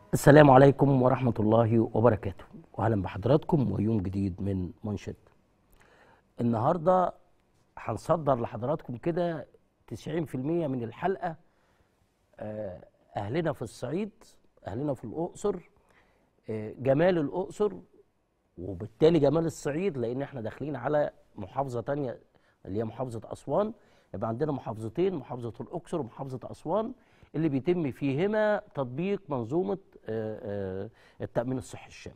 السلام عليكم ورحمة الله وبركاته وأهلا بحضراتكم ويوم جديد من منشد النهاردة هنصدر لحضراتكم كده 90% من الحلقة آه، أهلنا في الصعيد أهلنا في الأقصر آه، جمال الأقصر وبالتالي جمال الصعيد لأن احنا داخلين على محافظة تانية اللي هي محافظة أسوان يبقى عندنا محافظتين محافظة الأقصر ومحافظة أسوان اللي بيتم فيهما تطبيق منظومة آه، آه، التأمين الصحي الشامل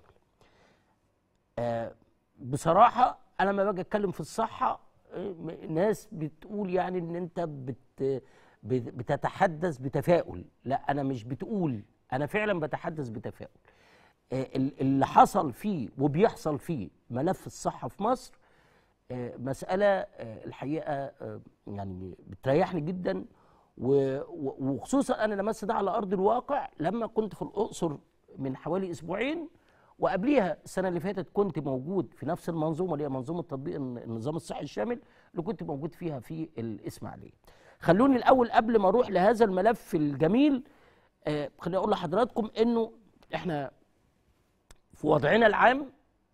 آه، بصراحة أنا لما باجي أتكلم في الصحة آه، م- ناس بتقول يعني إن أنت بت بت- بتتحدث بتفاؤل لا أنا مش بتقول أنا فعلا بتحدث بتفاؤل آه، ال- اللي حصل فيه وبيحصل فيه ملف الصحة في مصر آه، مسألة آه، الحقيقة آه، يعني بتريحني جدا و- و- وخصوصا أنا لمست ده على أرض الواقع لما كنت في الأقصر من حوالي أسبوعين وقبليها السنة اللي فاتت كنت موجود في نفس المنظومة اللي هي منظومة تطبيق الن- النظام الصحي الشامل اللي كنت موجود فيها في الإسماعيلية. خلوني الأول قبل ما أروح لهذا الملف الجميل آه، خليني أقول لحضراتكم إنه إحنا في وضعنا العام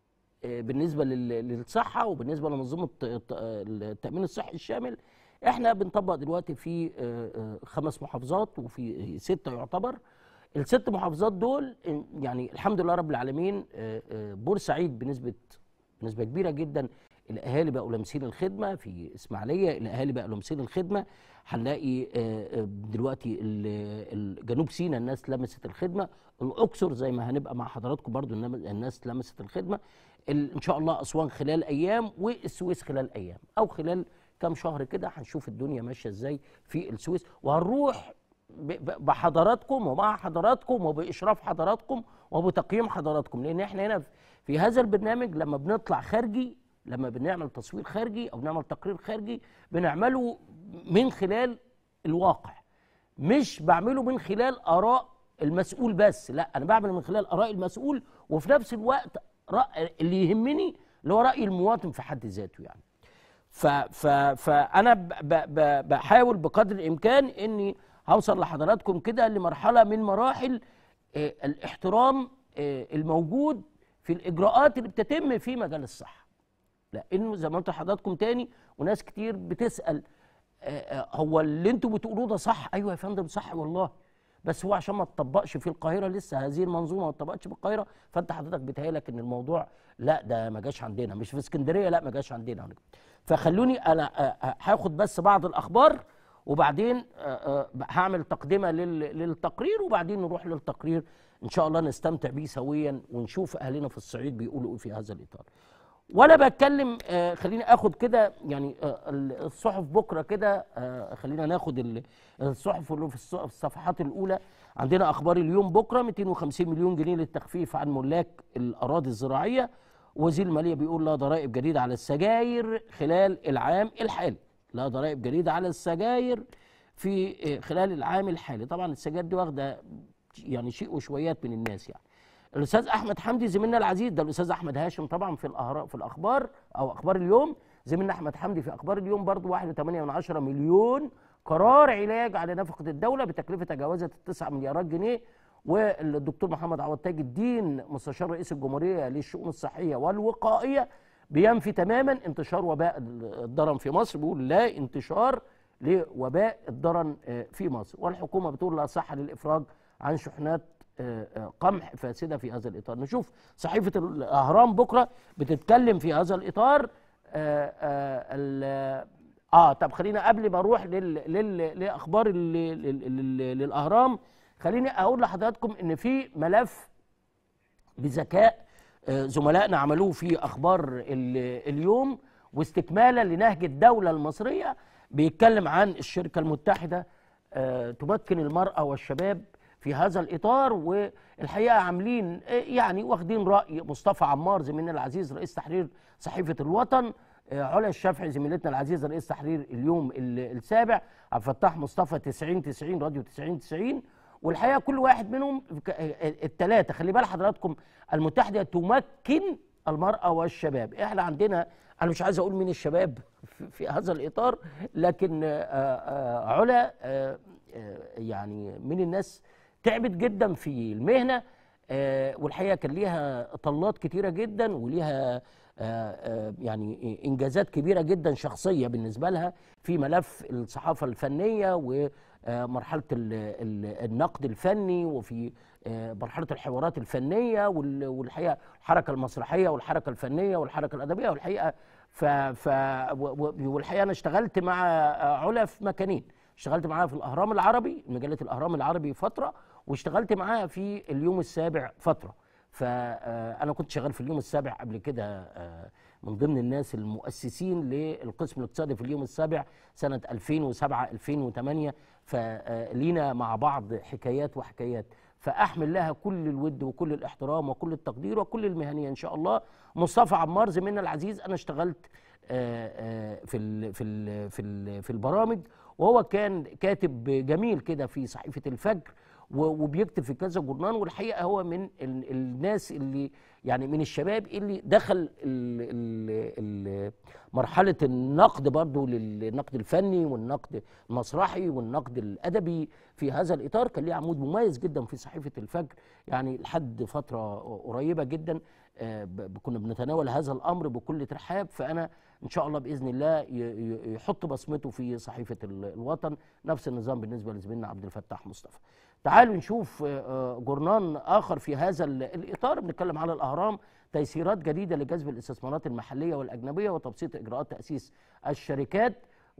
آه، بالنسبه لل- للصحه وبالنسبه لمنظومه الت- التامين الصحي الشامل احنا بنطبق دلوقتي في آه، آه، خمس محافظات وفي سته يعتبر الست محافظات دول آه، يعني الحمد لله رب العالمين آه، آه، بورسعيد بنسبه بنسبه كبيره جدا الاهالي بقوا لامسين الخدمه في اسماعيليه الاهالي بقوا لامسين الخدمه هنلاقي آه، آه، دلوقتي ال- ال- جنوب سيناء الناس لمست الخدمه الاقصر زي ما هنبقى مع حضراتكم برضو النم- الناس لمست الخدمه ال- ان شاء الله اسوان خلال ايام والسويس خلال ايام او خلال كام شهر كده هنشوف الدنيا ماشيه ازاي في السويس وهنروح ب- ب- بحضراتكم ومع حضراتكم وباشراف حضراتكم وبتقييم حضراتكم لان احنا هنا في- في هذا البرنامج لما بنطلع خارجي لما بنعمل تصوير خارجي او بنعمل تقرير خارجي بنعمله من خلال الواقع مش بعمله من خلال اراء المسؤول بس لا انا بعمل من خلال اراء المسؤول وفي نفس الوقت رأي اللي يهمني اللي هو راي المواطن في حد ذاته يعني ف ف فانا ب ب ب بحاول بقدر الامكان اني هوصل لحضراتكم كده لمرحله من مراحل آه، الاحترام آه، الموجود في الاجراءات اللي بتتم في مجال الصحه لانه زي ما قلت لحضراتكم تاني وناس كتير بتسال آه، آه، هو اللي انتوا بتقولوه ده صح ايوه يا فندم صح والله بس هو عشان ما تطبقش في القاهره لسه هذه المنظومه ما تطبقش في القاهره فانت حضرتك بتهيألك ان الموضوع لا ده ما جاش عندنا مش في اسكندريه لا ما جاش عندنا فخلوني انا آه، آه، هاخد بس بعض الاخبار وبعدين آه، آه، هعمل تقدمه لل- للتقرير وبعدين نروح للتقرير ان شاء الله نستمتع بيه سويا ونشوف اهلنا في الصعيد بيقولوا ايه في هذا الاطار وانا بتكلم آه خليني اخد كده يعني آه ال- الصحف بكره كده آه خلينا ناخد ال- الصحف اللي في الص- في الصفحات الاولى عندنا اخبار اليوم بكره 250 مليون جنيه للتخفيف عن ملاك الاراضي الزراعيه وزير الماليه بيقول لا ضرائب جديده على السجاير خلال العام الحالي لا ضرائب جديده على السجاير في آه، خلال العام الحالي طبعا السجاير دي واخده يعني شيء وشويات من الناس يعني الاستاذ احمد حمدي زميلنا العزيز ده الاستاذ احمد هاشم طبعا في الأهرا في الاخبار او اخبار اليوم زميلنا احمد حمدي في اخبار اليوم برضو 1.8 مليون قرار علاج على نفقه الدوله بتكلفه تجاوزت 9 مليارات جنيه والدكتور محمد عوض تاج الدين مستشار رئيس الجمهوريه للشؤون الصحيه والوقائيه بينفي تماما انتشار وباء الضرن في مصر بيقول لا انتشار لوباء الضرن آه، في مصر والحكومه بتقول لا صحه للافراج عن شحنات آه، آه، قمح فاسده في هذا الاطار نشوف صحيفه الاهرام بكره بتتكلم في هذا الاطار آه، آه، ال- اه طب خلينا قبل ما اروح لل لل لاخبار ال- لل- لل- للاهرام خليني اقول لحضراتكم ان في ملف بذكاء آه، زملائنا عملوه في اخبار ال- اليوم واستكمالا لنهج الدوله المصريه بيتكلم عن الشركه المتحده آه، تمكن المراه والشباب في هذا الاطار والحقيقه عاملين آه، يعني واخدين راي مصطفى عمار زميلنا العزيز رئيس تحرير صحيفه الوطن آه، علا الشافعي زميلتنا العزيزه رئيس تحرير اليوم ال- السابع عبد الفتاح مصطفى 90 90 راديو 90 90 والحقيقه كل واحد منهم الثلاثه خلي بال حضراتكم المتحده تمكن المراه والشباب احنا عندنا انا مش عايز اقول مين الشباب في, في هذا الاطار لكن آه، آه، علا آه، آه، يعني من الناس تعبت جدا في المهنه آه، والحقيقه كان ليها طلات كتيره جدا وليها آه، آه، يعني انجازات كبيره جدا شخصيه بالنسبه لها في ملف الصحافه الفنيه ومرحله ال- ال- النقد الفني وفي آه، مرحله الحوارات الفنيه وال- والحقيقه الحركه المسرحيه والحركه الفنيه والحركه الادبيه والحقيقه ف ف و- و- والحقيقه انا اشتغلت مع آه، علا في مكانين اشتغلت معاها في الاهرام العربي مجله الاهرام العربي فتره واشتغلت معاها في اليوم السابع فتره فانا كنت شغال في اليوم السابع قبل كده آه، من ضمن الناس المؤسسين للقسم الاقتصادي في اليوم السابع سنه 2007 2008 فلينا مع بعض حكايات وحكايات فاحمل لها كل الود وكل الاحترام وكل التقدير وكل المهنيه ان شاء الله مصطفى عمار زميلنا العزيز انا اشتغلت آه، آه، في ال في ال في ال في البرامج وهو كان كاتب جميل كده في صحيفه الفجر و- وبيكتب في كذا جورنال والحقيقه هو من ال- الناس اللي يعني من الشباب اللي دخل ال ال ال مرحله النقد برضو للنقد الفني والنقد المسرحي والنقد الادبي في هذا الاطار كان ليه عمود مميز جدا في صحيفه الفجر يعني لحد فتره قريبه جدا آه، ب- ب- كنا بنتناول هذا الامر بكل ترحاب فانا ان شاء الله باذن الله ي- ي- يحط بصمته في صحيفه ال- الوطن نفس النظام بالنسبه لزميلنا عبد الفتاح مصطفى تعالوا نشوف آه، آه، جورنان اخر في هذا ال- الاطار بنتكلم على الاهرام تيسيرات جديده لجذب الاستثمارات المحليه والاجنبيه وتبسيط اجراءات تاسيس الشركات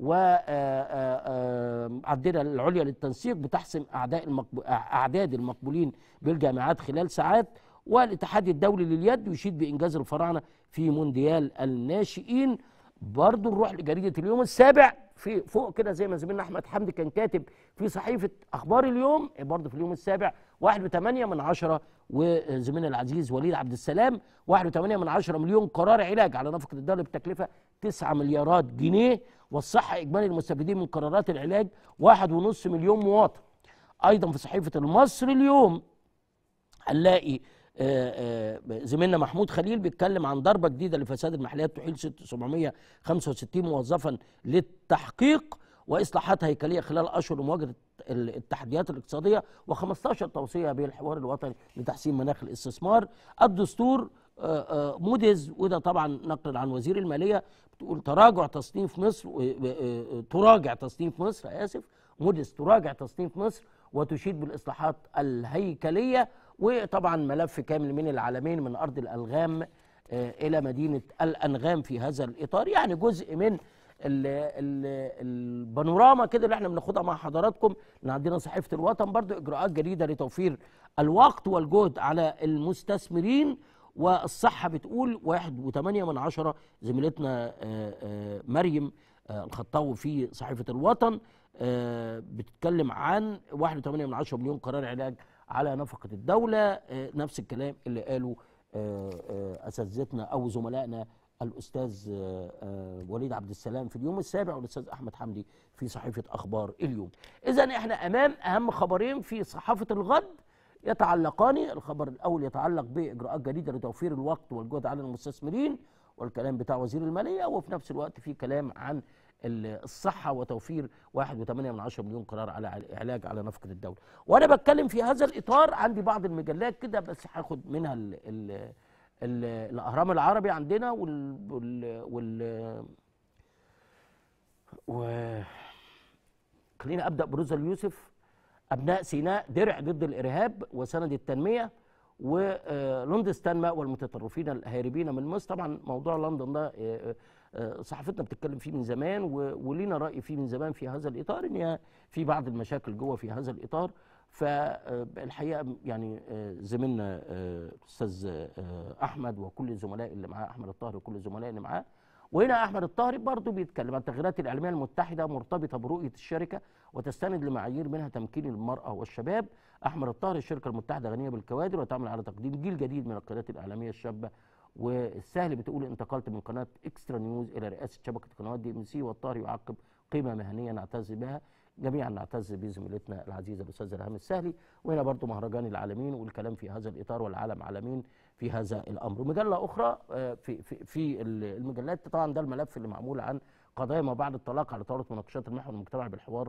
وعندنا العليا للتنسيق بتحسم اعداء المقبو... اعداد المقبولين بالجامعات خلال ساعات والاتحاد الدولي لليد يشيد بانجاز الفراعنه في مونديال الناشئين برضه نروح لجريده اليوم السابع في فوق كده زي ما زميلنا احمد حمدي كان كاتب في صحيفه اخبار اليوم برضه في اليوم السابع واحد وثمانية من عشرة وزميلنا العزيز وليد عبد السلام واحد وثمانية من عشرة مليون قرار علاج على نفقة الدولة بتكلفة 9 مليارات جنيه والصحة إجمالي المستفيدين من قرارات العلاج واحد ونص مليون مواطن أيضا في صحيفة المصري اليوم هنلاقي آه، آه، زميلنا محمود خليل بيتكلم عن ضربه جديده لفساد المحليات تحيل 765 موظفا للتحقيق واصلاحات هيكليه خلال اشهر لمواجهه ال- التحديات الاقتصاديه و15 توصيه بالحوار الوطني لتحسين مناخ الاستثمار الدستور آه، آه، موديز وده طبعا نقل عن وزير الماليه بتقول تراجع تصنيف مصر و- و- آه، تراجع تصنيف مصر اسف موديز تراجع تصنيف مصر وتشيد بالاصلاحات الهيكليه وطبعا ملف كامل من العالمين من ارض الالغام آه، الى مدينه الانغام في هذا الاطار يعني جزء من ال ال البانوراما كده اللي احنا بناخدها مع حضراتكم ان عندنا صحيفه الوطن برضو اجراءات جديده لتوفير الوقت والجهد على المستثمرين والصحه بتقول واحد وثمانية من عشرة زميلتنا آه، آه، مريم آه، الخطاوي في صحيفه الوطن آه، بتتكلم عن واحد وثمانية من عشرة مليون قرار علاج على نفقه الدوله آه، نفس الكلام اللي قاله آه، آه، اساتذتنا او زملائنا الاستاذ آه، آه، وليد عبد السلام في اليوم السابع والاستاذ احمد حمدي في صحيفه اخبار اليوم. اذا احنا امام اهم خبرين في صحافه الغد يتعلقان الخبر الاول يتعلق باجراءات جديده لتوفير الوقت والجهد على المستثمرين والكلام بتاع وزير الماليه وفي نفس الوقت في كلام عن ال- الصحه وتوفير 1.8 من عشرة مليون قرار على عل- علاج على نفقه الدوله. وانا بتكلم في هذا الاطار عندي بعض المجلات كده بس هاخد منها ال ال ال الاهرام العربي عندنا وال وال, وال و خليني ابدا بروزا اليوسف ابناء سيناء درع ضد الارهاب وسند التنميه ولندستان مأوى المتطرفين الهاربين من مصر طبعا موضوع لندن ده آه، آه، صحافتنا بتتكلم فيه من زمان و- ولينا راي فيه من زمان في هذا الاطار ان هي في بعض المشاكل جوه في هذا الاطار فالحقيقه يعني آه، زميلنا آه، الاستاذ آه، احمد وكل الزملاء اللي معاه احمد الطاهر وكل الزملاء اللي معاه وهنا احمد الطاهر برضه بيتكلم عن التغييرات الاعلاميه المتحده مرتبطه برؤيه الشركه وتستند لمعايير منها تمكين المراه والشباب احمد الطاهر الشركه المتحده غنيه بالكوادر وتعمل على تقديم جيل جديد من القيادات الاعلاميه الشابه والسهل بتقول انتقلت من قناه اكسترا نيوز الى رئاسه شبكه قنوات دي ام سي والطاهر يعقب قيمه مهنيه نعتز بها جميعا نعتز بزميلتنا العزيزه الاستاذه ريهام السهلي وهنا برضو مهرجان العالمين والكلام في هذا الاطار والعالم عالمين في هذا الامر مجله اخرى آه، في في في المجلات طبعا ده الملف اللي معمول عن قضايا ما بعد الطلاق على طاوله مناقشات المحور المجتمعي بالحوار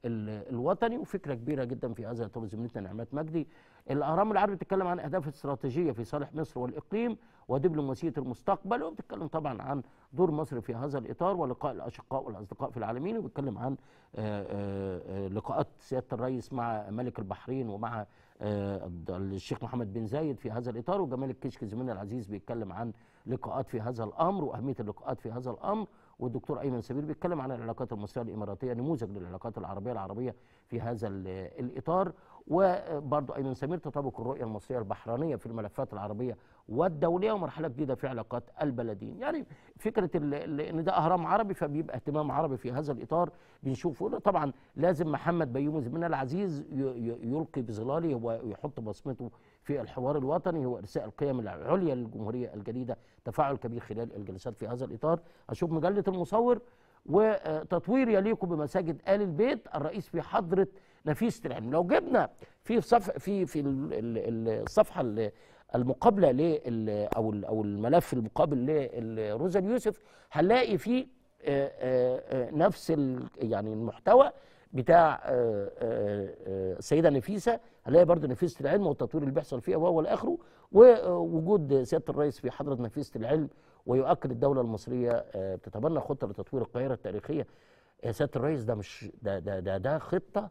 ال- الوطني وفكره كبيره جدا في هذا الاطار زميلتنا نعمات مجدي الاهرام العربي بتتكلم عن اهداف استراتيجيه في صالح مصر والاقليم ودبلوماسيه المستقبل وبتتكلم طبعا عن دور مصر في هذا الاطار ولقاء الاشقاء والاصدقاء في العالمين وبيتكلم عن آه، آه، آه، لقاءات سياده الرئيس مع ملك البحرين ومع آه، الشيخ محمد بن زايد في هذا الاطار وجمال الكشك زميلنا العزيز بيتكلم عن لقاءات في هذا الامر واهميه اللقاءات في هذا الامر والدكتور ايمن سمير بيتكلم عن العلاقات المصريه الاماراتيه نموذج للعلاقات العربيه العربيه في هذا ال- الاطار وبرضه ايمن سمير تطابق الرؤيه المصريه البحرينيه في الملفات العربيه والدوليه ومرحله جديده في علاقات البلدين يعني فكره ال- ال- ان ده اهرام عربي فبيبقى اهتمام عربي في هذا الاطار بنشوفه طبعا لازم محمد بيومي زميلنا العزيز ي- ي- يلقي بظلاله ويحط بصمته في الحوار الوطني هو ارساء القيم العليا للجمهوريه الجديده تفاعل كبير خلال الجلسات في هذا الاطار اشوف مجله المصور وتطوير يليق بمساجد ال البيت الرئيس في حضره نفيسه العلم لو جبنا في صف في في ال- ال- الصفحه ال- المقابله لل او ال- او الملف المقابل لروزا يوسف هنلاقي فيه آه، آه، آه، نفس ال- يعني المحتوى بتاع آه، آه، آه، السيده نفيسه هنلاقي برضه نفيسه العلم والتطوير اللي بيحصل فيها وهو الاخره ووجود سياده الرئيس في حضره نفيسه العلم ويؤكد الدوله المصريه آه، بتتبنى خطه لتطوير القاهره التاريخيه يا سياده الرئيس ده مش ده ده ده, ده خطه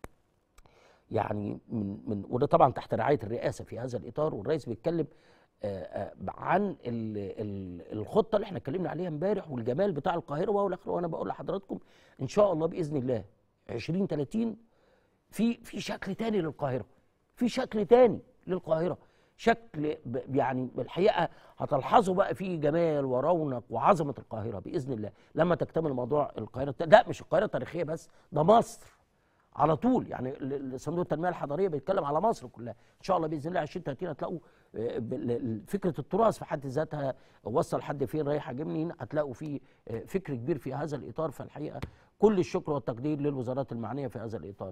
يعني من من وده طبعا تحت رعايه الرئاسه في هذا الاطار والرئيس بيتكلم آه، آه، عن ال- ال- الخطه اللي احنا اتكلمنا عليها امبارح والجمال بتاع القاهره وهو الاخر وانا بقول لحضراتكم ان شاء الله باذن الله 2030 في في شكل تاني للقاهره في شكل تاني للقاهره شكل ب- يعني الحقيقه هتلحظوا بقى في جمال ورونق وعظمه القاهره باذن الله لما تكتمل موضوع القاهره الت- لا مش القاهره التاريخيه بس ده مصر على طول يعني ال- ال- صندوق التنميه الحضريه بيتكلم على مصر كلها ان شاء الله باذن الله 2030 هتلاقوا آه، بال- ال- فكره التراث في حد ذاتها وصل لحد فين رايحه جايه منين هتلاقوا في آه، فكر كبير في هذا الاطار فالحقيقه كل الشكر والتقدير للوزارات المعنيه في هذا الاطار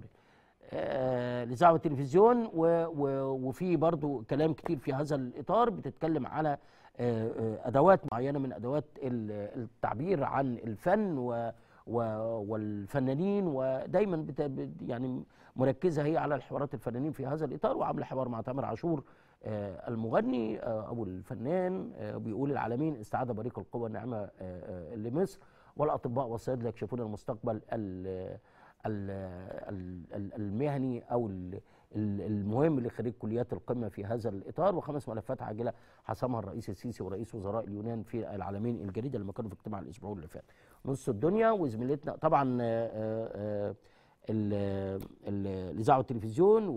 آه، الاذاعه والتلفزيون و- و- وفي برضو كلام كتير في هذا الاطار بتتكلم على آه، آه، ادوات معينه من ادوات ال- التعبير عن الفن و و- والفنانين ودايما بت... بت- يعني مركزه هي على الحوارات الفنانين في هذا الاطار وعامله حوار مع تامر عاشور آه، المغني آه، او الفنان آه، بيقول العالمين استعاد بريق القوى الناعمه آه، آه، لمصر والاطباء والصيادله يكشفون المستقبل ال- ال- ال- ال- المهني او ال- ال- المهم لخريج كليات القمه في هذا الاطار وخمس ملفات عاجله حسمها الرئيس السيسي ورئيس وزراء اليونان في العالمين الجديده لما كانوا في اجتماع الاسبوع اللي فات. نص الدنيا وزميلتنا طبعا آه، آه، ال- ال- الاذاعه والتلفزيون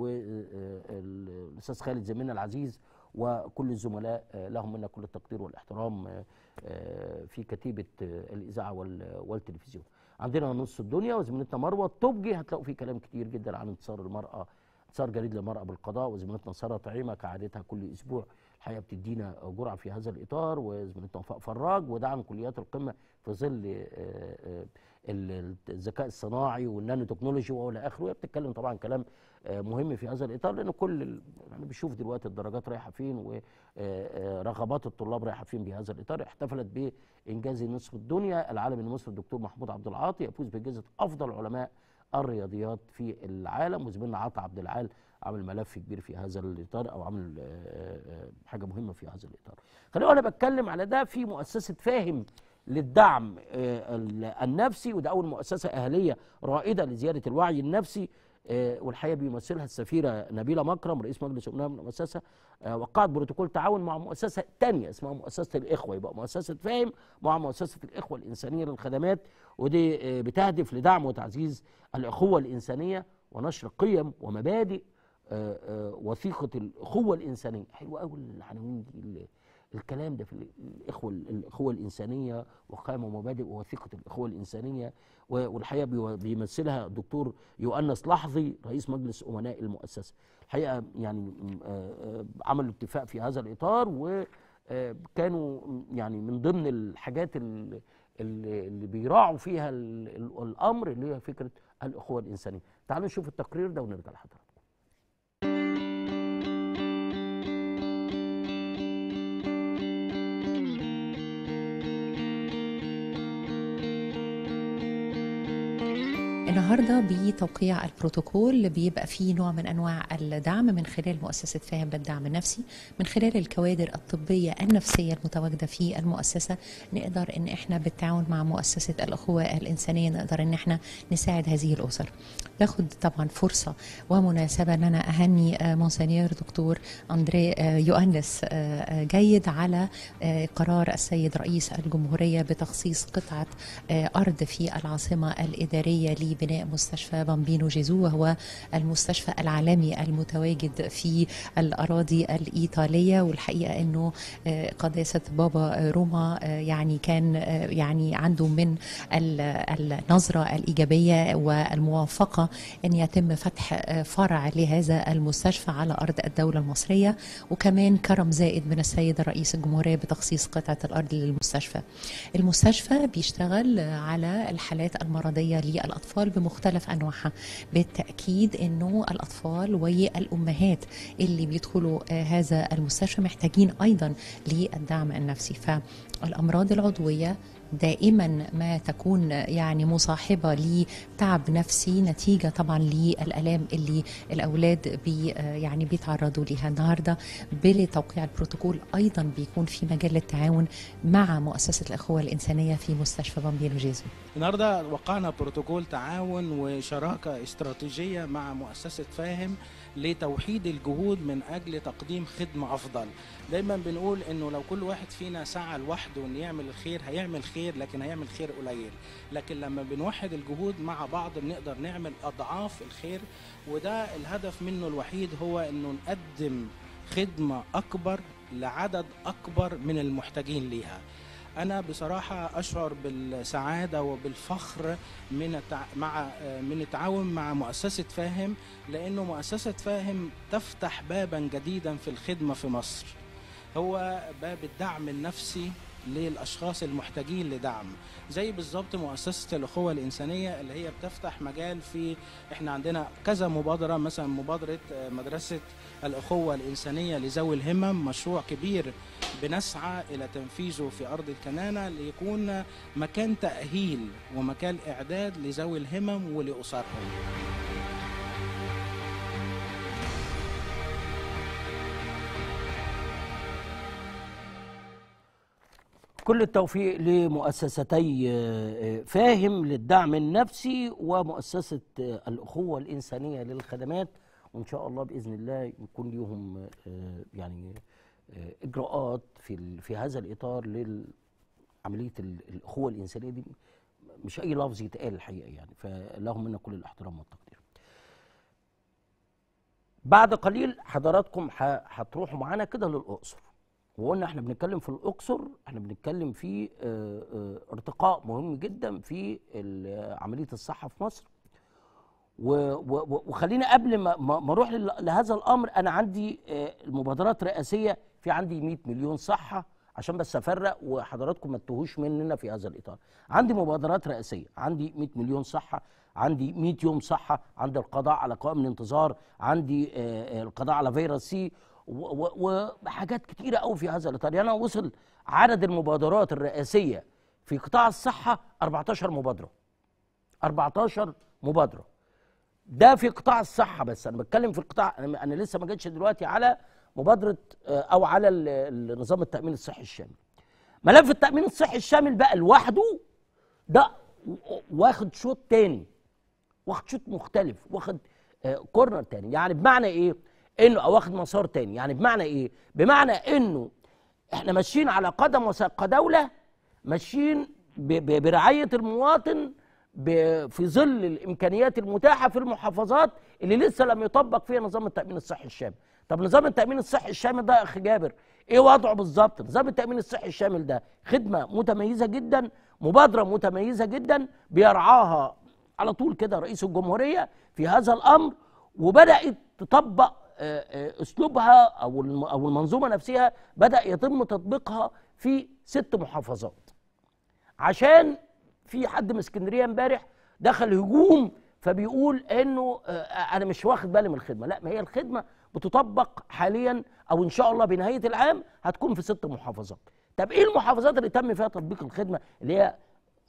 والاستاذ خالد زميلنا العزيز وكل الزملاء آه، لهم منا كل التقدير والاحترام آه، آه، في كتيبه آه، الاذاعه وال- والتلفزيون. عندنا نص الدنيا وزميلتنا مروه الطبجي هتلاقوا فيه كلام كتير جدا عن انتصار المراه انتصار جريد للمراه بالقضاء وزميلتنا ساره طعيمه كعادتها كل اسبوع الحقيقه بتدينا جرعه في هذا الاطار وزميلتنا وفاء فراج ودعم كليات القمه في ظل آه، آه، ال- الذكاء الصناعي والنانو تكنولوجي والى اخره هي بتتكلم طبعا كلام آه، مهم في هذا الاطار لان كل ال- يعني بنشوف دلوقتي الدرجات رايحه فين ورغبات الطلاب رايحه فين بهذا الاطار احتفلت بانجاز نصف الدنيا العالمي المصري الدكتور محمود عبد العاطي يفوز بجائزه افضل علماء الرياضيات في العالم وزميلنا عطا عبد العال عامل ملف كبير في هذا الاطار او عامل آه، آه، حاجه مهمه في هذا الاطار. خليني انا بتكلم على ده في مؤسسه فاهم للدعم آه، ال- النفسي وده اول مؤسسه اهليه رائده لزياده الوعي النفسي آه، والحقيقه بيمثلها السفيره نبيله مكرم رئيس مجلس امناء من المؤسسه آه، وقعت بروتوكول تعاون مع مؤسسه تانية اسمها مؤسسه الاخوه يبقى مؤسسه فاهم مع مؤسسه الاخوه الانسانيه للخدمات ودي آه، بتهدف لدعم وتعزيز الاخوه الانسانيه ونشر قيم ومبادئ آه، آه، وثيقه الاخوه الانسانيه حلوه قوي العناوين دي ال- الكلام ده في الاخوه الاخوه الانسانيه وقائم ومبادئ ووثيقه الاخوه الانسانيه و- والحقيقه بيو- بيمثلها الدكتور يؤنس لحظي رئيس مجلس امناء المؤسسه الحقيقه يعني م- آه، آه، عملوا اتفاق في هذا الاطار وكانوا يعني من ضمن الحاجات ال- اللي اللي بيراعوا فيها ال- ال- الامر اللي هي فكره الاخوه الانسانيه تعالوا نشوف التقرير ده ونرجع لحضراتكم النهارده بتوقيع البروتوكول بيبقى فيه نوع من انواع الدعم من خلال مؤسسه فاهم للدعم النفسي من خلال الكوادر الطبيه النفسيه المتواجده في المؤسسه نقدر ان احنا بالتعاون مع مؤسسه الاخوه الانسانيه نقدر ان احنا نساعد هذه الاسر. باخد طبعا فرصه ومناسبه ان انا اهني آه، مونسنيور دكتور اندري آه، يؤنس آه، آه، جيد على آه، قرار السيد رئيس الجمهوريه بتخصيص قطعه آه، ارض في العاصمه الاداريه لبناء مستشفى بامبينو جيزو وهو المستشفى العالمي المتواجد في الاراضي الايطاليه والحقيقه انه آه، قداسه بابا روما آه، يعني كان آه، يعني عنده من ال- النظره الايجابيه والموافقه ان يتم فتح آه، فرع لهذا المستشفى على ارض الدوله المصريه وكمان كرم زائد من السيد رئيس الجمهوريه بتخصيص قطعه الارض للمستشفى. المستشفى بيشتغل على الحالات المرضيه للاطفال بمختلف انواعها بالتاكيد انه الاطفال والامهات اللي بيدخلوا آه، هذا المستشفى محتاجين ايضا للدعم النفسي فالامراض العضويه دائما ما تكون يعني مصاحبه لتعب نفسي نتيجه طبعا للالام اللي الاولاد بي يعني بيتعرضوا لها النهارده بتوقيع البروتوكول ايضا بيكون في مجال للتعاون مع مؤسسه الاخوه الانسانيه في مستشفى بامبينو جيزو النهارده وقعنا بروتوكول تعاون وشراكه استراتيجيه مع مؤسسه فاهم لتوحيد الجهود من اجل تقديم خدمه افضل دايما بنقول انه لو كل واحد فينا سعى لوحده ان يعمل الخير هيعمل خير لكن هيعمل خير قليل لكن لما بنوحد الجهود مع بعض بنقدر نعمل اضعاف الخير وده الهدف منه الوحيد هو انه نقدم خدمه اكبر لعدد اكبر من المحتاجين ليها انا بصراحه اشعر بالسعاده وبالفخر من التع... مع من التعاون مع مؤسسه فاهم لانه مؤسسه فاهم تفتح بابا جديدا في الخدمه في مصر هو باب الدعم النفسي للاشخاص المحتاجين لدعم زي بالظبط مؤسسه الاخوه الانسانيه اللي هي بتفتح مجال في احنا عندنا كذا مبادره مثلا مبادره آه، مدرسه الاخوه الانسانيه لذوي الهمم مشروع كبير بنسعى الى تنفيذه في ارض الكنانه ليكون مكان تاهيل ومكان اعداد لذوي الهمم ولاسرهم كل التوفيق لمؤسستي آه، آه، فاهم للدعم النفسي ومؤسسة آه، الأخوة الإنسانية للخدمات وإن شاء الله بإذن الله يكون ليهم آه، يعني آه، إجراءات في ال- في هذا الإطار لعملية ال- الأخوة الإنسانية دي مش أي لفظ يتقال الحقيقة يعني فلهم منا كل الاحترام والتقدير. بعد قليل حضراتكم ح- هتروحوا معانا كده للأقصر. وقلنا احنا بنتكلم في الاقصر احنا بنتكلم في اه، اه، ارتقاء مهم جدا في ال- عمليه الصحه في مصر و- و- وخلينا قبل ما ما ما اروح لل- لهذا الامر انا عندي اه، المبادرات الرئاسيه في عندي 100 مليون صحه عشان بس افرق وحضراتكم ما تتوهوش مننا في هذا الاطار عندي مبادرات رئاسيه عندي 100 مليون صحه عندي 100 يوم صحه عندي القضاء على قوائم الانتظار عندي اه، اه، القضاء على فيروس سي و- و- وحاجات كتيره قوي في هذا الاطار يعني انا وصل عدد المبادرات الرئاسيه في قطاع الصحه 14 مبادره 14 مبادره ده في قطاع الصحه بس انا بتكلم في القطاع انا أنا لسه ما جيتش دلوقتي على مبادره آه، او على ال- ال- نظام التامين الصحي الشامل ملف التامين الصحي الشامل بقى لوحده ده و- واخد شوط تاني واخد شوط مختلف واخد آه، كورنر تاني يعني بمعنى ايه انه او واخد مسار تاني يعني بمعنى ايه بمعنى انه احنا ماشيين على قدم وساق كدوله ماشيين ب- ب- برعايه المواطن ب- في ظل الامكانيات المتاحه في المحافظات اللي لسه لم يطبق فيها نظام التامين الصحي الشامل طب نظام التامين الصحي الشامل ده يا اخ جابر ايه وضعه بالظبط نظام التامين الصحي الشامل ده خدمه متميزه جدا مبادره متميزه جدا بيرعاها على طول كده رئيس الجمهوريه في هذا الامر وبدات تطبق آه، آه، اسلوبها او الم- او المنظومه نفسها بدا يتم تطبيقها في ست محافظات عشان في حد من اسكندريه امبارح دخل هجوم فبيقول انه آه، انا مش واخد بالي من الخدمه لا ما هي الخدمه بتطبق حاليا او ان شاء الله بنهايه العام هتكون في ست محافظات طب ايه المحافظات اللي تم فيها تطبيق الخدمه اللي هي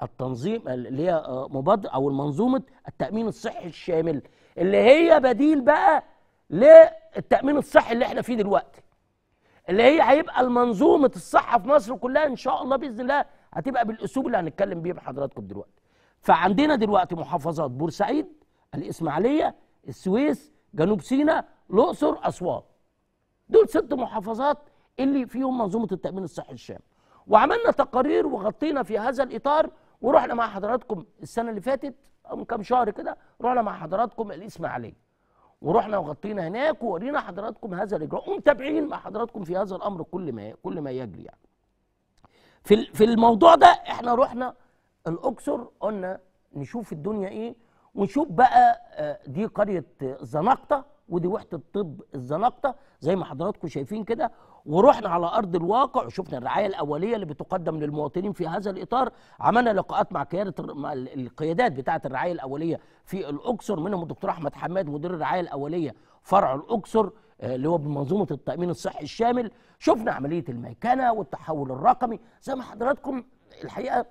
التنظيم اللي هي آه، مبادره او منظومه التامين الصحي الشامل اللي هي بديل بقى للتامين الصحي اللي احنا فيه دلوقتي اللي هي هيبقى المنظومه الصحه في مصر كلها ان شاء الله باذن الله هتبقى بالاسلوب اللي هنتكلم بيه بحضراتكم دلوقتي فعندنا دلوقتي محافظات بورسعيد الاسماعيليه السويس جنوب سيناء الاقصر اسوان دول ست محافظات اللي فيهم منظومه التامين الصحي الشامل وعملنا تقارير وغطينا في هذا الاطار ورحنا مع حضراتكم السنه اللي فاتت او من كام شهر كده رحنا مع حضراتكم الاسماعيليه ورحنا وغطينا هناك وورينا حضراتكم هذا الاجراء ومتابعين مع حضراتكم في هذا الامر كل ما كل ما يجري يعني. في ال- في الموضوع ده احنا رحنا الاقصر قلنا نشوف الدنيا ايه ونشوف بقى آه، دي قريه آه، الزناقطه ودي وحده طب الزناقطه زي ما حضراتكم شايفين كده ورحنا على ارض الواقع وشفنا الرعايه الاوليه اللي بتقدم للمواطنين في هذا الاطار عملنا لقاءات مع قياده الر- مع ال- القيادات بتاعه الرعايه الاوليه في الاقصر منهم الدكتور احمد حماد مدير الرعايه الاوليه فرع الاقصر آه، اللي هو بمنظومه التامين الصحي الشامل شفنا عمليه الميكنه والتحول الرقمي زي ما حضراتكم الحقيقه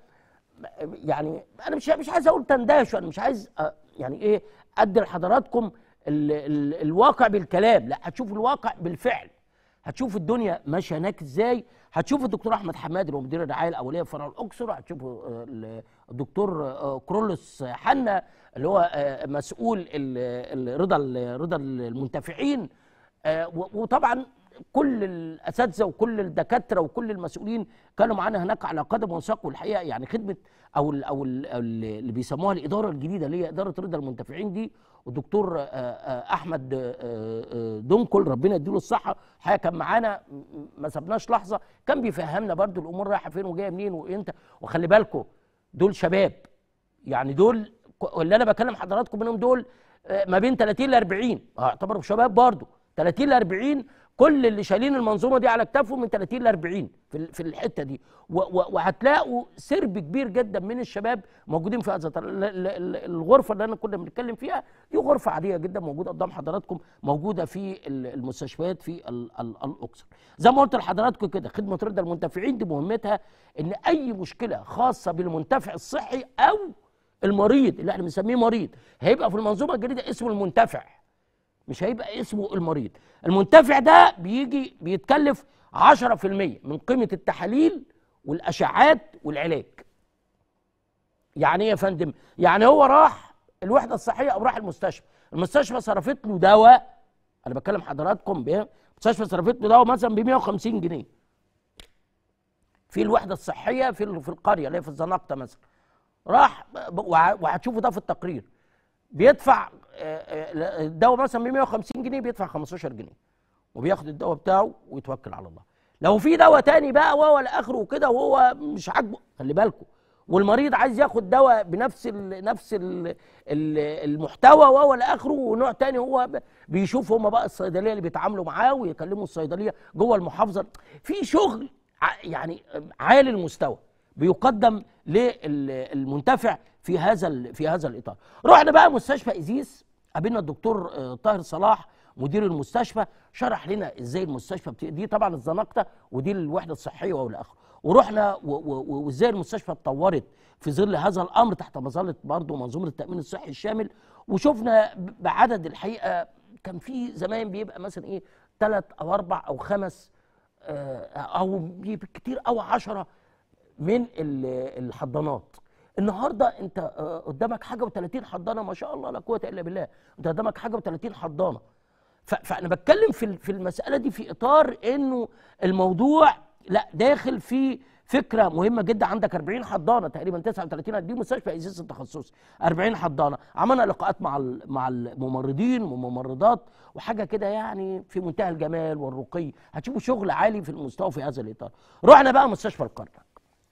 يعني انا مش مش عايز اقول تندهش انا مش عايز آه، يعني ايه ادي لحضراتكم ال ال الواقع بالكلام لا هتشوف الواقع بالفعل هتشوف الدنيا ماشيه هناك ازاي هتشوف الدكتور احمد حماد اللي هو مدير الرعايه الاوليه في فرع الاقصر هتشوفوا آه، ال- الدكتور آه، كرولوس حنا اللي هو آه، مسؤول ال- ال- رضا ال- رضا المنتفعين آه، و- وطبعا كل الاساتذه وكل الدكاتره وكل المسؤولين كانوا معانا هناك على قدم وساق والحقيقه يعني خدمه او ال او ال اللي بيسموها الاداره الجديده اللي هي اداره رضا المنتفعين دي والدكتور آه، آه، احمد آه، آه، دنكل ربنا يديله الصحه الحقيقه كان معانا م- م- ما سبناش لحظه كان بيفهمنا برضو الامور رايحه فين وجايه منين وانت وخلي بالكم دول شباب يعني دول ك- اللي انا بكلم حضراتكم منهم دول آه، ما بين 30 ل 40 اه يعتبروا شباب برضو 30 ل 40 كل اللي شايلين المنظومه دي على كتافهم من 30 ل 40 في ال- في الحته دي و- و- وهتلاقوا سرب كبير جدا من الشباب موجودين في هذا الطر- ال- ال- ال- الغرفه اللي انا كنا بنتكلم فيها دي غرفه عاديه جدا موجوده قدام حضراتكم موجوده في ال- المستشفيات في ال- ال- الاقصر زي ما قلت لحضراتكم كده خدمه رضا المنتفعين دي مهمتها ان اي مشكله خاصه بالمنتفع الصحي او المريض اللي احنا بنسميه مريض هيبقى في المنظومه الجديده اسمه المنتفع مش هيبقى اسمه المريض المنتفع ده بيجي بيتكلف 10% من قيمة التحاليل والأشعات والعلاج يعني ايه يا فندم يعني هو راح الوحدة الصحية أو راح المستشفى المستشفى صرفت له دواء أنا بكلم حضراتكم بيه المستشفى صرفت له دواء مثلا ب 150 جنيه في الوحدة الصحية في ال- في القرية اللي هي في الزناقطة مثلا راح ب- وه- وهتشوفوا ده في التقرير بيدفع آه، آه، الدواء مثلا ب 150 جنيه بيدفع 15 جنيه وبياخد الدواء بتاعه ويتوكل على الله لو في دواء تاني بقى وهو لاخره وكده وهو مش عاجبه خلي بالكم والمريض عايز ياخد دواء بنفس ال نفس ال ال المحتوى وهو لاخره ونوع تاني هو ب- بيشوف هم بقى الصيدليه اللي بيتعاملوا معاه ويكلموا الصيدليه جوه المحافظه في شغل ع- يعني عالي المستوى بيقدم للمنتفع في هذا ال- في هذا الاطار رحنا بقى مستشفى ازيس قابلنا الدكتور آه، طاهر صلاح مدير المستشفى شرح لنا ازاي المستشفى بت... دي طبعا الزناقطه ودي الوحده الصحيه والى اخره ورحنا و... و... وازاي المستشفى اتطورت في ظل هذا الامر تحت مظله برضه منظومه التامين الصحي الشامل وشفنا ب- بعدد الحقيقه كان في زمان بيبقى مثلا ايه ثلاث او اربع او خمس آه، او بيبقى كتير او عشرة من ال- الحضانات النهارده انت آه، قدامك حاجه و30 حضانه ما شاء الله لا قوه الا بالله انت قدامك حاجه و30 حضانه ف- فانا بتكلم في ال- في المساله دي في اطار انه الموضوع لا داخل في فكره مهمه جدا عندك 40 حضانه تقريبا 39 دي مستشفى اساس التخصصي 40 حضانه عملنا لقاءات مع ال- مع الممرضين والممرضات وحاجه كده يعني في منتهى الجمال والرقي هتشوفوا شغل عالي في المستوى في هذا الاطار رحنا بقى مستشفى الكرنك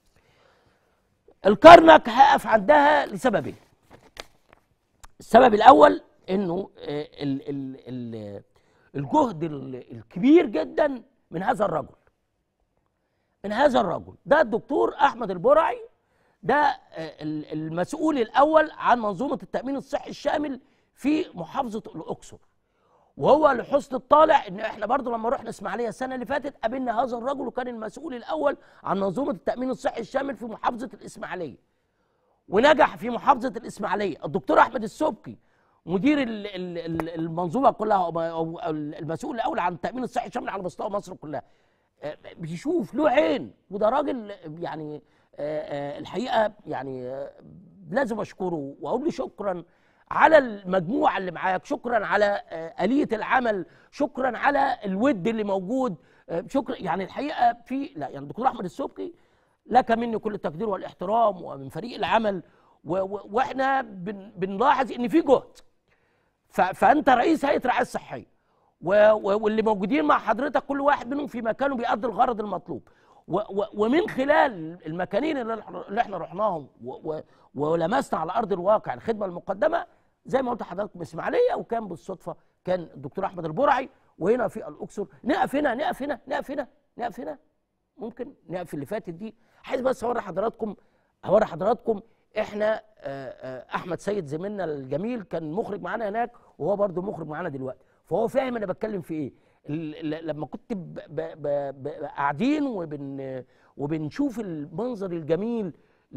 الكرنك هقف عندها لسببين السبب الاول انه آه، ال- ال- ال- الجهد ال- الكبير جدا من هذا الرجل من هذا الرجل ده الدكتور احمد البرعي ده آه، ال- المسؤول الاول عن منظومه التامين الصحي الشامل في محافظه الاقصر وهو لحسن الطالع ان احنا برضو لما رحنا اسماعيليه السنه اللي فاتت قابلنا هذا الرجل وكان المسؤول الاول عن منظومه التامين الصحي الشامل في محافظه الاسماعيليه ونجح في محافظه الاسماعيليه الدكتور احمد السبكي مدير ال- ال- ال- المنظومه كلها أو- او أو المسؤول الاول عن التامين الصحي الشامل على مستوى مصر كلها آه، بيشوف له عين وده راجل يعني آه، آه، الحقيقه يعني آه، لازم اشكره واقول له شكرا على المجموعه اللي معاك شكرا على آه، اليه العمل شكرا على الود اللي موجود آه، شكرا يعني الحقيقه في لا يعني الدكتور احمد السبكي لك مني كل التقدير والاحترام ومن فريق العمل و و واحنا بن بنلاحظ ان في جهد ف- فانت رئيس هيئه الرعايه الصحيه و- و- واللي موجودين مع حضرتك كل واحد منهم في مكانه بيأدي الغرض المطلوب و- و- ومن خلال المكانين اللي إحنا- اللي احنا رحناهم و- و- ولمسنا على ارض الواقع الخدمه المقدمه زي ما قلت لحضراتكم اسماعيليه وكان بالصدفه كان الدكتور احمد البرعي وهنا في الاقصر نقف هنا نقف هنا نقف هنا نقف هنا ممكن نقف اللي فاتت دي عايز بس اوري حضراتكم اوري حضراتكم احنا آه، آه، احمد سيد زميلنا الجميل كان مخرج معانا هناك وهو برضو مخرج معانا دلوقتي فهو فاهم انا بتكلم في ايه ال- ال- لما كنت ب- ب- ب- ب- قاعدين وبن وبنشوف المنظر الجميل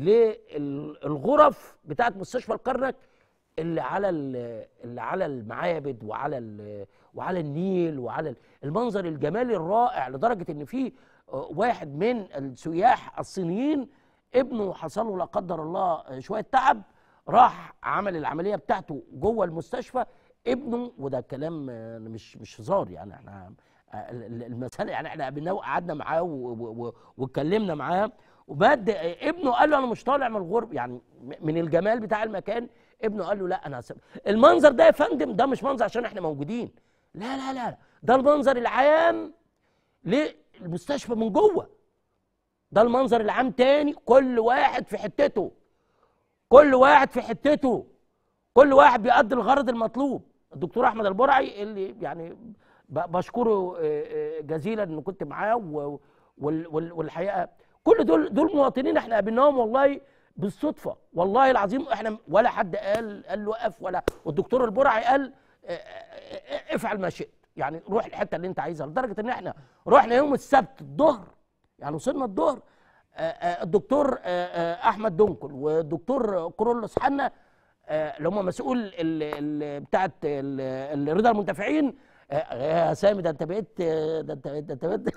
للغرف بتاعت مستشفى الكرنك اللي على ال- اللي على المعابد وعلى ال- وعلى النيل وعلى ال- المنظر الجمالي الرائع لدرجه ان في آه، واحد من السياح الصينيين ابنه حصل له لا قدر الله آه، شويه تعب راح عمل العمليه بتاعته جوه المستشفى ابنه وده كلام آه، مش مش هزار يعني احنا آه، ال- ال- المساله يعني احنا قابلناه وقعدنا معاه و- و- و- واتكلمنا معاه وبعد آه، ابنه قال له انا مش طالع من الغرب يعني م- من الجمال بتاع المكان ابنه قال له لا انا هسيب المنظر ده يا فندم ده مش منظر عشان احنا موجودين لا لا لا ده المنظر العام للمستشفى من جوه ده المنظر العام تاني كل واحد في حتته كل واحد في حتته كل واحد بيأدي الغرض المطلوب الدكتور احمد البرعي اللي يعني ب- بشكره آه، آه، جزيلا ان كنت معاه و- وال- وال- والحقيقه كل دول دول مواطنين احنا قابلناهم والله بالصدفه والله العظيم احنا ولا حد قال قال له وقف ولا والدكتور البرعي قال آه، آه، آه، افعل ما شئت يعني روح الحته اللي انت عايزها لدرجه ان احنا رحنا يوم السبت الظهر يعني وصلنا الظهر آه، آه، الدكتور آه، آه، احمد دنكل والدكتور كورولوس حنا آه، اللي هم مسؤول ال- ال- بتاعت ال- ال- رضا المنتفعين آه، يا سامي ده انت بقيت آه، ده انت ده انت بقيت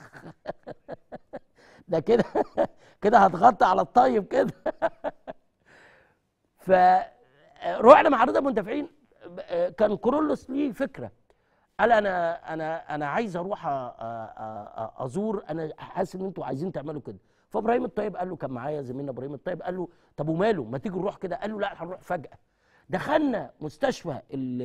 ده كده كده هتغطي على الطيب كده فرحنا مع رضا المنتفعين آه، كان كورولوس ليه فكره قال انا انا انا عايز اروح أ- أ- أ- ازور انا حاسس ان انتوا عايزين تعملوا كده فابراهيم الطيب قال له كان معايا زميلنا ابراهيم الطيب قال له طب وماله ما تيجي نروح كده قال له لا هنروح فجاه دخلنا مستشفى ال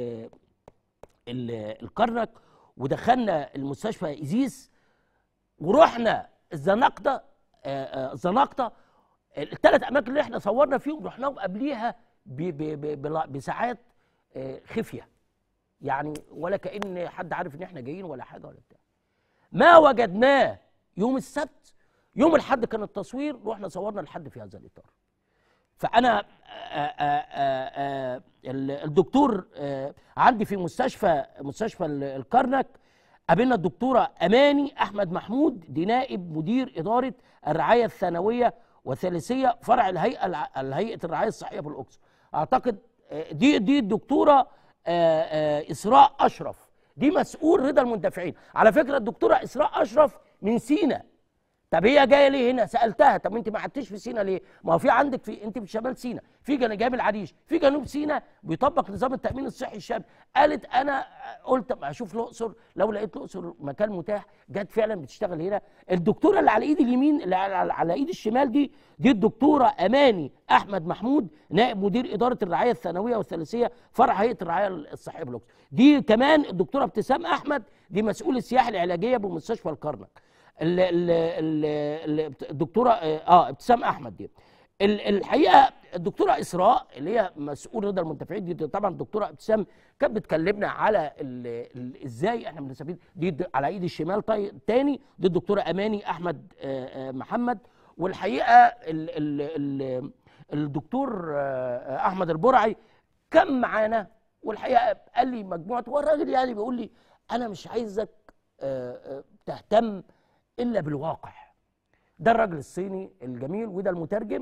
ال الكرنك ودخلنا المستشفى ازيس ورحنا الزناقطه آه، آه، الزناقطه الثلاث اماكن اللي احنا صورنا فيهم رحناهم قبليها ب- ب- ب- بلا- بساعات آه، خفيه يعني ولا كأن حد عارف ان احنا جايين ولا حاجه ولا بتاع ما وجدناه يوم السبت يوم الحد كان التصوير رحنا صورنا الحد في هذا الاطار فانا آآ آآ آآ ال- الدكتور آه، عندي في مستشفى مستشفى ال- الكرنك قابلنا الدكتوره اماني احمد محمود دي نائب مدير اداره الرعايه الثانويه والثالثيه فرع الهيئه الع- الهيئه الرعايه الصحيه بالاقصر اعتقد آه، دي دي الدكتوره آه، آه، اسراء اشرف دي مسؤول رضا المنتفعين على فكره الدكتوره اسراء اشرف من سينا طب هي جايه ليه هنا سالتها طب انت ما قعدتيش في سينا ليه ما هو في عندك في انت في شمال سينا في جن- جنوب العريش في جنوب سينا بيطبق نظام التامين الصحي الشامل قالت انا قلت ما اشوف الاقصر لو لقيت الاقصر مكان متاح جت فعلا بتشتغل هنا الدكتوره اللي على ايد اليمين اللي على, على ايد الشمال دي دي الدكتوره اماني احمد محمود نائب مدير اداره الرعايه الثانويه والثالثيه فرع هيئه الرعايه الصحيه بالاقصر دي كمان الدكتوره ابتسام احمد دي مسؤول السياحه العلاجيه بمستشفى الكرنك ال- ال- ال- ال- الدكتوره اه ابتسام احمد دي ال- الحقيقه الدكتوره اسراء اللي هي مسؤول رضا المنتفعين دي طبعا الدكتوره ابتسام كانت بتكلمنا على ال- ال- ازاي احنا بنستفيد دي د- على ايد الشمال طي- تاني دي الدكتوره اماني احمد آه، آه، محمد والحقيقه ال ال ال الدكتور آه، احمد البرعي كان معانا والحقيقه قال لي مجموعه هو الراجل يعني بيقول لي انا مش عايزك آه، آه، تهتم الا بالواقع ده الراجل الصيني الجميل وده المترجم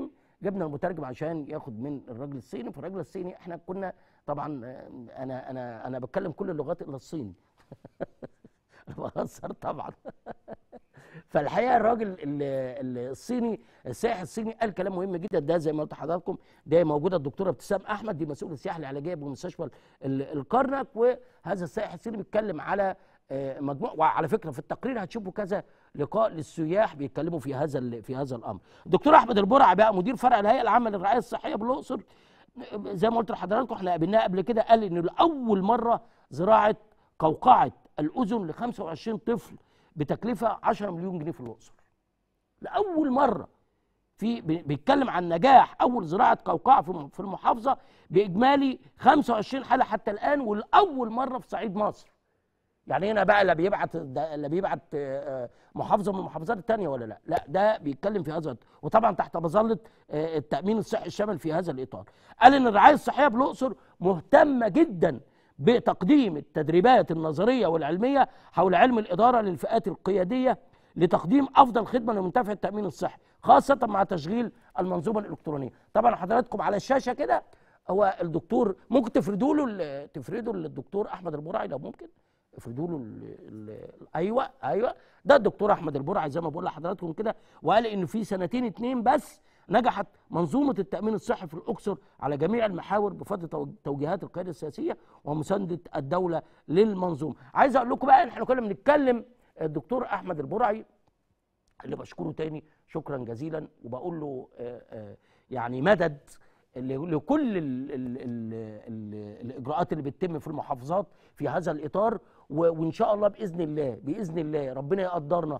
جبنا المترجم عشان ياخد من الراجل الصيني فالراجل الصيني احنا كنا طبعا آه، انا انا انا بتكلم كل اللغات الا الصيني انا بهزر طبعا فالحقيقه الراجل ال- ال- الصيني السائح الصيني قال كلام مهم جدا ده زي ما قلت لحضراتكم ده موجوده الدكتوره ابتسام احمد دي مسؤوله السياحه العلاجيه بمستشفى ال- ال- الكرنك وهذا السائح الصيني بيتكلم على آه، مجموعه وعلى فكره في التقرير هتشوفوا كذا لقاء للسياح بيتكلموا في هذا ال- في هذا الامر. الدكتور احمد البرع بقى مدير فرع الهيئه العامه للرعايه الصحيه بالاقصر زي ما قلت لحضراتكم احنا قابلناه قبل كده قال ان لاول مره زراعه قوقعه الاذن ل 25 طفل بتكلفه 10 مليون جنيه في الاقصر. لاول مره في بي- بيتكلم عن نجاح اول زراعه قوقعه في الم- في المحافظه باجمالي 25 حاله حتى الان ولاول مره في صعيد مصر. يعني هنا بقى لا بيبعت ده- لا بيبعت آه، آه، محافظه من المحافظات الثانيه ولا لا لا ده بيتكلم في هذا وطبعا تحت مظله آه، التامين الصحي الشامل في هذا الاطار قال ان الرعايه الصحيه بالاقصر مهتمه جدا بتقديم التدريبات النظريه والعلميه حول علم الاداره للفئات القياديه لتقديم افضل خدمه لمنتفع التامين الصحي خاصه مع تشغيل المنظومه الالكترونيه طبعا حضراتكم على الشاشه كده هو الدكتور ممكن تفردوا له ال- تفردوا للدكتور احمد البرعي لو ممكن افردوا له ال- ال- ايوه ايوه ده الدكتور احمد البرعي زي ما بقول لحضراتكم كده وقال ان في سنتين اتنين بس نجحت منظومه التامين الصحي في الاقصر على جميع المحاور بفضل تو- توجيهات القياده السياسيه ومسانده الدوله للمنظومه عايز اقول لكم بقى احنا كنا بنتكلم الدكتور احمد البرعي اللي بشكره تاني شكرا جزيلا وبقول له آه، آه، يعني مدد ل- لكل ال ال ال ال الاجراءات اللي بتتم في المحافظات في هذا الاطار و- وان شاء الله باذن الله باذن الله ربنا يقدرنا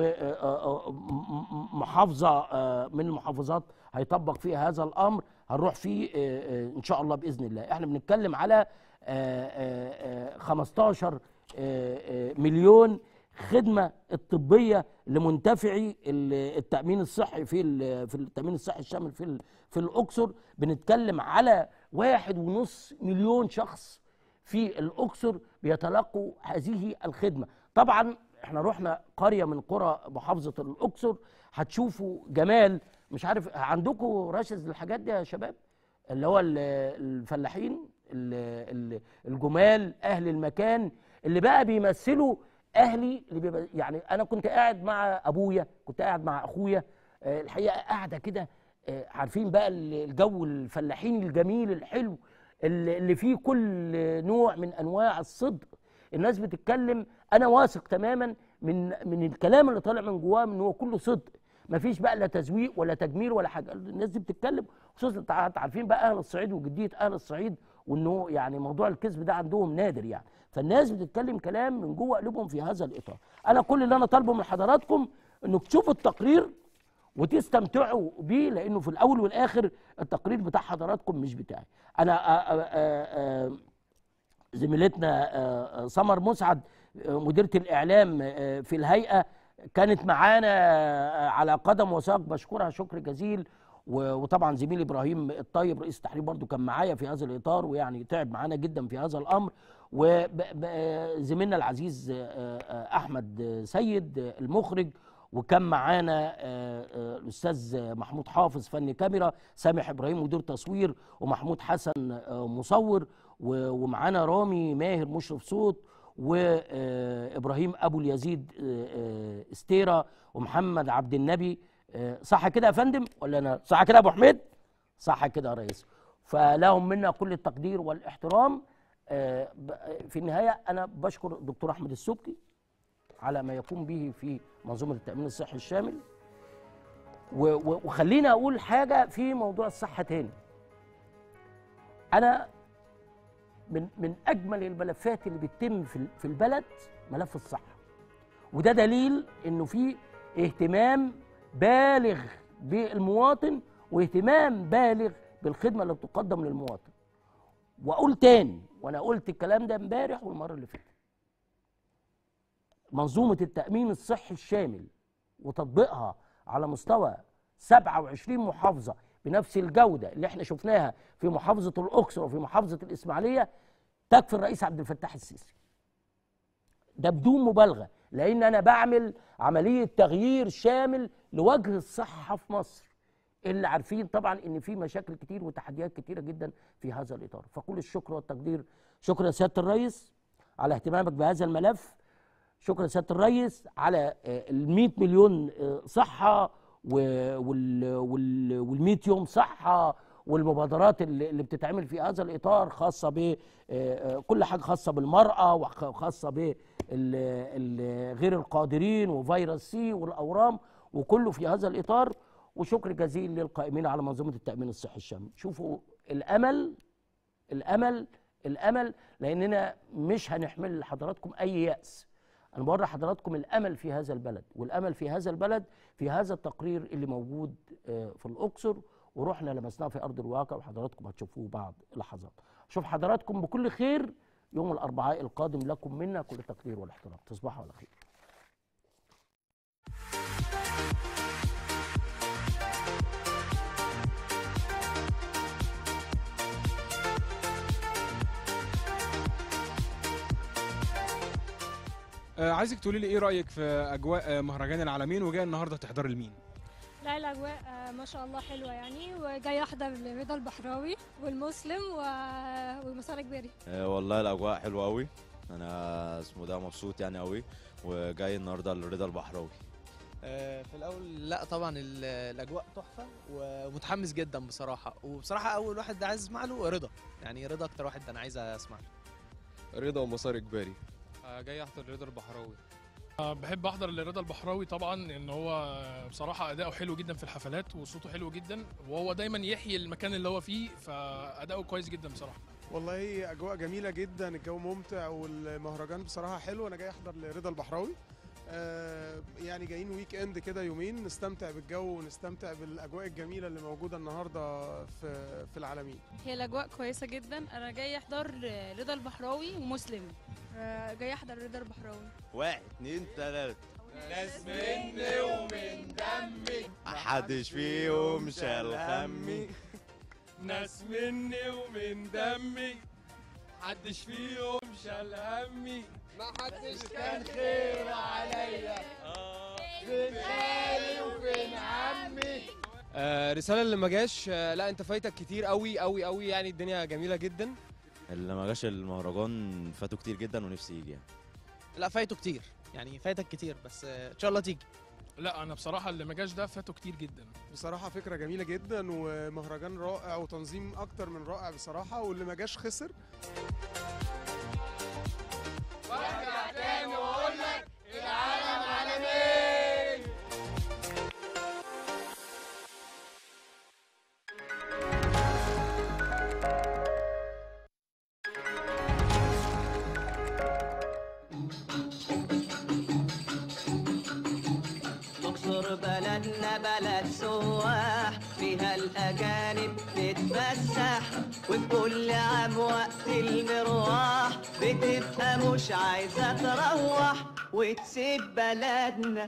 ومحافظه من المحافظات هيطبق فيها هذا الامر هنروح فيه آه، آه، ان شاء الله باذن الله احنا بنتكلم على آه، آه، آه، 15 آه، آه، مليون خدمه الطبيه لمنتفعي ال- التامين الصحي في ال- في التامين الصحي الشامل في ال- في الاقصر بنتكلم على واحد ونص مليون شخص في الاقصر بيتلقوا هذه الخدمه طبعا احنا رحنا قريه من قرى محافظه الاقصر هتشوفوا جمال مش عارف عندكم رشز الحاجات دي يا شباب اللي هو ال- الفلاحين ال- ال- الجمال اهل المكان اللي بقى بيمثلوا اهلي اللي بيبقى يعني انا كنت قاعد مع ابويا كنت قاعد مع اخويا آه، الحقيقه قاعده كده آه، عارفين بقى ال- الجو الفلاحين الجميل الحلو اللي اللي فيه كل نوع من انواع الصدق الناس بتتكلم انا واثق تماما من من الكلام اللي طالع من جواهم ان هو كله صدق مفيش بقى لا تزويق ولا تجميل ولا حاجه الناس دي بتتكلم خصوصا انت عارف- عارفين بقى اهل الصعيد وجديه اهل الصعيد وانه يعني موضوع الكذب ده عندهم نادر يعني فالناس بتتكلم كلام من جوه قلوبهم في هذا الاطار انا كل اللي انا طالبه من حضراتكم انك تشوفوا التقرير وتستمتعوا بيه لانه في الاول والاخر التقرير بتاع حضراتكم مش بتاعي انا آآ آآ آآ زميلتنا آه، آه، سمر مسعد آه، مديرة الإعلام آه، في الهيئة كانت معانا آه، على قدم وساق بشكرها شكر جزيل و- وطبعا زميلي ابراهيم الطيب رئيس التحرير برضو كان معايا في هذا الاطار ويعني تعب معانا جدا في هذا الامر وزميلنا العزيز آه، آه، احمد سيد آه، المخرج وكان معانا آه، آه، الاستاذ محمود حافظ فني كاميرا سامح ابراهيم مدير تصوير ومحمود حسن آه، مصور و- ومعانا رامي ماهر مشرف صوت وابراهيم ابو اليزيد آه، آه، استيرا ومحمد عبد النبي آه، صح كده يا فندم ولا انا صح كده يا ابو حميد صح كده يا ريس فلهم منا كل التقدير والاحترام آه، ب- في النهايه انا بشكر الدكتور احمد السبكي على ما يقوم به في منظومه التامين الصحي الشامل و- و- وخليني اقول حاجه في موضوع الصحه تاني انا من من اجمل الملفات اللي بتتم في ال- في البلد ملف الصحه وده دليل انه في اهتمام بالغ بالمواطن واهتمام بالغ بالخدمه اللي بتقدم للمواطن واقول تاني وانا قلت الكلام ده امبارح والمره اللي فاتت منظومه التامين الصحي الشامل وتطبيقها على مستوى 27 محافظه بنفس الجوده اللي احنا شفناها في محافظه الاقصر وفي محافظه الاسماعيليه تكفي الرئيس عبد الفتاح السيسي ده بدون مبالغه لان انا بعمل عمليه تغيير شامل لوجه الصحه في مصر اللي عارفين طبعا ان في مشاكل كتير وتحديات كتيره جدا في هذا الاطار فكل الشكر والتقدير شكرا سياده الرئيس على اهتمامك بهذا الملف شكرا سياده الرئيس على ال 100 مليون آه، صحه وال 100 يوم صحه والمبادرات اللي اللي بتتعمل في هذا الاطار خاصه ب آه، آه، كل حاجه خاصه بالمراه وخاصه ب غير القادرين وفيروس سي والاورام وكله في هذا الاطار وشكر جزيل للقائمين على منظومه التامين الصحي الشامل شوفوا الامل الامل الامل لاننا مش هنحمل لحضراتكم اي ياس انا بوري حضراتكم الامل في هذا البلد والامل في هذا البلد في هذا التقرير اللي موجود آه، في الاقصر ورحنا لمسناه في ارض الواقع وحضراتكم هتشوفوه بعد لحظات اشوف حضراتكم بكل خير يوم الاربعاء القادم لكم منا كل تقدير والاحترام تصبحوا على خير آه، عايزك تقولي لي ايه رايك في اجواء آه، مهرجان العالمين وجاي النهارده تحضري لمين لا الاجواء آه، ما شاء الله حلوه يعني وجاي احضر رضا البحراوي والمسلم و- ومسار اجباري آه، والله الاجواء حلوه قوي انا اسمه ده مبسوط يعني قوي وجاي النهارده لرضا البحراوي آه، في الاول لا طبعا ال- الاجواء تحفه ومتحمس جدا بصراحه وبصراحه اول واحد عايز اسمع له رضا يعني رضا اكتر واحد انا عايز اسمع له رضا ومسار اجباري جاي احضر رضا البحراوي آه، بحب احضر لرضا البحراوي طبعا ان هو بصراحه اداؤه حلو جدا في الحفلات وصوته حلو جدا وهو دايما يحيي المكان اللي هو فيه فاداؤه كويس جدا بصراحه والله اجواء جميله جدا الجو ممتع والمهرجان بصراحه حلو انا جاي احضر لرضا البحراوي آه، يعني جايين ويك اند كده يومين نستمتع بالجو ونستمتع بالاجواء الجميله اللي موجوده النهارده في في العالمين هي الاجواء كويسه جدا انا جاي احضر رضا البحراوي ومسلم جاي احضر رضا البحراوي واحد اتنين تلاته ناس مني ومن دمي محدش فيهم شال همي ناس مني ومن دمي محدش فيهم شال همي محدش كان خير عليا فين خالي وفين عمي آه رساله اللي ما جاش آه لا انت فايتك كتير قوي قوي قوي يعني الدنيا جميله جدا اللي ما جاش المهرجان فاتوا كتير جدا ونفسي يجي يعني. لا فايته كتير يعني فايتك كتير بس آه، ان شاء الله تيجي لا انا بصراحه اللي ما جاش ده فاته كتير جدا بصراحه فكره جميله جدا ومهرجان رائع وتنظيم اكتر من رائع بصراحه واللي ما جاش خسر وارجع تاني واقول لك العالم عالمين الاقصر بلدنا بلد سواح فيها الاجانب تتفسح وكل عام وقت المروح بتبقى مش عايزه تروح وتسيب بلدنا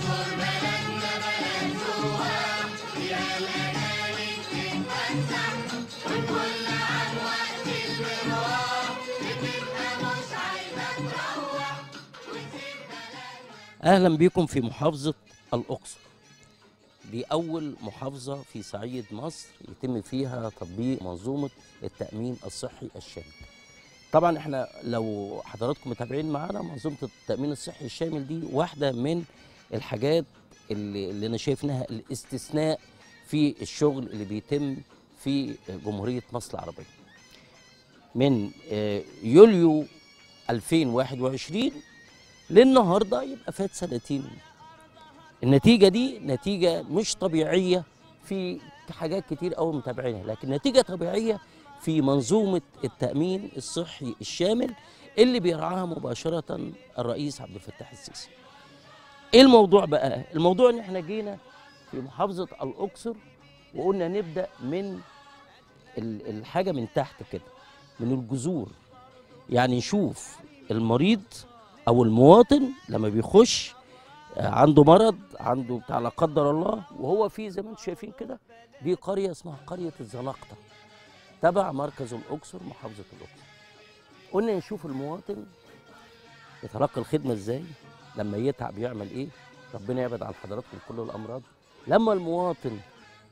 اهلا بكم في محافظه الاقصر دي اول محافظه في صعيد مصر يتم فيها تطبيق منظومه التامين الصحي الشامل طبعا احنا لو حضراتكم متابعين معانا منظومه التامين الصحي الشامل دي واحده من الحاجات اللي, اللي انا شايف انها الاستثناء في الشغل اللي بيتم في جمهوريه مصر العربيه من آه، يوليو 2021 للنهارده يبقى فات سنتين النتيجه دي نتيجه مش طبيعيه في حاجات كتير قوي متابعينها لكن نتيجه طبيعيه في منظومه التامين الصحي الشامل اللي بيرعاها مباشره الرئيس عبد الفتاح السيسي ايه الموضوع بقى الموضوع ان احنا جينا في محافظه الاقصر وقلنا نبدا من ال- الحاجه من تحت كده من الجذور يعني نشوف المريض او المواطن لما بيخش آه، عنده مرض عنده بتاع لا قدر الله وهو في زي ما انتم شايفين كده دي قريه اسمها قريه الزناقطه تبع مركز الاقصر محافظه الاقصر قلنا نشوف المواطن يتلقى الخدمه ازاي لما يتعب يعمل ايه ربنا يبعد عن حضراتكم كل الامراض لما المواطن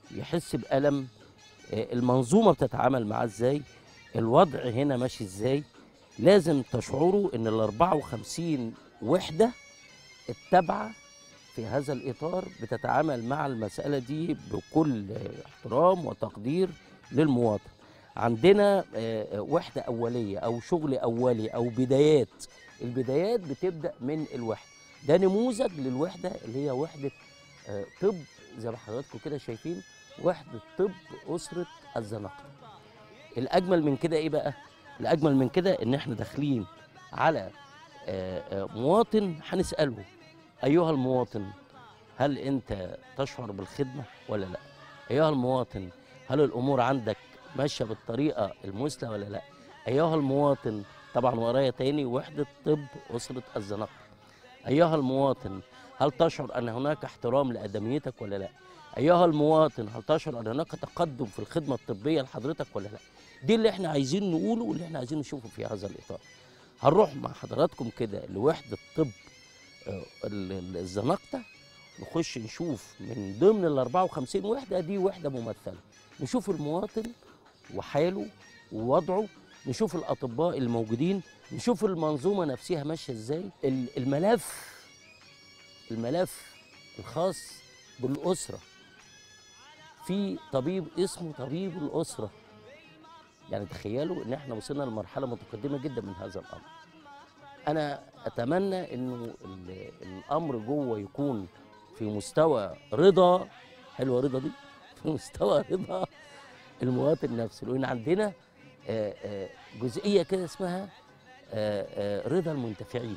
يحس بالم آه، المنظومه بتتعامل معاه ازاي الوضع هنا ماشي ازاي لازم تشعروا ان ال 54 وحده التابعه في هذا الاطار بتتعامل مع المساله دي بكل احترام وتقدير للمواطن عندنا آه، آه، وحده اوليه او شغل اولي او بدايات البدايات بتبدا من الوحده ده نموذج للوحده اللي هي وحده آه، طب زي ما حضراتكم كده شايفين وحده طب اسره الزنقه الاجمل من كده ايه بقى الاجمل من كده ان احنا داخلين على آه، آه، مواطن هنساله ايها المواطن هل انت تشعر بالخدمه ولا لا ايها المواطن هل الامور عندك ماشيه بالطريقه المثلى ولا لا ايها المواطن طبعا ورايا تاني وحده طب اسره الزنقه ايها المواطن هل تشعر ان هناك احترام لادميتك ولا لا ايها المواطن هل تشعر ان هناك تقدم في الخدمه الطبيه لحضرتك ولا لا دي اللي احنا عايزين نقوله واللي احنا عايزين نشوفه في هذا الاطار هنروح مع حضراتكم كده لوحده طب آه، ال- ال- الزنقطه نخش نشوف من ضمن ال 54 وحده دي وحده ممثله نشوف المواطن وحاله ووضعه نشوف الاطباء الموجودين نشوف المنظومه نفسها ماشيه ازاي ال- الملف الملف الخاص بالاسره في طبيب اسمه طبيب الاسره يعني تخيلوا ان احنا وصلنا لمرحله متقدمه جدا من هذا الامر انا اتمنى انه ال- الامر جوه يكون في مستوى رضا حلوه رضا دي في مستوى رضا المواطن نفسه لان عندنا آه، آه، جزئيه كده اسمها آه، آه، رضا المنتفعين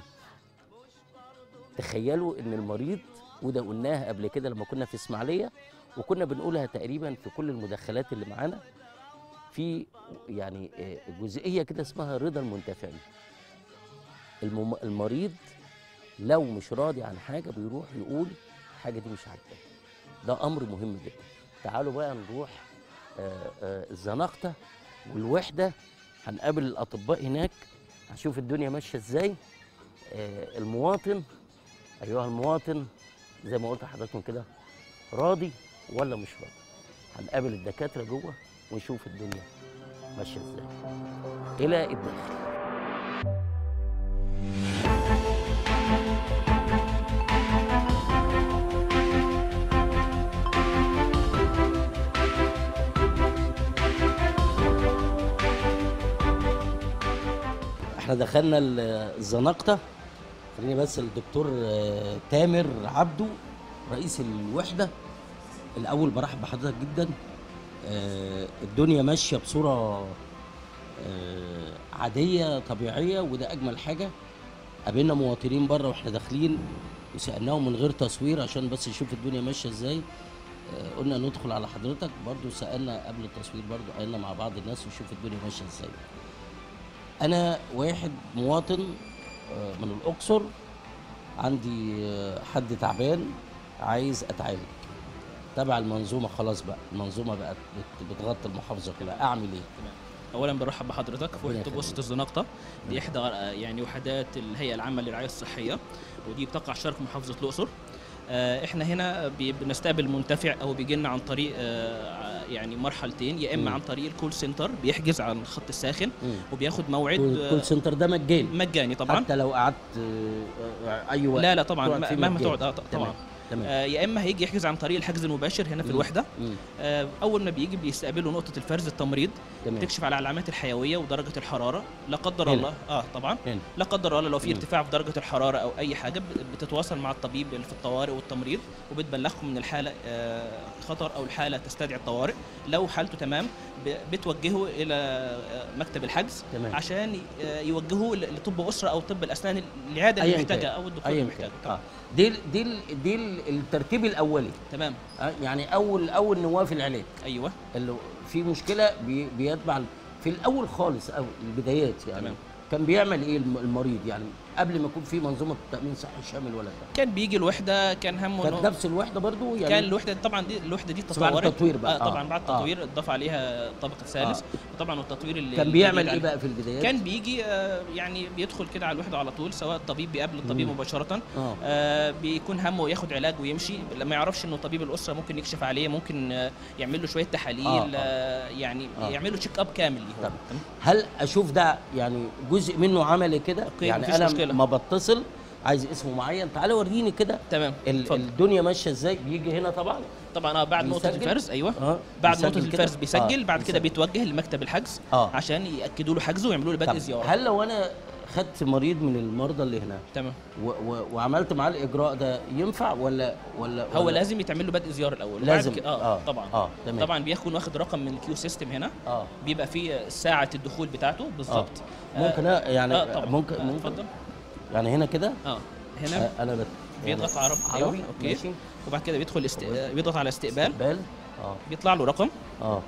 تخيلوا ان المريض وده قلناها قبل كده لما كنا في اسماعيليه وكنا بنقولها تقريبا في كل المداخلات اللي معانا في يعني آه، جزئيه كده اسمها رضا المنتفعين المم... المريض لو مش راضي عن حاجه بيروح يقول الحاجه دي مش عاجباني ده امر مهم جدا تعالوا بقى نروح آه، آه، الزنقطه والوحده هنقابل الاطباء هناك هنشوف الدنيا ماشيه ازاي آه، المواطن ايها المواطن زي ما قلت لحضراتكم كده راضي ولا مش راضي هنقابل الدكاتره جوه ونشوف الدنيا ماشيه ازاي الى الداخل احنا دخلنا ال- الزنقطه خليني بس الدكتور آه، تامر عبده رئيس الوحده الاول برحب بحضرتك جدا آه، الدنيا ماشيه بصوره آه، عاديه طبيعيه وده اجمل حاجه قابلنا مواطنين بره واحنا داخلين وسالناهم من غير تصوير عشان بس نشوف الدنيا ماشيه ازاي آه، قلنا ندخل على حضرتك برضو سالنا قبل التصوير برضو قالنا مع بعض الناس ونشوف الدنيا ماشيه ازاي انا واحد مواطن آه، من الاقصر عندي آه، حد تعبان عايز اتعالج تبع المنظومه خلاص بقى المنظومه بقت بت- بتغطي المحافظه كلها اعمل ايه اولا برحب بحضرتك في ربنا وحده يخليك. وسط الزنقطه دي احدى آه، يعني وحدات الهيئه العامه للرعايه الصحيه ودي بتقع شرق محافظه الاقصر آه، احنا هنا بي- بنستقبل منتفع او بيجي لنا عن طريق آه، يعني مرحلتين يا مم. اما عن طريق الكول سنتر بيحجز على الخط الساخن مم. وبياخد موعد الكول سنتر ده مجاني مجاني طبعا حتى لو قعدت آه، آه، اي وقت لا لا طبعا تقعد فيه مهما مجاني. تقعد اه ط- طبعا تمام تمام آه، يا اما هيجي يحجز عن طريق الحجز المباشر هنا في مم. الوحده مم. آه، اول ما بيجي بيستقبله نقطه الفرز التمريض تمام. تكشف على العلامات الحيويه ودرجه الحراره لا قدر هنا. الله اه طبعا هنا. لا قدر الله لو في مم. ارتفاع في درجه الحراره او اي حاجه ب- بتتواصل مع الطبيب اللي في الطوارئ والتمريض وبتبلغكم من الحاله آه، خطر او الحاله تستدعي الطوارئ لو حالته تمام ب- بتوجهه الى آه، مكتب الحجز تمام. عشان آه، يوجهوه ل- لطب اسره او طب الاسنان العياده اللي أياً محتاجها كان. او الدكتور أياً اللي كان. محتاجه آه. دي ال- دي ال- دي ال- الترتيب الاولي تمام آه، يعني اول اول نواه في العلاج ايوه اللي في مشكله بي بيتبع في الاول خالص او البدايات يعني تمام. كان بيعمل ايه الم- المريض يعني قبل ما يكون في منظومه تامين صحي شامل ولا بتاع كان بيجي الوحده كان همه كانت إنه- نفس الوحده برضو يعني كان الوحده طبعا دي الوحده دي بس بعد تطورت التطوير بقى. آه طبعا آه. بعد آه. التطوير اتضاف عليها طابق ثالث طبعا والتطوير اللي كان بيعمل الجديد ايه عليه. بقى في البدايات كان بيجي آه، يعني بيدخل كده على الوحده على طول سواء الطبيب بيقابل الطبيب مم. مباشره اه آه بيكون همه ياخد علاج ويمشي لما يعرفش انه طبيب الاسره ممكن يكشف عليه ممكن آه يعمل له شويه تحاليل آه، آه آه. يعني آه. يعمل له تشيك اب كامل ليه طب هل اشوف ده يعني جزء منه عملي كده أوكي، يعني مفيش انا مشكلة. ما بتصل عايز اسمه معين تعالى وريني كده تمام ال- اتفضل. الدنيا ماشيه ازاي بيجي هنا طبعا طبعا اه بعد نقطه بيسجل؟ الفرز ايوه اه بعد بيسجل نقطه كده؟ الفرز بيسجل آه، بعد كده بيسجل. بيتوجه لمكتب الحجز اه عشان ياكدوا له حجزه ويعملوا له بدء طب زياره هل لو انا خدت مريض من المرضى اللي هنا تمام و و وعملت معاه الاجراء ده ينفع ولا ولا هو ولا لازم يتعمل له بدء زياره الاول وبعد لازم كده- اه, آه، طبعا آه، تمام. طبعا بيكون واخد رقم من الكيو سيستم هنا اه بيبقى فيه ساعه الدخول بتاعته بالظبط ممكن أ- يعني آه طبعا ممكن آه، ممكن اتفضل يعني هنا كده اه هنا آه، انا بت بيضغط عربي عربي ايوه اوكي ماشي وبعد كده بيدخل است... بيضغط على استقبال استقبال اه بيطلع له رقم اه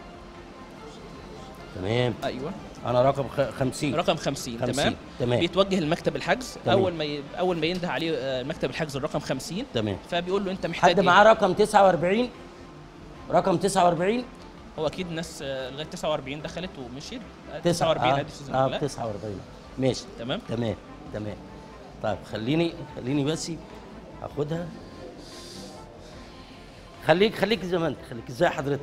تمام ايوه انا رقم خ- 50 رقم 50 50 تمام تمام بيتوجه لمكتب الحجز تمام. اول ما ي... اول ما ينده عليه آه، مكتب الحجز الرقم 50 تمام فبيقول له انت محتاج حد إيه؟ معاه رقم 49 رقم 49 هو اكيد ناس آه، لغايه 49 دخلت ومشيت آه، تسعة 49 اه, ادي استاذ آه نبيلة. 49 ماشي تمام تمام تمام طيب خليني خليني بس اخدها خليك خليك زي ما انت خليك ازاي حضرتك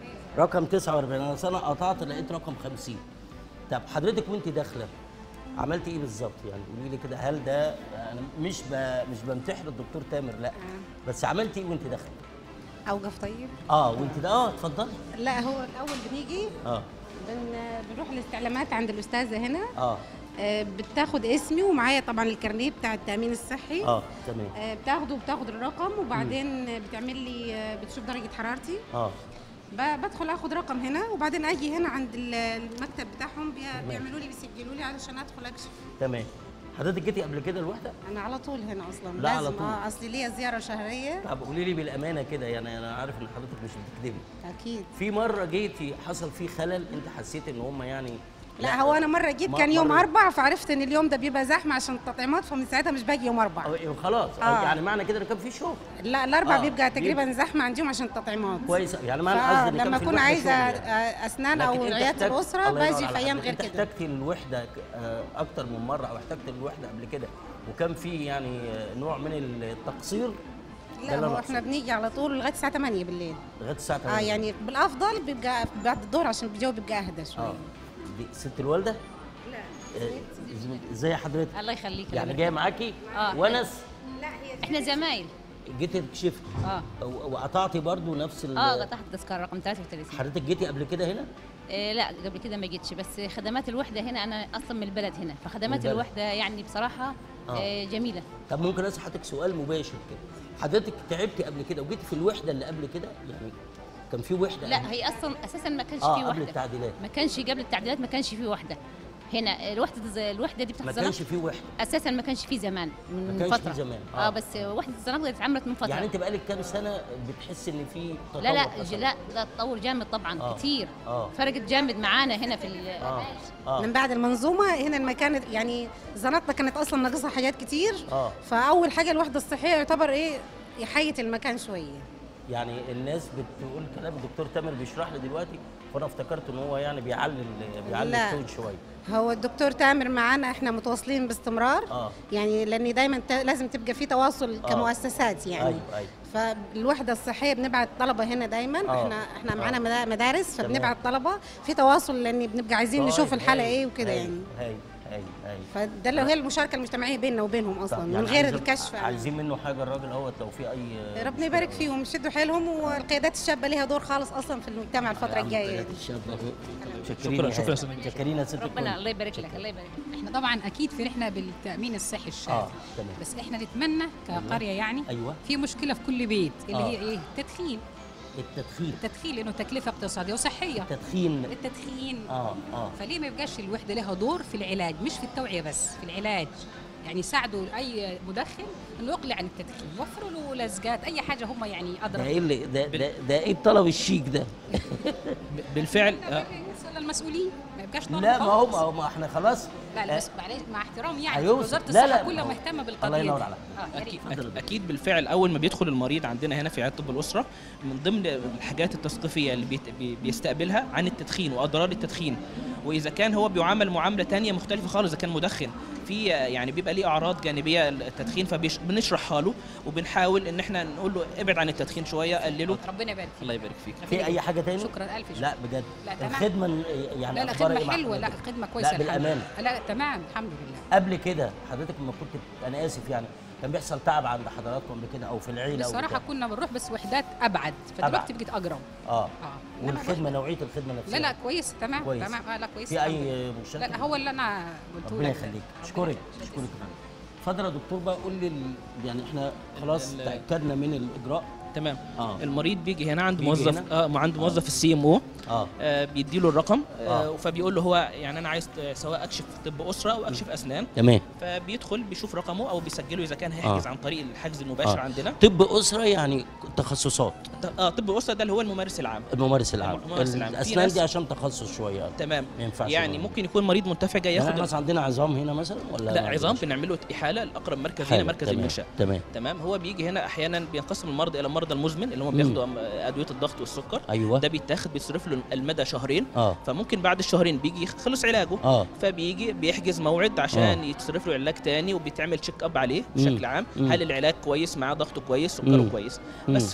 رقم 49 انا سنه قطعت لقيت رقم 50 طب حضرتك وانت داخله عملت ايه بالظبط يعني قولي لي كده هل ده انا مش ب... مش بمتحن الدكتور تامر لا بس عملت ايه وانت داخله اوقف طيب اه وانت ده اه اتفضلي لا هو الاول بنيجي اه بن... بنروح الاستعلامات عند الاستاذه هنا اه آه، بتاخد اسمي ومعايا طبعا الكارنيه بتاع التامين الصحي اه تمام آه، بتاخده وبتاخد الرقم وبعدين بتعمل لي آه، بتشوف درجه حرارتي اه ب- بدخل اخد رقم هنا وبعدين اجي هنا عند ال- المكتب بتاعهم بي- بيعملوا لي بيسجلوا لي علشان ادخل اكشف تمام حضرتك جيتي قبل كده الوحده انا على طول هنا اصلا لا، على لازم طول. اه اصل ليا زياره شهريه طب قولي لي بالامانه كده يعني انا عارف ان حضرتك مش بتكذبي اكيد في مره جيتي حصل فيه خلل انت حسيت ان هم يعني لا هو انا مره جيت م- كان يوم مرة- اربع فعرفت ان اليوم ده بيبقى زحمه عشان التطعيمات فمن ساعتها مش باجي يوم اربع أو- خلاص آه. آه. يعني معنى كده ان كان في شغل لا الاربع آه، بيبقى تقريبا بيبقى- زحمه عندهم عشان التطعيمات كويس يعني معنى فآه، قصدي ان كان لما في اكون الوحدة عايزه شغل يعني. آه، اسنان لكن او أنت عياده احتجت- الاسره الله ينور باجي على في ايام حضرتك. غير انت كده احتجتي الوحده ك- آه، اكتر من مره او احتجت الوحده قبل كده وكان في يعني آه، نوع من التقصير ده لا اللي هو أنا احنا أقصده. بنيجي على طول لغايه الساعه 8 بالليل لغايه الساعه اه 8 يعني بالافضل بيبقى بعد الظهر عشان الجو بيبقى اهدى شويه اه دي ست الوالده لا آه، ازاي حضرتك الله يخليك يعني جايه معاكي آه. ونس احنا زمايل جيتي تكشفي اه و- وقطعتي برضو نفس ال- اه قطعت التذكره رقم 33 حضرتك جيتي قبل كده هنا إيه لا قبل كده ما جيتش بس خدمات الوحده هنا انا اصلا من البلد هنا فخدمات البلد. الوحده يعني بصراحه آه. آه. جميله طب ممكن اسال حضرتك سؤال مباشر كده حضرتك تعبتي قبل كده وجيتي في الوحده اللي قبل كده يعني كان في وحده قبل- لا هي اصلا اساسا ما كانش آه، في قبل وحده التعديلات. ما كانش قبل التعديلات ما كانش في وحده هنا الوحده الوحده دي بتاعت ما الزناقة كانش في وحده اساسا ما كانش في زمان من ما كانش في فتره زمان، اه, آه. بس وحده الزناقه دي اتعملت من فتره يعني انت بقالك كام سنه بتحس ان في تطور لا لا حصل؟ لا لا تطور جامد طبعا آه. كتير اه فرقت جامد معانا هنا في ال- اه اه من بعد المنظومه هنا المكان يعني زناتنا كانت اصلا ناقصها حاجات كتير اه فاول حاجه الوحده الصحيه يعتبر ايه يحيت المكان شويه يعني الناس بتقول كلام الدكتور تامر بيشرح لي دلوقتي فانا افتكرت ان هو يعني بيعلي ال- بيعلي لا. الصوت شويه هو الدكتور تامر معانا احنا متواصلين باستمرار اه يعني لان دايما ت- لازم تبقى في تواصل آه. كمؤسسات يعني ايوه ايوه فالوحده الصحيه بنبعت طلبه هنا دايما آه. احنا احنا آه. معانا مدا- مدارس تمام. فبنبعت طلبه في تواصل لان بنبقى عايزين طيب، نشوف الحاله هايل، ايه وكده هايل، يعني هايل هايل هايل فده اللي هي المشاركه المجتمعيه بيننا وبينهم اصلا طب من يعني غير عايزين- الكشف عايزين منه حاجه الراجل اهوت لو في اي ربنا يبارك فيهم يشدوا حيلهم والقيادات الشابه ليها دور خالص اصلا في المجتمع الفتره الجايه يعني. شكرا شكراً، شكرا شكرين يا ست ربنا الكل. الله يبارك لك الله يبارك لك احنا طبعا اكيد فرحنا بالتامين الصحي الشامل اه تمام بس احنا نتمنى كقريه يعني ايوه في مشكله في كل بيت اللي آه. هي ايه التدخين التدخين التدخين لانه تكلفه اقتصاديه وصحيه التدخين التدخين اه اه فليه ما يبقاش الوحده لها دور في العلاج مش في التوعيه بس في العلاج يعني يساعدوا اي مدخن انه يقلع عن التدخين وفروا له لزقات اي حاجه هم يعني ده ادرى ايه اللي ده ده, ده ايه الطلب الشيك ده بالفعل يوصل للمسؤولين ما يبقاش طالب لا ما هو خالص. ما هو ما احنا خلاص لا لا بس معلش مع احترامي يعني هيوصل. وزاره لا، لا، الصحه كلها ما هو- مهتمه بالقضيه الله ينور دي. عليك. اه يا ريت أكيد, اكيد بالفعل اول ما بيدخل المريض عندنا هنا في عياده طب الاسره من ضمن الحاجات التثقيفيه اللي بيت- بي- بيستقبلها عن التدخين واضرار التدخين واذا كان هو بيعامل معامله تانية مختلفه خالص اذا كان مدخن في يعني بيبقى ليه اعراض جانبيه التدخين فبنشرحها له وبنحاول ان احنا نقول له ابعد عن التدخين شويه قلله ربنا يبارك فيك الله يبارك فيك في اي حاجه تاني شكرا الف شكرا لا بجد لا تمام الخدمه يعني لا لا أخبارها إيه خدمه مع حلوه لا حضرتك؟ خدمه كويسه لا الحمد بالامانه لله. لا تمام الحمد لله قبل كده حضرتك لما كنت انا اسف يعني كان بيحصل تعب عند حضراتكم قبل كده او في العيله او بصراحه بتاع. كنا بنروح بس وحدات ابعد فدلوقتي بقت اقرب اه اه والخدمه نوعيه الخدمه نفسها لا لا كويس تمام كويس. تمام اه لا كويس في اي مشكله لا لا هو اللي انا قلته ربنا لك يخليك اشكرك اشكرك اتفضل يا دكتور بقى قول لي ال- يعني احنا خلاص ال- تاكدنا من الاجراء تمام اه المريض بيجي هنا عند بيجي موظف هنا؟ اه عند موظف السي ام او اه بيدي له الرقم آه. آه. فبيقول له هو يعني انا عايز ت- سواء اكشف طب اسره او اكشف اسنان تمام. فبيدخل بيشوف رقمه او بيسجله اذا كان هيحجز آه. عن طريق الحجز المباشر آه. عندنا طب اسره يعني تخصصات ط- اه طب اسره ده اللي هو الممارس العام الممارس العام الممارس العام. في الاسنان ناس- دي عشان تخصص شويه تمام ما ينفعش يعني بقى. ممكن يكون مريض منتفع جاي يعني ياخد احنا مثلا عندنا عظام هنا مثلا ولا لا ما عظام عندناش؟ بنعمل له احاله لاقرب مركز حلو، هنا مركز تمام، المنشا تمام. تمام هو بيجي هنا احيانا بينقسم المرضى الى المرضى المزمن اللي هم مم. بياخدوا أم- ادويه الضغط والسكر أيوة. ده بيتاخد بيصرف له المدى شهرين اه فممكن بعد الشهرين بيجي خلص علاجه اه فبيجي بيحجز موعد عشان آه. يتصرف له علاج تاني وبيتعمل تشيك اب عليه مم. بشكل عام مم. هل العلاج كويس معاه ضغطه كويس سكره مم. كويس مم. بس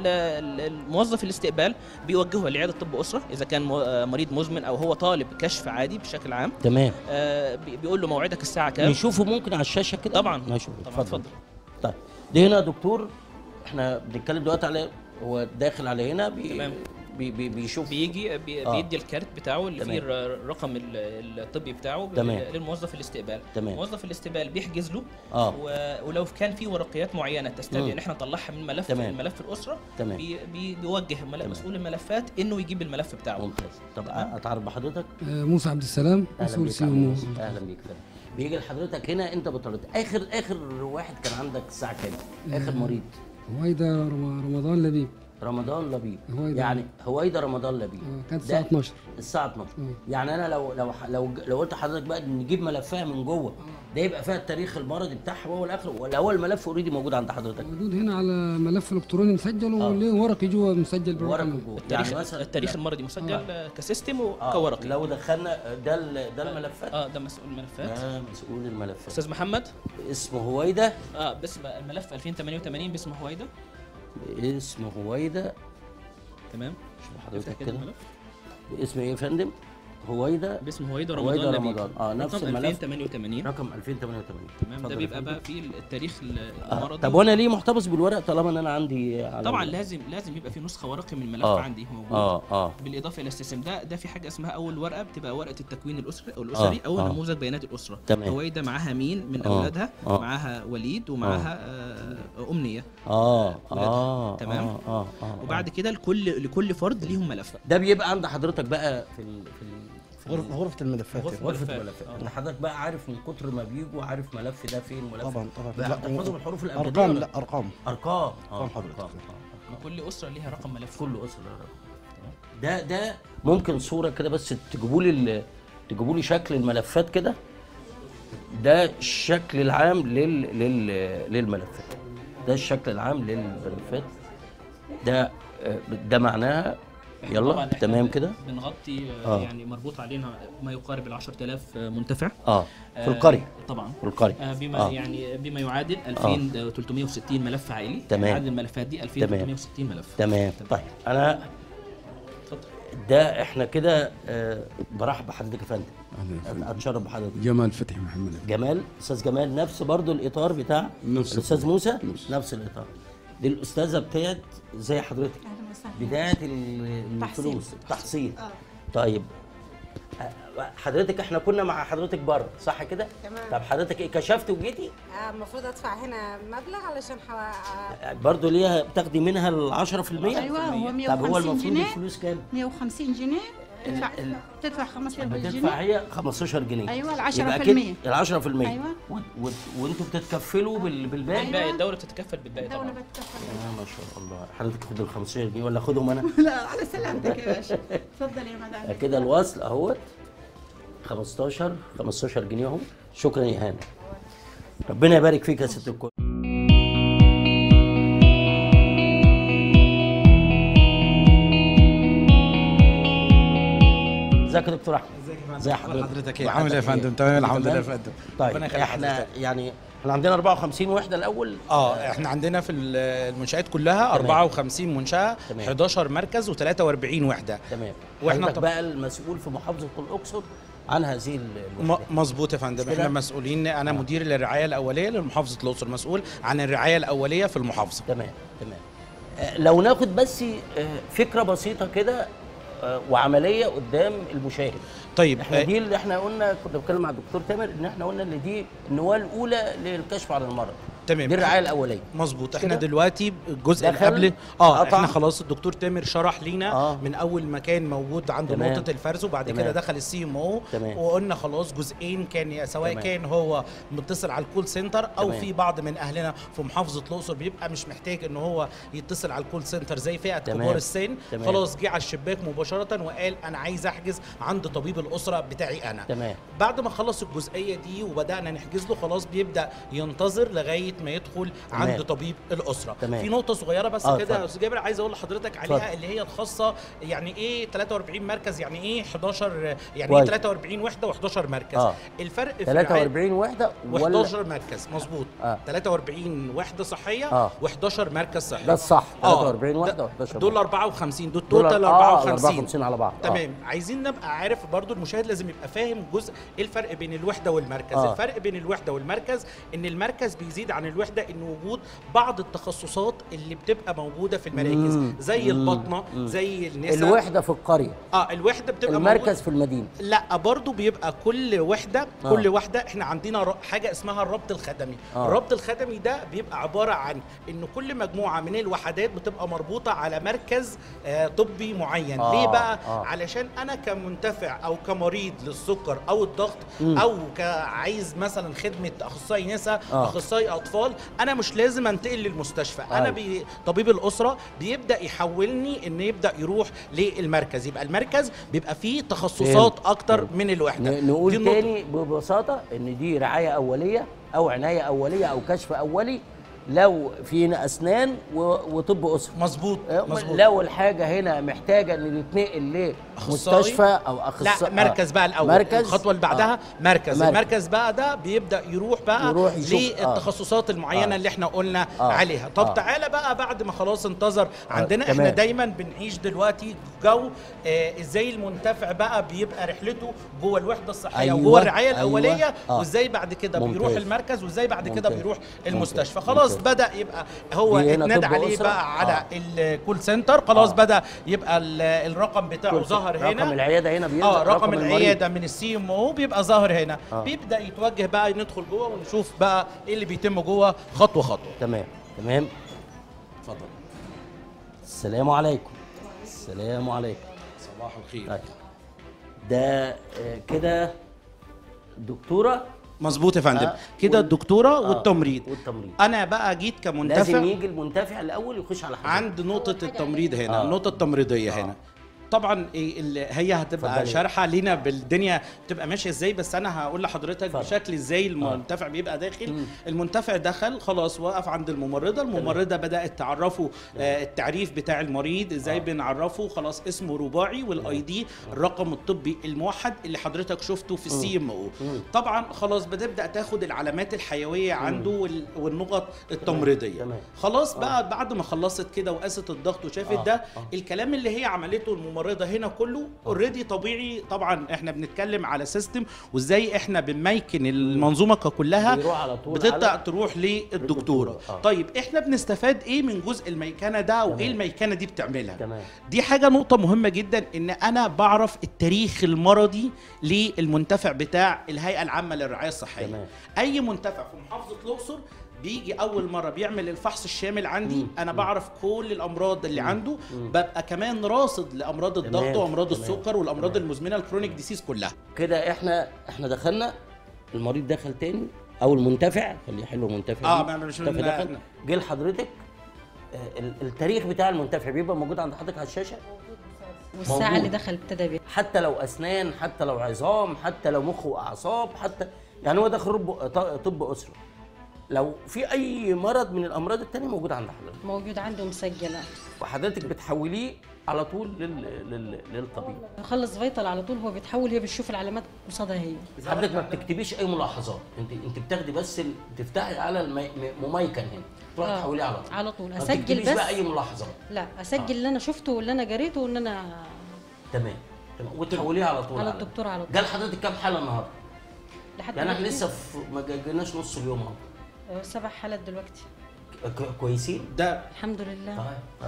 فالموظف الاستقبال بيوجهه لعياده طب اسره اذا كان مو- آه، مريض مزمن او هو طالب كشف عادي بشكل عام تمام آه، بي- بيقول له موعدك الساعه كام نشوفه ممكن على الشاشه كده طبعا نشوف طبعا اتفضل طيب دي هنا يا دكتور احنا بنتكلم دلوقتي على هو داخل على هنا بي تمام. بي بي بيشوف بيجي بي آه. بيدي الكارت بتاعه اللي فيه تمام. الرقم ال- الطبي بتاعه تمام. للموظف الاستقبال تمام. موظف الاستقبال بيحجز له آه. و- ولو كان في ورقيات معينه تستدعي مم. ان احنا نطلعها من ملف تمام. من ملف الاسره تمام. بي بي بيوجه مل- مسؤول الملفات انه يجيب الملف بتاعه ممتاز طب اتعرف بحضرتك آه، موسى عبد السلام اهلا مسؤول بيك سي يا عم ام موسى. اهلا بيك فندم بيجي لحضرتك هنا انت بطلت اخر اخر واحد كان عندك الساعه كام اخر آه. مريض هويدا رم- رمضان لبيب رمضان لبيب هويدا. يعني هويدا رمضان لبيب آه، كانت ده الساعه 12 الساعه 12 مم. يعني انا لو لو لو لو قلت لحضرتك بقى نجيب ملفها من جوه ده يبقى فيها التاريخ المرضي بتاعها هو الاخر ولا هو الملف اوريدي موجود عند حضرتك موجود هنا على ملف الكتروني مسجل وليه ورقي جوه مسجل ورق بالرقم جوه التاريخ يعني مثلا التاريخ المرضي مسجل آه. كسيستم آه. وكورقي لو دخلنا ده ال- ده الملفات اه ده مسؤول الملفات ده مسؤول الملفات استاذ محمد اسمه هويدا اه باسم الملف 2088 باسم هويدا اسمه هويدا تمام شوف حضرتك افتح كده الملف. باسم ايه يا فندم هويدا باسم هويدا هويدا رمضان لبيب. رمضان اه نفس رقم الملف 2088 رقم 2088 تمام اتفضل ده يا بيبقى فندم. بقى فيه التاريخ آه. المرضي طب وانا ليه محتفظ بالورق طالما ان انا عندي على طبعا ال- لازم لازم يبقى في نسخه ورقي من الملف آه. عندي موجود آه، آه. بالاضافه الى السيستم ده ده في حاجه اسمها اول ورقه بتبقى ورقه التكوين الاسري او الاسري آه، او آه. نموذج بيانات الاسره تمام. هويدا معاها مين من آه، اولادها آه. معاها وليد ومعاها آه. امنيه اه ولادها. اه تمام اه اه, آه. وبعد كده لكل لكل فرد ليهم ملف ده بيبقى عند حضرتك بقى في ال في ال في ال- غرفة- غرفة الملفات غرفة, يعني. غرفة الملفات. الملفات آه. انت حضرتك بقى عارف من كتر ما بيجوا عارف ملف ده فين ملف طبعا طبعا بقى لا، بتحفظه بالحروف الابجديه ارقام ولا؟ لا ارقام ارقام ارقام حضرتك كل اسره ليها رقم ملف كل اسره لها رقم ده ده ممكن صوره كده بس تجيبوا لي تجيبوا لي شكل الملفات كده ده الشكل العام لل لل للملفات ده الشكل العام للملفات ده آه، ده معناها طبعاً يلا إحنا تمام كده بنغطي آه. آه. يعني مربوط علينا ما يقارب ال 10000 منتفع اه في القريه طبعا في القريه آه بما آه. آه. يعني بما يعادل 2360 ملف عائلي تمام. يعني عدد الملفات دي 2360 ملف تمام طيب انا ده احنا كده آه برحب بحضرتك يا فندم اتشرف بحضرتك جمال فتحي محمد جمال استاذ جمال نفس برضو الاطار بتاع نفس الاستاذ موسى نفس الاطار دي الاستاذه بتاعت زي حضرتك بدايه ال- تحصيل. الفلوس التحصيل آه. طيب آه، حضرتك احنا كنا مع حضرتك بره صح كده تمام. طب حضرتك ايه كشفت وجيتي آه، المفروض ادفع هنا مبلغ علشان حوا... برضو ليها بتاخدي منها ال 10% ايوه هو طب هو 150 المفروض جنيه الفلوس كام 150 جنيه تدفع ال- تدفع 15 بتدفع جنيه هي 15 جنيه أيوة، ال 10%. يبقى كده ال 10% أيوة. و- و- وانتوا بتتكفلوا بال- بالباقي بالباقي الدوله بتتكفل بالباقي الدولة طبعا بتكفل يا ما شاء الله حضرتك تاخد ال 15 جنيه ولا اخدهم انا؟ لا على سلامتك يا باشا اتفضل يا مدام كده الوصل اهوت 15 15 جنيه اهو شكرا يا هاني ربنا يبارك فيك يا ست الكل ازيك يا دكتور احمد ازيك يا فندم ازي أخبار حضرتك حضرتك ايه عامل ايه يا فندم تمام الحمد لله يا فندم طيب ربنا يخلي احنا حضرتك. يعني احنا عندنا 54 وحده الاول اه احنا عندنا في ال- المنشآت كلها تمام. 54 منشأة تمام. 11 مركز و43 وحدة تمام واحنا واحنا طب... بقى المسؤول في محافظه الاقصر عن هذه م- الوحده مظبوط يا فندم كده؟ احنا مسؤولين انا مدير الرعايه الاوليه لمحافظه الاقصر مسؤول عن الرعايه الاوليه في المحافظه تمام تمام آه، لو ناخد بس آه، فكره بسيطه كده آه، وعمليه قدام المشاهد طيب احنا آه، دي اللي احنا قلنا كنا بنتكلم مع الدكتور تامر ان احنا قلنا ان دي النواه الاولى للكشف عن المرض تمام دي الرعايه الاوليه مظبوط احنا كده؟ دلوقتي الجزء اللي دخل، قبل اه قطع. احنا خلاص الدكتور تامر شرح لينا آه. من اول ما كان موجود عنده تمام. نقطه الفرز وبعد تمام. كده دخل السي ام او تمام. وقلنا خلاص جزئين كان سواء تمام. كان هو متصل على الكول سنتر او تمام. في بعض من اهلنا في محافظه الاقصر بيبقى مش محتاج ان هو يتصل على الكول سنتر زي فئه تمام. كبار السن تمام. خلاص جه على الشباك مباشره وقال انا عايز احجز عند طبيب الاسره بتاعي انا تمام بعد ما خلص الجزئيه دي وبدانا نحجز له خلاص بيبدا ينتظر لغايه ما يدخل تمام. عند طبيب الاسره تمام. في نقطه صغيره بس آه، كده اتفضل. يا استاذ جابر عايز اقول لحضرتك عليها اتفضل. اللي هي الخاصه يعني ايه 43 مركز يعني ايه 11 يعني كويس. ايه 43 وحده و11 مركز آه. الفرق في 43 وحده ولا و11 مركز مظبوط آه. 43 وحده صحيه آه. و11 مركز صحي ده الصح آه. 43 وحده و11 دول 54 دول دول توتال آه، 54 54 على بعض آه. تمام عايزين نبقى عارف برضو المشاهد لازم يبقى فاهم جزء ايه الفرق بين الوحده والمركز آه. الفرق بين الوحده والمركز ان المركز بيزيد عن الوحده ان وجود بعض التخصصات اللي بتبقى موجوده في المراكز مم. زي مم. البطنه مم. زي النساء الوحده في القريه اه الوحده بتبقى المركز في المدينه لا برضو بيبقى كل وحده آه. كل وحده احنا عندنا ر- حاجه اسمها الربط الخدمي آه. الربط الخدمي ده بيبقى عباره عن ان كل مجموعه من الوحدات بتبقى مربوطه على مركز آه طبي معين آه. ليه بقى آه. علشان انا كمنتفع او كمريض للسكر او الضغط مم. او كعايز مثلا خدمه اخصائي نساء آه. اخصائي اطفال انا مش لازم انتقل للمستشفى انا أيوة. بي طبيب الاسره بيبدا يحولني ان يبدا يروح للمركز يبقى المركز بيبقى فيه تخصصات فهمت. اكتر من الوحده ن- نقول دي النقطة. تاني ببساطه ان دي رعايه اوليه او عنايه اوليه او كشف اولي لو في اسنان و- وطب اسره مظبوط مظبوط. لو الحاجه هنا محتاجه ان تتنقل لمستشفى او اخصائي لا مركز بقى الاول مركز الخطوه اللي بعدها آه. مركز. مركز. المركز بقى ده بيبدا يروح بقى يروح يشوف. آه. للتخصصات المعينه آه. اللي احنا قلنا آه. عليها طب آه. تعالى بقى بعد ما خلاص انتظر عندنا احنا تمام. دايما بنعيش دلوقتي جو آه ازاي المنتفع بقى بيبقى رحلته جوه الوحده الصحيه أيوة. وجوه الرعايه أيوة. الاوليه آه. وازاي بعد كده بيروح ممتاز. المركز وازاي بعد كده ممتاز. بيروح ممتاز. المستشفى خلاص ممتاز. بدا يبقى هو دي هنا اتنادى طب عليه أسرة. بقى على آه. الكول سنتر خلاص بدا يبقى ال- الرقم بتاعه كول سنتر. ظهر هنا رقم العيادة هنا بينزل، اه رقم, رقم المريض. العياده من السي ام او بيبقى ظاهر هنا آه. بيبدا يتوجه بقى ندخل جوه ونشوف بقى ايه اللي بيتم جوه خطوه خطوه تمام تمام اتفضل السلام عليكم السلام عليكم صباح الخير طيب. ده آه، كده دكتوره مظبوط يا فندم آه. كده وال- الدكتوره آه. والتمريض والتمريض انا بقى جيت كمنتفع لازم يجي المنتفع الاول يخش على حضرتك عند نقطة التمريض هنا آه. النقطة التمريضية هنا طبعا إيه ال- هي هتبقى اتفضلي. شارحه لينا بالدنيا بتبقى ماشيه ازاي بس انا هقول لحضرتك اتفضل. بشكل ازاي المنتفع بيبقى داخل المنتفع دخل خلاص وقف عند الممرضه الممرضه بدات تعرفه آه التعريف بتاع المريض ازاي بنعرفه خلاص اسمه رباعي والاي دي الرقم الطبي الموحد اللي حضرتك شفته في السي ام او طبعا خلاص بتبدا تاخد العلامات الحيويه عنده وال- والنقط التمريضيه تمام. خلاص بقى بعد ما خلصت كده وقاست الضغط وشافت آه، ده آه. الكلام اللي هي عملته الممرضه هنا كله اوريدي طبيعي طبعا احنا بنتكلم على سيستم وازاي احنا بنميكن المنظومه كلها بيروح على طول بتبدا على- تروح للدكتوره آه. طيب احنا بنستفاد ايه من جزء الميكنه ده وايه تمام. الميكنه دي بتعملها تمام دي حاجه نقطه مهمه جدا ان انا بعرف التاريخ المرضي للمنتفع بتاع الهيئه العامه للرعايه الصحيه تمام. اي منتفع في محافظه الاقصر بيجي اول مره بيعمل الفحص الشامل عندي انا بعرف كل الامراض اللي عنده ببقى كمان راصد لامراض الضغط تمام، وامراض تمام، السكر والامراض المزمنه الكرونيك ديسيز كلها كده احنا احنا دخلنا المريض دخل تاني او المنتفع خليه حلو منتفع آه، دي. ما- مش منتفع من- دخل جه لحضرتك آه، ال- التاريخ بتاع المنتفع بيبقى موجود عند حضرتك على الشاشه والساعة موجود. اللي دخل ابتدى بيها حتى لو اسنان حتى لو عظام حتى لو مخ واعصاب حتى يعني هو داخل رب ط- طب اسره لو في اي مرض من الامراض التانية موجود عند حضرتك موجود عنده مسجلة وحضرتك بتحوليه على طول لل... لل... للطبيب خلص فيتال على طول هو بيتحول هي بتشوف العلامات قصادها هي حضرتك ما بتكتبيش اي ملاحظات انت انت بتاخدي بس ال... تفتحي على المي... م- مميكن هنا تروح آه، تحوليه على طول على طول ما اسجل بتكتبيش بس بقى اي ملاحظات لا اسجل اللي انا شفته واللي انا قريته واللي انا تمام تمام وتحوليه على طول على الدكتور على طول جال حضرتك كام حاله النهارده؟ لحد يعني احنا دلوقتي، لسه في ما جيناش نص اليوم اهو آه، سبع حالات دلوقتي ك- كويسين؟ ده الحمد لله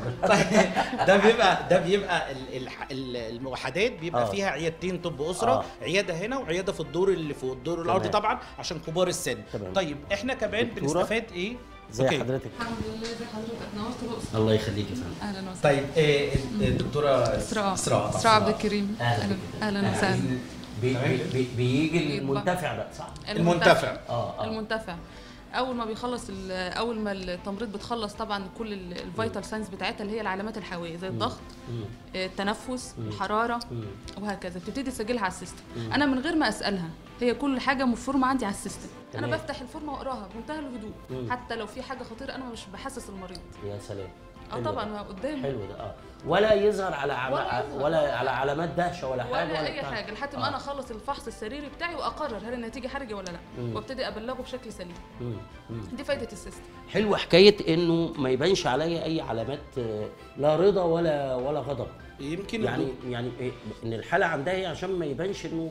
ده بيبقى ده بيبقى ال- الح- ال- الموحدات بيبقى آه. فيها عيادتين طب اسره آه. عياده هنا وعياده في الدور اللي فوق الدور الارضي تمام. طبعا عشان كبار السن تمام. طيب احنا كمان دكتورة؟ بنستفاد ايه زي أوكي. حضرتك الحمد لله ازي حضرتك نورت الاقصر الله يخليك يا فندم اهلا وسهلا طيب إيه الدكتوره اسراء اسراء اسراء عبد الكريم اهلا اهلا اهلا وسهلا بي بي بي بيجي المنتفع بقى صح؟ المنتفع اه اه المنتفع اول ما بيخلص ال- اول ما التمريض بتخلص طبعا كل الفيتال ساينز بتاعتها اللي هي العلامات الحيويه زي الضغط مم. آه، التنفس مم. الحراره مم. وهكذا بتبتدي تسجلها على السيستم مم. انا من غير ما اسالها هي كل حاجه مفورمه عندي على السيستم انا تمام. بفتح الفورمه واقراها بمنتهى الهدوء مم. حتى لو في حاجه خطيره انا مش بحسس المريض يا سلام اه حلو طبعا ده. ما قدامي حلو ده اه ولا يظهر على عم... ولا ولا, يظهر. ولا على علامات دهشه ولا حاجه ولا اي بتاع. حاجه لحد ما آه. انا اخلص الفحص السريري بتاعي واقرر هل النتيجه حرجه ولا لا مم. وابتدي ابلغه بشكل سليم مم. مم. دي فايده السيستم حلو حكايه انه ما يبانش عليا اي علامات آه، لا رضا ولا ولا غضب يمكن يعني يعني إيه ان الحاله عندها ايه عشان ما يبانش انه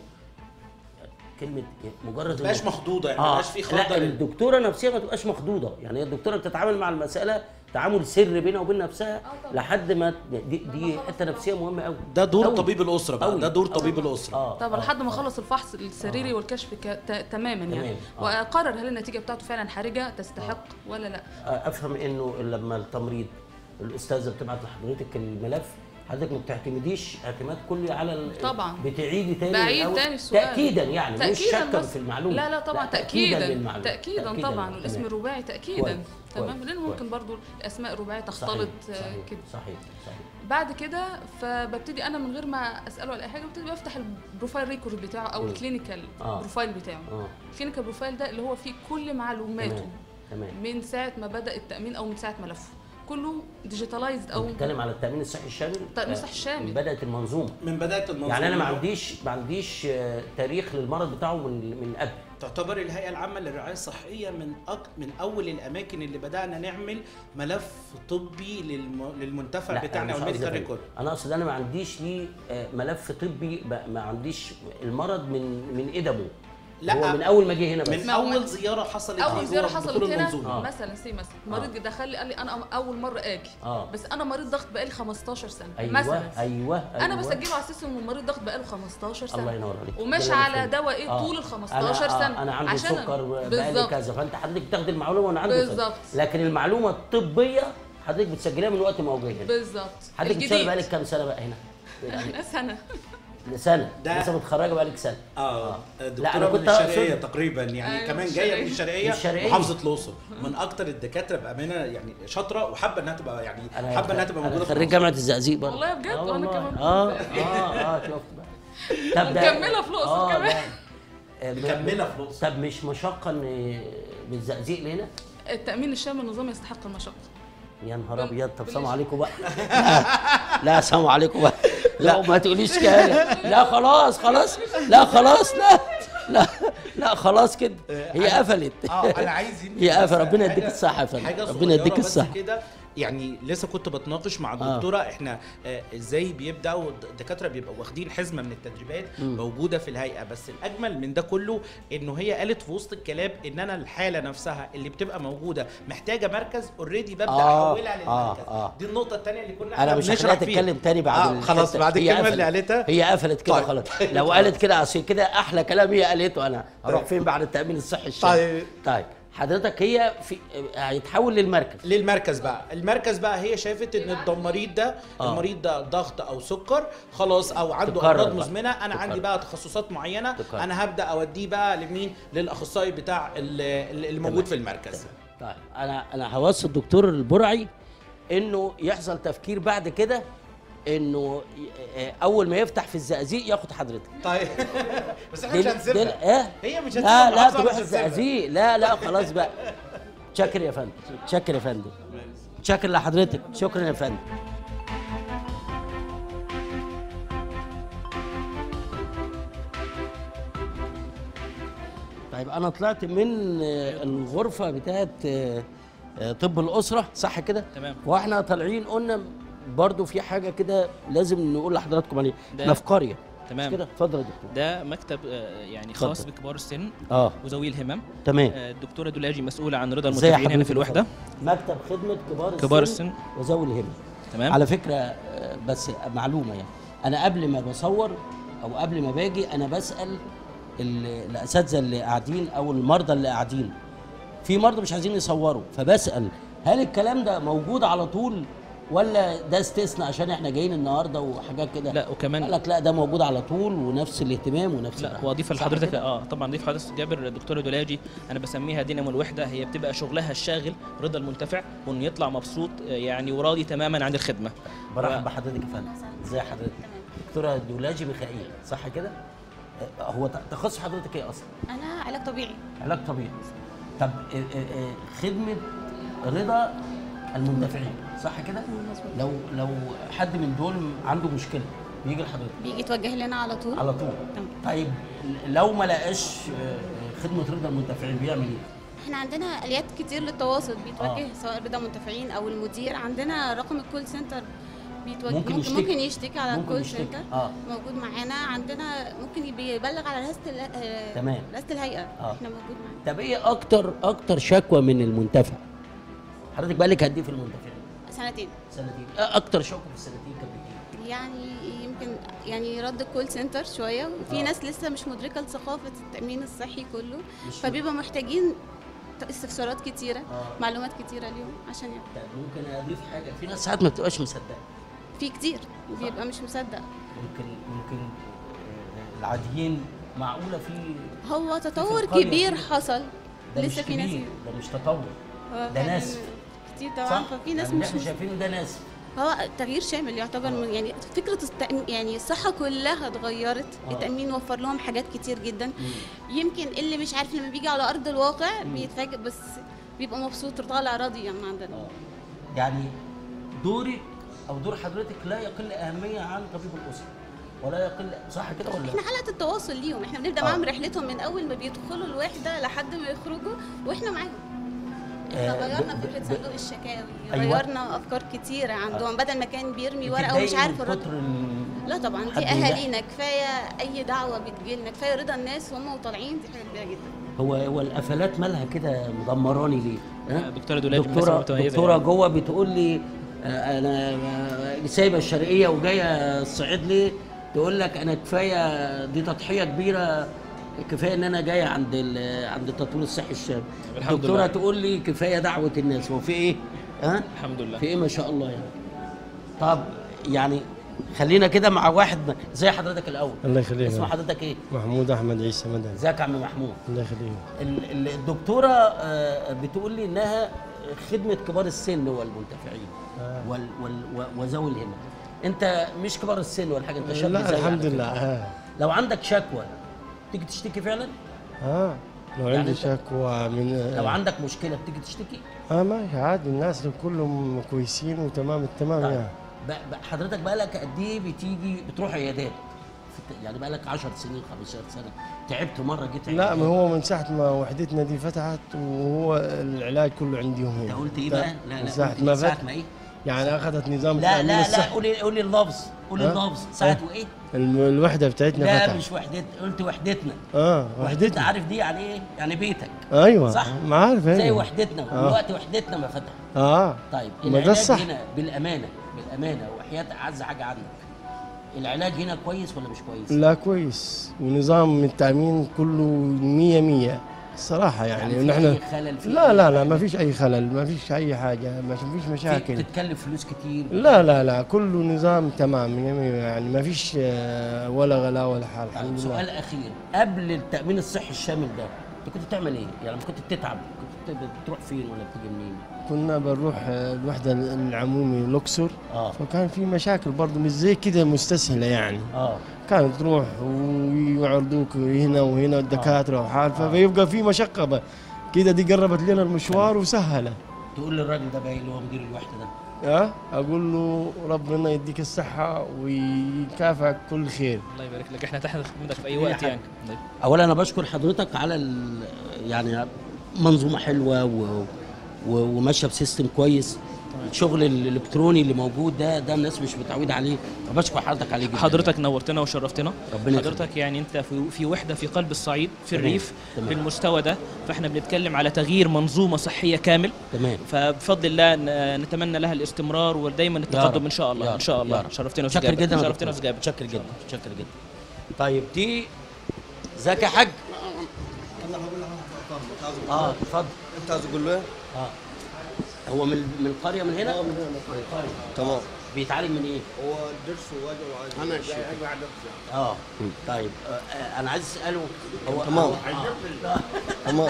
كلمه إيه؟ مجرد تبقاش إنه- مخضوضة، يعني آه مبقاش في خضة لا لل- الدكتوره نفسها ما تبقاش مخضوضه يعني هي الدكتوره بتتعامل مع المساله تعامل سر بينها وبين نفسها لحد ما دي, دي حته نفسيه مهمه قوي ده دور أوي. طبيب الاسره بقى أوي. ده دور أوي. طبيب الاسره اه طب لحد ما اخلص الفحص السريري والكشف ك... ت... تماما يعني تمام. آه. واقرر هل النتيجه بتاعته فعلا حرجه تستحق ولا لا افهم انه لما التمريض الاستاذه بتبعت لحضرتك الملف حضرتك ما بتعتمديش اعتماد كلي على ال- طبعا. بتعيدي تاني بعيد الأول. تاني السؤال تاكيدا يعني مش تأكيداً شكا بس. في المعلومه لا لا طبعا تاكيدا تاكيدا للمعلومه تاكيدا تأكيداً. طبعا والاسم تمام. الرباعي تاكيدا كويس. تمام كويس. لان كويس. ممكن برضو الاسماء الرباعيه صحيح. تختلط آه، صحيح. كده صحيح صحيح بعد كده فببتدي انا من غير ما اساله على اي حاجه ببتدي بفتح البروفايل ريكورد بتاعه او مم. الكلينيكال آه. بروفايل بتاعه اه الكلينيكال بروفايل ده اللي هو فيه كل معلوماته تمام تمام من ساعه ما بدا التامين او من ساعه ملفه كله ديجيتالايزد او بتتكلم على التامين الصحي الشامل التأمين الصحي الشامل. من بدات المنظومه من بدايه المنظومه يعني انا ما عنديش ما عنديش آه، تاريخ للمرض بتاعه من من قبل تعتبر الهيئه العامه للرعايه الصحيه من أك... من اول الاماكن اللي بدانا نعمل ملف طبي للم... للمنتفع لا، أنا بتاعنا مش او قصدي الميديكال كده. ريكورد انا اقصد انا ما عنديش ليه آه، ملف طبي ب- ما عنديش المرض من من قدمه لا. هو من اول ما جه هنا بس من اول زياره حصلت اول ليه زياره جوه حصلت دكتور هنا المنظومة. مثلا سي مثلا مريض دخل لي قال لي انا اول مره اجي اه بس انا مريض ضغط بقالي 15 سنه ايوه مثلا ايوه انا أيوة. بسجله على اساس انه المريض ضغط بقاله 15 سنه الله ينور عليك وماشي ده اللي على أنا فهمته. دواء ايه آه. طول ال 15 أنا سنه آه انا عندي عشان سكر بقالي بالظبط. كذا فانت حضرتك بتاخد المعلومه وانا عندي بالظبط. سكر. لكن المعلومه الطبيه حضرتك بتسجلها من وقت ما هو جاي هنا بالظبط حضرتك بتشتغل بقالك كام سنه بقى هنا؟ انا سنه سنه ده- لسه متخرجه بقالك سنه اه لا، دكتوره أنا من كنت الشرقيه أقصد- تقريبا يعني أيوة، كمان من جايه من الشرقية. الشرقيه من الشرقية. محافظه الاقصر من اكتر الدكاتره بامانه يعني شاطره وحابه انها تبقى يعني حابه انها تبقى أنا موجوده في خريج مصر. جامعه الزقازيق برضه والله بجد، آه وأنا والله. كمان اه كنت- اه اه شفت بقى طب ده- ومكملة في الأقصر آه، كمان. ده- آه، مكملة في الأقصر. طب مش مشقه ان من الزقازيق لهنا؟ التامين الشامل النظام يستحق المشقه يا نهار ابيض طب سلام عليكم بقى لا لا سلام عليكم بقى لا ما تقوليش كده لا خلاص خلاص لا خلاص لا لا لا خلاص كده هي أنا- قفلت اه انا عايز يمكن هي بس قفلت ربنا حاجة- يديك الصحه يا فندم حاجه ربنا صغيرة يديك بس الصحه كده يعني لسه كنت بتناقش مع الدكتوره احنا آه ازاي بيبداوا الدكاتره بيبقوا واخدين حزمه من التدريبات مم. موجوده في الهيئه بس الاجمل من ده كله انه هي قالت في وسط الكلام ان انا الحاله نفسها اللي بتبقى موجوده محتاجه مركز اوريدي ببدا آه، احولها للمركز آه، آه. دي النقطه الثانيه اللي كنا انا احنا مش بنشرح هخليها فيها. تتكلم تاني بعد آه خلاص الحتة. بعد هي الكلمه قفلت. اللي قالتها هي قفلت كده طيب. خلاص لو قالت كده اصل كده احلى كلام هي قالته انا هروح فين بعد التامين الصحي الشامل طيب. طيب حضرتك هي في هيتحول للمركز للمركز بقى المركز بقى هي شافت ان الد- المريض ده آه. المريض ده ضغط او سكر خلاص او عنده تكرر امراض بقى. مزمنه انا تكرر. عندي بقى تخصصات معينه تكرر. انا هبدا اوديه بقى لمين للاخصائي بتاع ال- ال- الموجود في المركز طيب انا انا هوصي الدكتور البرعي انه يحصل تفكير بعد كده انه ي- آه، اول ما يفتح في الزقازيق ياخد حضرتك طيب بس احنا دل- مش هنسيبها دل- ايه هي مش لا هتسيبها لا المحافظة تروح مش هتسيبها. الزقازيق لا لا خلاص بقى شكر يا فندم شكر يا فندم شكر لحضرتك شكرا يا فندم طيب انا طلعت من آه، الغرفه بتاعت آه، آه، طب الاسره صح كده تمام. واحنا طالعين قلنا برضو في حاجه كده لازم نقول لحضراتكم عليها ده- احنا في قريه تمام مش كده اتفضل يا دكتور ده مكتب آه، يعني خاص اتفضل. بكبار السن آه. وذوي الهمم تمام. آه، الدكتوره دولاجي مسؤوله عن رضا ازاي المتابعين هنا حضرتك في الوحده مكتب خدمه كبار السن كبار السن. وذوي الهمم تمام. على فكره آه، بس معلومه يعني انا قبل ما بصور او قبل ما باجي انا بسال ال- الاساتذه اللي قاعدين او المرضى اللي قاعدين في مرضى مش عايزين يصوروا فبسال هل الكلام ده موجود على طول ولا ده استثناء عشان احنا جايين النهارده وحاجات كده لا وكمان قال لك لا ده موجود على طول ونفس الاهتمام ونفس لا الرعاية. واضيف صح لحضرتك كده؟ اه طبعا ضيف حضرتك جابر الدكتوره دولاجي انا بسميها دينامو الوحده هي بتبقى شغلها الشاغل رضا المنتفع وانه يطلع مبسوط آه، يعني وراضي تماما عن الخدمه برحب بحضرتك يا فندم ازي حضرتك دكتوره دولاجي ميخائيل صح كده آه، هو ت- تخصص حضرتك ايه اصلا انا علاج طبيعي علاج طبيعي طب آه، آه، آه، خدمه رضا المندفعين صح كده لو لو حد من دول عنده مشكله بيجي لحضرتك بيجي يتوجه لنا على طول على طول طيب لو ما لقاش آه، خدمه رضا المندفعين بيعمل ايه احنا عندنا اليات كتير للتواصل بيتوجه آه. آه. سواء رضا منتفعين او المدير عندنا رقم الكول سنتر بيتوجه ممكن ممكن, يشتكي. ممكن يشتكي على ممكن الكول يشتكي. سنتر آه. موجود معانا عندنا ممكن يبلغ على رئاسه ال- آه، تمام. رئاسه الهيئه آه. احنا موجود معانا طب ايه اكتر اكتر شكوى من المنتفع حضرتك بقالك قد ايه في المنتفعين سنتين سنتين آه، اكتر شكوى في السنتين كانت ايه يعني يمكن يعني رد الكول سنتر شويه وفي آه. ناس لسه مش مدركه لثقافه التامين الصحي كله مش فبيبقوا محتاجين استفسارات كتيره آه. معلومات كتيره ليهم عشان يعني طيب ممكن اضيف حاجه في ناس ساعات ما بتبقاش مصدقه في كتير بيبقى مش مصدق ممكن ممكن آه، العاديين معقوله في هو في تطور القرية كبير في- حصل ده لسه مش في ناس كبير ده مش تطور هو ده فعلاً ناس كتير طبعا صح؟ ففي ناس يعني مش احنا مش شايفينه ده ناس هو تغيير شامل يعتبر من يعني فكره التأمين يعني الصحه كلها اتغيرت آه. التامين وفر لهم حاجات كتير جدا يمكن اللي مش عارف لما بيجي على ارض الواقع بيتفاجئ بس بيبقى مبسوط طالع راضي يعني من عندنا يعني دورك او دور حضرتك لا يقل اهميه عن طبيب الاسره ولا يقل صح كده ولا احنا حلقه التواصل ليهم احنا بنبدا آه. معاهم رحلتهم من اول ما بيدخلوا الوحده لحد ما يخرجوا واحنا معاهم احنا آه، غيرنا ب- فكره ب- صندوق الشكاوي أيوة. غيرنا افكار كتيره عندهم آه. بدل ما كان بيرمي ورقه بتتضايقي ومش عارف من الرد كتر ال- لا طبعا حد دي يلاحق. اهالينا كفايه اي دعوه بتجيلنا كفايه رضا الناس وهم وطالعين دي حاجه كبيره جدا هو هو القفلات مالها كده مدمراني ليه؟ ها؟ دكتورة دولاج دكتوره مثلا متميزة دكتوره يعني. جوه بتقول لي آه، انا آه، سايبه الشرقيه وجايه الصعيد ليه؟ تقول لك انا كفايه دي تضحيه كبيره كفايه ان انا جايه عند ال- عند التطوير الصحي الشامل الحمد الدكتوره لله. تقول لي كفايه دعوه الناس هو في ايه؟ ها؟ الحمد لله في ايه ما شاء الله يعني طب يعني خلينا كده مع واحد م- زي حضرتك الاول الله يخليك اسم حضرتك ايه؟ محمود احمد عيسى مدني ازيك يا عم محمود الله يخليك ال- ال- الدكتوره آه، بتقول لي انها خدمه كبار السن والمنتفعين آه. وال وال و- وذوي الهمم انت مش كبار السن ولا حاجه انت شاب لا زي الحمد على لله فكرة. اه لو عندك شكوى تيجي تشتكي فعلا اه لو يعني عندي أنت- شكوى من لو عندك مشكله بتيجي تشتكي اه ماشي عادي الناس كلهم كويسين وتمام التمام طيب. يعني ب- ب- حضرتك بقالك قد ايه بتيجي بتروح عيادات في الت- يعني بقالك 10 سنين 15 سنه تعبت مره جيت لا عيادات. ما هو من ساعة ما وحدتنا دي فتحت وهو العلاج كله عندهم هنا انت قلت ايه بقى؟ لا من لا ساعة قلت ما إيه؟ ساعة فتح ما ايه؟ يعني اخذت نظام لا التأمين لا لا الصحي قولي قولي اللفظ قولي ها؟ اللفظ ساعة ها؟ وايه؟ الم- الوحدة بتاعتنا لا فتحت مش وحدت قلت وحدتنا اه وحدتنا وحدتنا عارف دي يعني ايه؟ يعني بيتك ايوه صح؟ ما عارف زي أيوة. وحدتنا آه. والوقت وحدتنا ما فتح اه طيب ما ده العلاج الصح هنا بالامانه بالامانه وحياه اعز حاجه عنك العلاج هنا كويس ولا مش كويس؟ لا كويس ونظام التأمين كله مية مية الصراحه يعني, يعني في نحن أي خلل في لا أي لا لا ما فيش اي خلل ما فيش اي حاجه ما فيش مشاكل تتكلف فلوس كتير لا لا لا كله نظام تمام يعني ما فيش آه، ولا غلا ولا حال الحمد سؤال لله اخير قبل التامين الصحي الشامل ده انت كنت بتعمل ايه؟ يعني لما كنت بتتعب كنت بتروح فين ولا بتيجي منين؟ كنا بنروح آه، الوحده العمومي لوكسور اه فكان في مشاكل برضه مش زي كده مستسهله يعني اه كانت تروح ويعرضوك هنا وهنا الدكاتره وحال فبيبقى في مشقه بقى. كده دي قربت لنا المشوار وسهله تقول للراجل ده بقى اللي هو مدير الوحده ده اه اقول له ربنا يديك الصحه ويكافئك كل خير الله يبارك لك احنا تحت خدمتك في اي أي وقت حاجة. يعني اولا انا بشكر حضرتك على ال- يعني منظومه حلوه و... و... وماشيه بسيستم كويس الشغل الالكتروني اللي موجود ده ده الناس مش متعوده عليه فبشكر حضرتك عليه جدا حضرتك نورتنا وشرفتنا ربنا حضرتك يعني انت في في وحده في قلب الصعيد في تمام، الريف تمام. بالمستوى ده فاحنا بنتكلم على تغيير منظومه صحيه كامل تمام فبفضل الله ن- نتمنى لها الاستمرار ودايما يا التقدم رب، ان شاء الله يا ان شاء رب، يا الله رب. شرفتنا شكر وسجابك جدا يا شرفتنا دكتور. وسجابك شكر جدا شكر جدا طيب دي ازيك يا حاج اه اتفضل انت عايز تقول له ايه؟ اه هو من من القريه من هنا؟ اه من هنا من القريه تمام بيتعالج من ايه؟ هو ضرس ووجع وعايز أنا جاي بعد اه طيب آه آه، انا عايز اساله هو تمام. هو- آه. تمام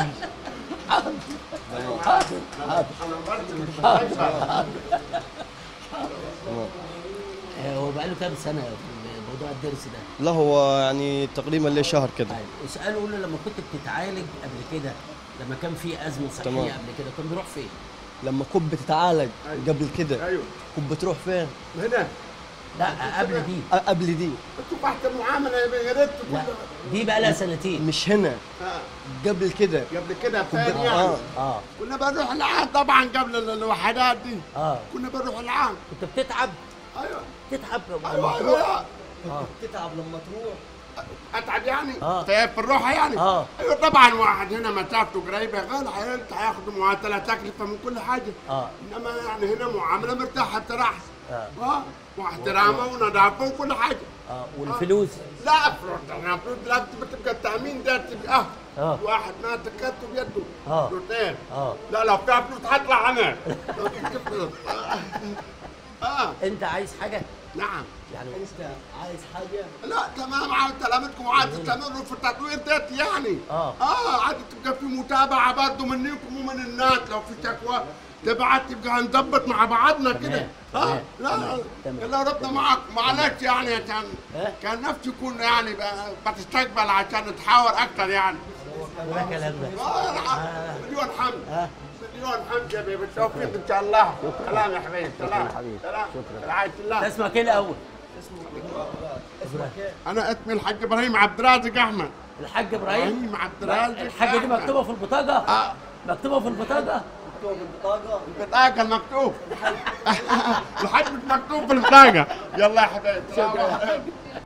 آه، هو بقاله كام سنه في موضوع الضرس ده؟ لا هو يعني تقريبا ليه شهر كده اساله قول له لما كنت بتتعالج قبل كده لما كان في ازمه صحيه تمام. قبل كده كان بيروح فين؟ لما كنت بتتعالج قبل كده ايوه كنت بتروح فين؟ هنا لا قبل دي قبل دي انتوا تحت المعامله يا ريت لا دي بقى لها سنتين مش هنا قبل كده قبل كده فين كنت- يعني اه اه كنا بنروح العام طبعا قبل ال- الوحدات دي اه كنا بنروح العام كنت بتتعب ايوه تتعب ايوه ايوه اه تتعب لما تروح اتعب يعني اه طيب في الروحه يعني اه ايوه طبعا واحد هنا مسافته قريبه غالي حيلت هياخدوا معادله تكلفه من كل حاجه اه انما يعني هنا معامله مرتاحه بصراحه اه اه واحترامه ونظافه وكل حاجه اه والفلوس لا افرض انا افرض لا بتبقى التامين ده تبقى اه اه واحد ما تكتب بيده اه فلوسين اه لا لو فيها فلوس هطلع انا لو في فلوس. اه انت عايز حاجه؟ نعم يعني انت عايز حاجه؟ لا تمام عاوز سلامتكم وعايز تستمروا في التطوير ده يعني اه اه عايز تبقى في متابعه برضه منكم ومن الناس لو في شكوى تبعت تبقى هنظبط مع بعضنا كده اه لا تمام، تمام. يلا ربنا معك معلش يعني عشان كان نفسي يكون يعني ب- بتستقبل عشان نتحاور اكتر يعني ده كلام ده آه، الحمد. مليون حمد مليون حمد يا بيه بالتوفيق ان شاء الله سلام يا حبيبي سلام سلام شكرا رعايه الله اسمك ايه الاول؟ انا اسمي الحاج ابراهيم عبد الرازق احمد الحاج ابراهيم ابراهيم عبد الرازق الحاجه دي أحمد. مكتوبه في البطاقه؟ اه مكتوبه في البطاقه؟ مكتوب البطاقه البطاقه المكتوب الحاج مش مكتوب في البطاقه يلا يا حبيبي شكرا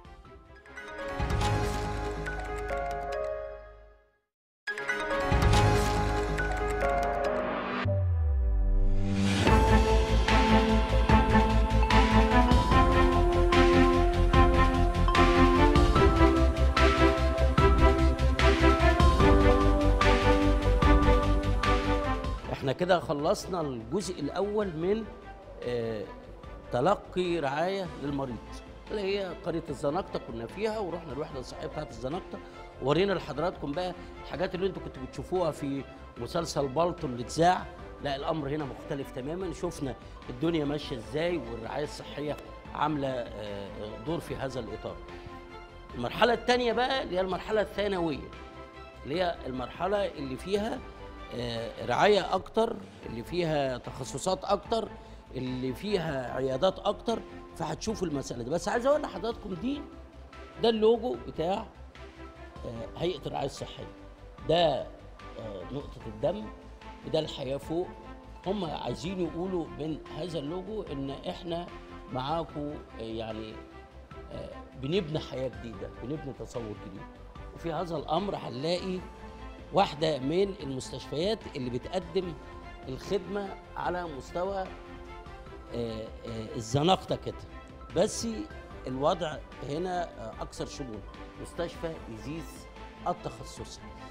احنا كده خلصنا الجزء الاول من آه، تلقي رعايه للمريض اللي هي قريه الزنقطه كنا فيها ورحنا الوحده الصحيه بتاعت الزنقطه ورينا لحضراتكم بقى الحاجات اللي انتوا كنتوا بتشوفوها في مسلسل بالطو اللي اتذاع لا الامر هنا مختلف تماما شفنا الدنيا ماشيه ازاي والرعايه الصحيه عامله آه، دور في هذا الاطار المرحله الثانيه بقى اللي هي المرحله الثانويه اللي هي المرحله اللي فيها آه، رعايه اكتر اللي فيها تخصصات اكتر اللي فيها عيادات اكتر فهتشوفوا المساله دي بس عايز اقول لحضراتكم دي ده اللوجو بتاع آه، هيئه الرعايه الصحيه ده آه، نقطه الدم وده الحياه فوق هم عايزين يقولوا من هذا اللوجو ان احنا معاكم آه، يعني آه، بنبني حياه جديده بنبني تصور جديد وفي هذا الامر هنلاقي واحده من المستشفيات اللي بتقدم الخدمه على مستوى آه، آه، الزنقطه كده بس الوضع هنا آه، اكثر شمول مستشفى إزيز التخصصي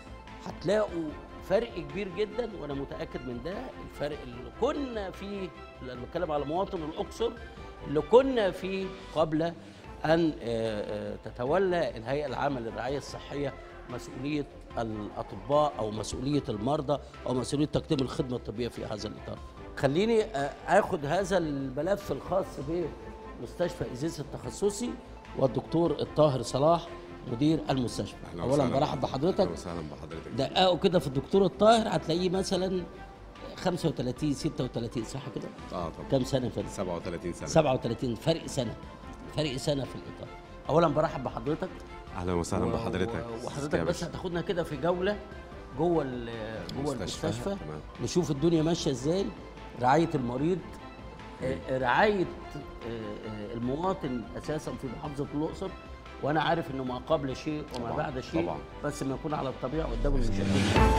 هتلاقوا فرق كبير جدا وانا متاكد من ده الفرق اللي كنا فيه لما بتكلم على مواطن الاقصر اللي كنا فيه قبل ان آه، آه، تتولى الهيئه العامه للرعايه الصحيه مسؤوليه الاطباء او مسؤوليه المرضى او مسؤوليه تقديم الخدمه الطبيه في هذا الاطار. خليني آه، اخد هذا الملف الخاص بمستشفى ازيس التخصصي والدكتور الطاهر صلاح مدير المستشفى. أهلا اولا وسهلا برحب بحضرتك اهلا وسهلا بحضرتك دققوا كده في الدكتور الطاهر هتلاقيه مثلا 35 36 صح كده؟ اه طبعا كام سنه فاتت؟ 37 سنه 37 فرق سنه فرق سنه في الاطار. اولا برحب بحضرتك اهلا وسهلا و- بحضرتك و- وحضرتك يا بس باشا. هتاخدنا كده في جوله جوه ال- جوه المستشفى، المستشفى تمام. نشوف الدنيا ماشيه ازاي رعايه المريض آه، رعايه آه، آه، المواطن اساسا في محافظه الاقصر وانا عارف انه ما قبل شيء وما طبعاً، بعد شيء طبعاً. بس ما يكون على الطبيعه قدام المشاهدين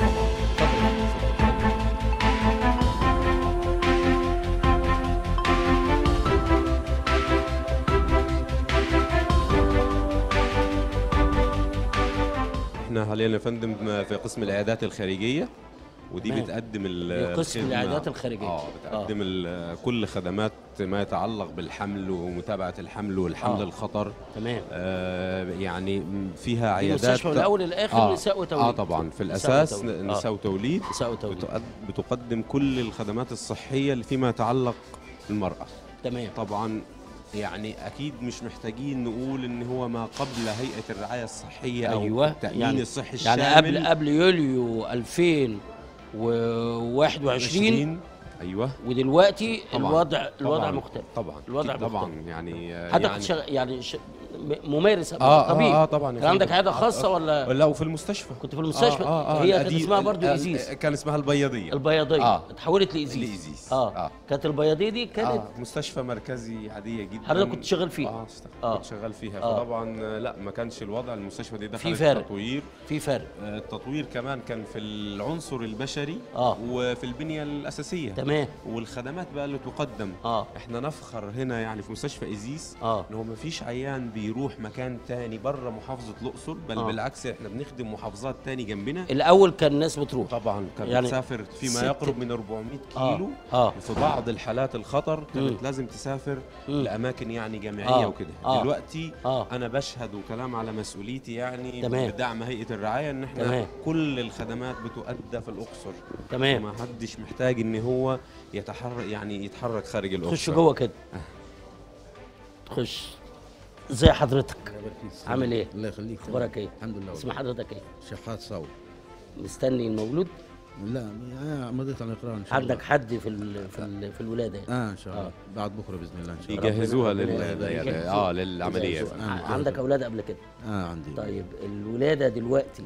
احنا حاليا يا فندم في قسم العيادات الخارجيه ودي تمام. بتقدم ال- في قسم الخدمة- العيادات الخارجية. اه بتقدم ال- كل خدمات ما يتعلق بالحمل ومتابعه الحمل والحمل آه. الخطر تمام آه يعني فيها دي عيادات مستشفى من الأول للآخر آه نساء وتوليد. اه طبعا في نساء الاساس وتوليد. آه. نساء وتوليد نساء وتوليد بتقد- بتقدم كل الخدمات الصحيه اللي فيما يتعلق بالمراه تمام طبعا يعني اكيد مش محتاجين نقول ان هو ما قبل هيئه الرعايه الصحيه او ايوه التامين يعني الصحي يعني الشامل قبل قبل يوليو 2021 ايوه ودلوقتي طبعاً. الوضع الوضع طبعاً. مختلف طبعا الوضع أكيد طبعا مختلف. يعني حضرتك يعني شغ... يعني ش... م- ممارس قبل اه طبيب اه اه طبعا يا كان عندك فندم. عياده آه، خاصه آه. ولا لا وفي المستشفى كنت في المستشفى آه آه هي كانت القديم- اسمها برضو ال- ايزيس كان اسمها البياضيه البياضيه آه. اتحولت لايزيس لإيزيس. اه, آه. كانت البياضيه دي كانت آه مستشفى مركزي عاديه جدا حضرتك كنت شغال فيها؟ اه اشتغل- آه. كنت شغال فيها آه. فطبعا آه، لا ما كانش الوضع المستشفى دي دخلت في فرق. تطوير في فرق آه، التطوير كمان كان في العنصر البشري آه. وفي البنيه الاساسيه تمام. والخدمات بقى اللي تقدم اه احنا نفخر هنا يعني في مستشفى ايزيس اه ان هو ما فيش عيان بيروح مكان تاني بره محافظه الاقصر بل آه. بالعكس احنا بنخدم محافظات تاني جنبنا الاول كان الناس بتروح طبعا كانت يعني يعني بتسافر فيما ست- يقرب من 400 آه. كيلو آه. وفي بعض الحالات الخطر كانت مم. لازم تسافر مم. لاماكن يعني جامعيه آه. وكده آه. دلوقتي آه. انا بشهد وكلام على مسؤوليتي يعني تمام. بدعم هيئه الرعايه ان احنا تمام. كل الخدمات بتؤدى في الاقصر تمام. ما حدش محتاج ان هو يتحرك يعني يتحرك خارج الاقصر تخش جوه كده تخش ازي حضرتك عامل ايه الله يخليك اخبارك ايه الحمد لله اسم حضرتك ايه شحات صوت مستني المولود لا انا مضيت على الاقرار ان شاء الله عندك حد في ال في ال في الولاده يعني. اه ان شاء الله بعد بكره باذن الله ان شاء الله يجهزوها ربنا- لل- ربنا يعني- يجهزوها. آه، للعملية. يجهزوها. آه، ع- عندك اولاد قبل كده اه عندي طيب الولاده دلوقتي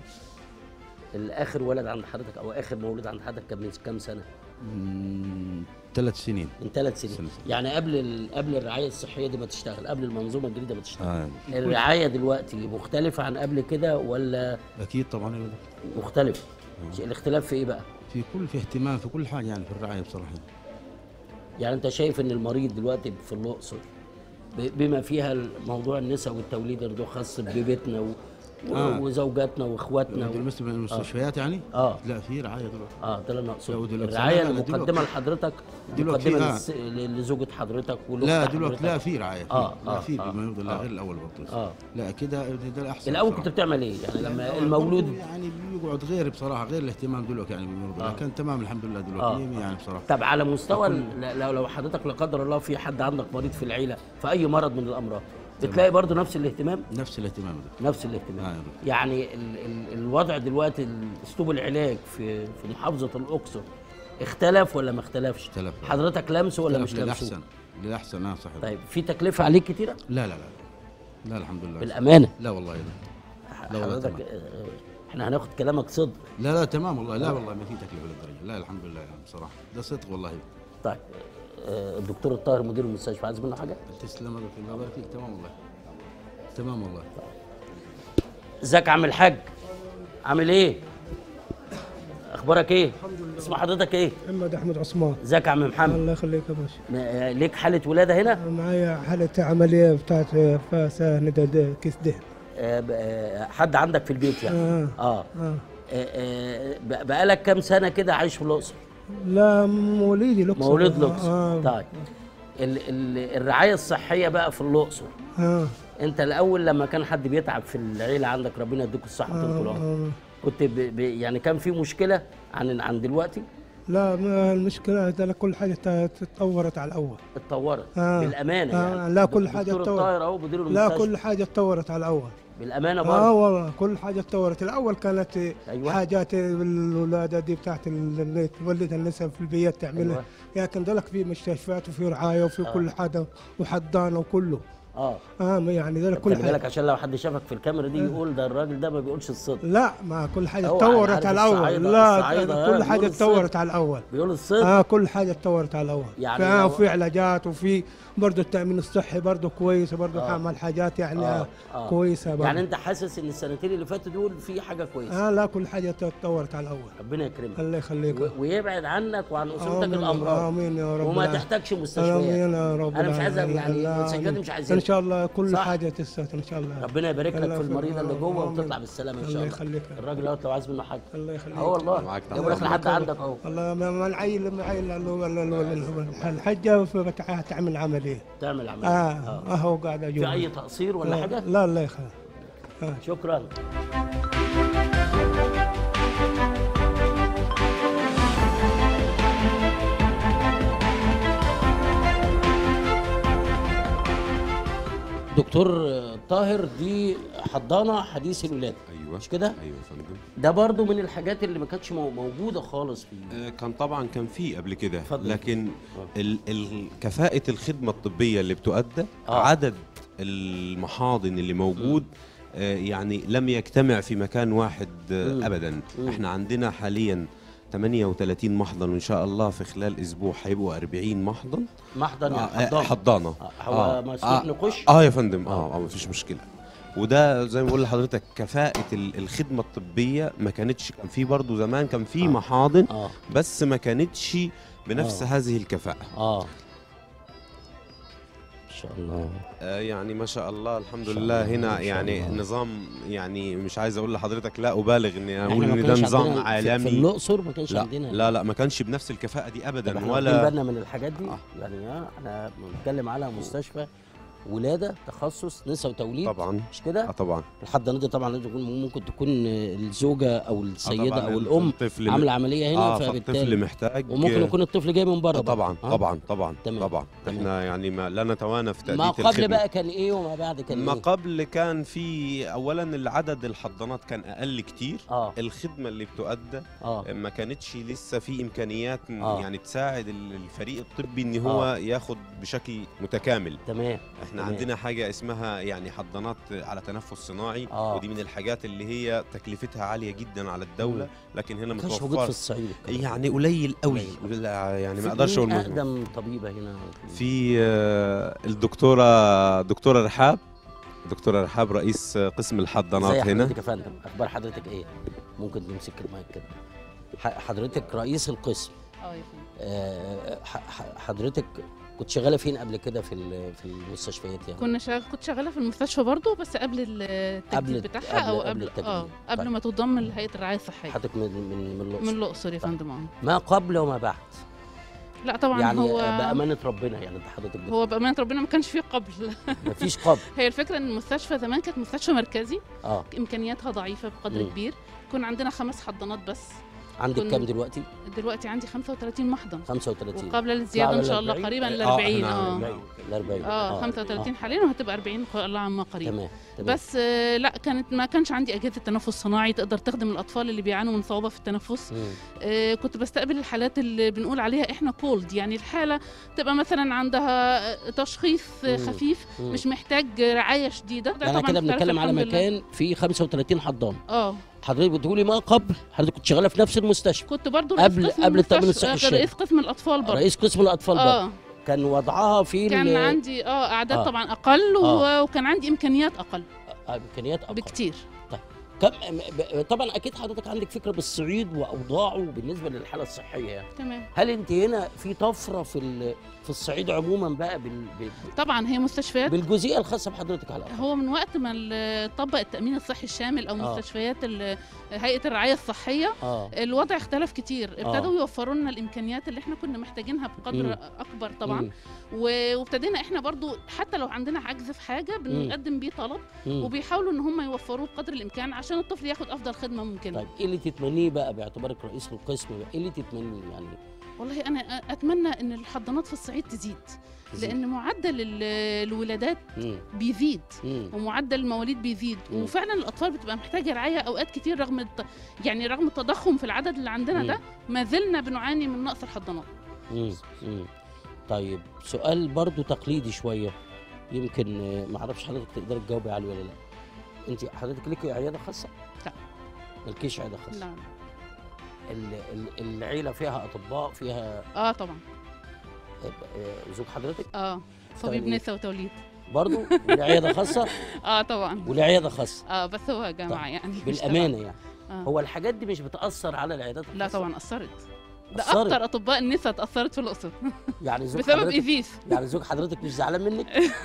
الاخر ولد عند حضرتك او اخر مولود عند حضرتك كان من كام سنه من ثلاث سنين من ثلاث سنين سنة. يعني قبل ال... قبل الرعايه الصحيه دي ما تشتغل قبل المنظومه الجديده ما تشتغل آه. الرعايه دلوقتي مختلفه عن قبل كده ولا اكيد طبعا أيوة. مختلف الاختلاف في ايه بقى في كل في اهتمام في كل حاجه يعني في الرعايه بصراحه يعني انت شايف ان المريض دلوقتي في الاقصر ب- بما فيها موضوع النساء والتوليد اللي خاص ببيتنا و... و- آه. وزوجاتنا واخواتنا و... بالنسبه للمستشفيات يعني اه لا في رعايه دلوقتي اه ده اللي انا اقصده لا، دلوقتي- الرعايه لا، لا، المقدمه دلوقتي- لحضرتك دلوقتي مقدمه آه. للس... ل- لزوجة حضرتك ولأخت لا حضرتك. دلوقتي لا في رعايه في اه لا اه في آه. بما يرضي الله آه. غير الاول برضه اه لا كده ده الاحسن الاول بصراحة. كنت بتعمل ايه يعني لا، لما الأول المولود برضه يعني بيقعد غير بصراحه غير الاهتمام دلوقتي يعني بما يرضي الله آه. كان تمام الحمد لله آه. دلوقتي يعني بصراحه طب على مستوى كل- ال- لو لو حضرتك لا قدر الله في حد عندك مريض في العيله في اي مرض من الامراض بتلاقي برضه نفس الاهتمام نفس الاهتمام ده نفس الاهتمام آه. يعني ال ال الوضع دلوقتي اسلوب العلاج في في محافظه الاقصر اختلف ولا ما اختلفش اختلف. حضرتك لمسه ولا مش اختلف لمسه للاحسن للاحسن اه صحيح طيب في تكلفه عليك كتيره لا لا لا لا الحمد لله بالأمانة؟ لا والله لا لا والله حضرتك تمام. آه، احنا هناخد كلامك صدق لا لا تمام والله لا والله ما في تكلفه للدرجه لا الحمد لله يعني بصراحه ده صدق والله طيب آه، الدكتور الطاهر مدير المستشفى عايز منه حاجه تسلم الله الله يبارك فيك تمام والله تمام والله ازيك يا عم الحاج عامل ايه اخبارك ايه اسم حضرتك ايه محمد احمد عثمان ازيك يا عم محمد الله يخليك يا باشا م- ليك حاله ولاده هنا معايا حالة عملية بتاعت فاسة ندى كيس دهن آه، ب- آه، حد عندك في البيت يعني آه. اه آه. آه، ب- بقالك كام سنه كده عايش في الاقصر لا مواليدي الاقصر مولود الاقصر آه. طيب ال ال الرعايه الصحيه بقى في الاقصر آه. انت الاول لما كان حد بيتعب في العيله عندك ربنا يديك الصحه آه. طول العمر آه. كنت ب ب يعني كان في مشكله عن عن دلوقتي لا ما المشكلة ده كل حاجة ت- تطورت على الأول اتطورت آه. بالامانه آه. يعني لا كل حاجة دكتور اتطورت الطاهر اهو مدير لا المستشفى كل حاجة اتطورت على الأول بالامانه اه برضه والله كل حاجة اتطورت الأول كانت أيوة. حاجات الولادة دي بتاعت اللي تولدها النساء في البيت تعملها أيوة. لكن دلك في مستشفيات وفي رعاية وفي آه. كل حاجة وحضانة وكله اه اه ما يعني دلك خلي كل بالك حاجة عشان لو حد شافك في الكاميرا دي يقول ده الراجل ده ما بيقولش الصدق لا ما كل حاجة هو اتطورت عارف على الأول الصعايدة- لا الصعايدة، آه، كل بيقولوا حاجة الصدق. اتطورت على الأول بيقول الصدق اه كل حاجة اتطورت على الأول يعني يعني لو- وفي علاجات وفي برضه التأمين الصحي برضه كويس برضه آه. عمل حاجات يعني آه، آه. آه. كويسة برضه يعني انت حاسس ان السنتين اللي فاتوا دول في حاجه كويسه اه لا كل حاجة اتطورت على الأول ربنا يكرمك الله يخليك و- ويبعد عنك وعن اسرتك آمين، الامراض آمين يا رب وما العالمين. تحتاجش مستشفيات آمين يا رب انا مش عايز العالمين. يعني الله المستشفيات دي آمين. مش عايزين ان شاء الله كل صح؟ حاجه تستر ان شاء الله ربنا يبارك لك الله في المريضه اللي جوه آمين. وتطلع بالسلامه ان شاء الله الله يخليك الراجل اهوت لو عايز منه حاجه الله يخليك اه والله معاك جايب لك لحد عندك اهو والله ما ما العيل ما العيل الحجه تعمل عمليه تعمل عمليه اه اهو قاعد اجوب في اي تقصير ولا لا- حاجه لا الله يخليك آه. شكرا دكتور طاهر دي حضانه حديث الولاده ايوه مش كده ايوه يا فندم ده برضو من الحاجات اللي ما كانتش مو- موجوده خالص في آه، كان طبعا كان في قبل كده اتفضل. لكن ال ال كفاءة الخدمة الطبية اللي بتؤدى آه. عدد المحاضن اللي موجود آه، يعني لم يجتمع في مكان واحد آه، مم. ابدا مم. احنا عندنا حاليا 38 محضن وان شاء الله في خلال اسبوع هيبقوا 40 محضن محضن يعني آه، حضانة. حضانه هو مسموح نخش؟ اه يا فندم اه اه مفيش مشكله وده زي ما بقول لحضرتك كفاءة ال- الخدمة الطبية ما كانتش كان في برضه زمان كان في محاضن آه. بس ما كانتش بنفس آه. هذه الكفاءة اه ان شاء الله آه يعني ما شاء الله الحمد شاء لله الله، هنا ما شاء يعني الله. نظام يعني مش عايز اقول لحضرتك لا ابالغ اني إحنا اقول ما ان ده كانش نظام عندنا في- عالمي في الأقصر ما كانش لا عندنا. لا لا ما كانش بنفس الكفاءة دي طب ابدا احنا واخدين ولا بالنا من الحاجات دي يعني اه احنا بنتكلم على مستشفى ولاده تخصص نساء وتوليد طبعا مش كده؟ اه طبعا الحضانه دي طبعا لازم تكون ممكن تكون الزوجه او السيده طبعاً او الام الطفل عامله عمليه هنا آه فبالتالي فالطفل محتاج وممكن يكون الطفل جاي من بره آه بقى. طبعا آه؟ طبعا طبعا تمام. طبعا احنا يعني ما لا نتوانى في تأدية ما قبل الخدمة. بقى كان ايه وما بعد كان ما ايه؟ قبل كان في اولا العدد الحضانات كان اقل كتير آه. الخدمه اللي بتؤدى آه. ما كانتش لسه في امكانيات م- آه. يعني تساعد ال- الفريق الطبي ان هو آه. ياخد بشكل متكامل تمام احنا تمام. عندنا حاجه اسمها يعني حضانات على تنفس صناعي آه. ودي من الحاجات اللي هي تكلفتها عاليه جدا على الدوله لكن هنا ما كانش موجود متوفر في الصعيد الكلام ده. يعني قليل قوي لا، يعني ما اقدرش مين اقول مجموع. اقدم طبيبه هنا في آه، الدكتوره دكتوره رحاب دكتوره رحاب رئيس آه، قسم الحضانات ازي هنا حضرتك يا فندم اخبار حضرتك ايه ممكن تمسك المايك كده ح- حضرتك رئيس القسم اه يا فندم آه، ح- ح- حضرتك كنت شغاله فين قبل كده في ال- في المستشفيات يعني كنا شغال كنت شغاله في المستشفى برضو بس قبل التجديد قبل- بتاعها او قبل- قبل قبل التجديد. اه قبل طيب. ما تضم لهيئه الرعايه الصحيه حضرتك من من من الاقصر من الاقصر يا فندم اه ما قبل وما بعد لا طبعا يعني هو بامانه ربنا يعني انت حضرتك بت- هو بامانه ربنا ما كانش فيه قبل مفيش قبل هي الفكره ان المستشفى زمان كانت مستشفى مركزي اه امكانياتها ضعيفه بقدر مم. كبير كنا عندنا خمس حضانات بس عندك كن- كام دلوقتي دلوقتي عندي 35 محضن 35 وقبل الزياده ان شاء الله قريبا ل 40 اه ل 40 اه 35 حاليا وهتبقى 40 ان شاء الله عما قريب تمام تمام. بس آه لا كانت ما كانش عندي اجهزه تنفس صناعي تقدر تخدم الاطفال اللي بيعانوا من صعوبه في التنفس مم. آه كنت بستقبل الحالات اللي بنقول عليها احنا كولد يعني الحاله تبقى مثلا عندها آه، تشخيص آه، مم. خفيف مم. مش محتاج رعايه شديده ده احنا طبعاً كده بتعرف بنتكلم على الحمد لله. مكان فيه 35 حضانه اه حضرتك بتقولي ما قبل حضرتك كنت شغاله في نفس المستشفى كنت برضو رئيس قبل قسم قبل التامين المستشفى- الصحي آه، الشامل رئيس قسم الاطفال برضو رئيس قسم الاطفال آه. برضه كان وضعها في كان ال- عندي اه اعداد آه. طبعا اقل و... آه. وكان عندي امكانيات اقل آه، امكانيات أقل. بكتير طيب كم ب- طبعا اكيد حضرتك عندك فكره بالصعيد واوضاعه بالنسبه للحاله الصحيه يعني تمام هل انت هنا في طفره في ال- في الصعيد عموما بقى بال... بال... طبعا هي مستشفيات بالجزئيه الخاصه بحضرتك على الأقل. هو من وقت ما ال- طبق التامين الصحي الشامل او آه. مستشفيات ال- هيئه الرعايه الصحيه آه. الوضع اختلف كتير ابتدوا آه. يوفروا لنا الامكانيات اللي احنا كنا محتاجينها بقدر مم. اكبر طبعا مم. و- وابتدينا احنا برضو حتى لو عندنا عجز في حاجه بنقدم بيه طلب مم. وبيحاولوا ان هم يوفروه بقدر الامكان عشان الطفل ياخد افضل خدمه ممكنه طيب ايه اللي تتمنيه بقى باعتبارك رئيس القسم بقى ايه اللي تتمنيه يعني والله انا اتمنى ان الحضانات في الصعيد تزيد تزيد. لان معدل ال- الولادات مم. بيزيد مم. ومعدل المواليد بيزيد مم. وفعلا الاطفال بتبقى محتاجه رعايه اوقات كتير رغم الت... يعني رغم التضخم في العدد اللي عندنا مم. ده ما زلنا بنعاني من نقص الحضانات مم. مم. طيب سؤال برضو تقليدي شويه يمكن آه، ما اعرفش حضرتك تقدري تجاوبي عليه ولا لا انت حضرتك ليكي عياده خاصه لا مالكيش عياده خاصه لا ال- ال- العيله فيها اطباء فيها اه طبعا آه، زوج حضرتك اه اشتغل طبيب إيه؟ نساء وتوليد برضو وليه عياده خاصه اه طبعا وليه عياده خاصه اه بس هو جامعه طيب، يعني مش بالامانه تبع. يعني آه. هو الحاجات دي مش بتاثر على العيادات لا الخاصة؟ طبعا اثرت ده أثرت؟ اكتر اطباء النساء اتاثرت في الاقصر يعني زوج بسبب حضرتك- ايفيس يعني زوج حضرتك مش زعلان منك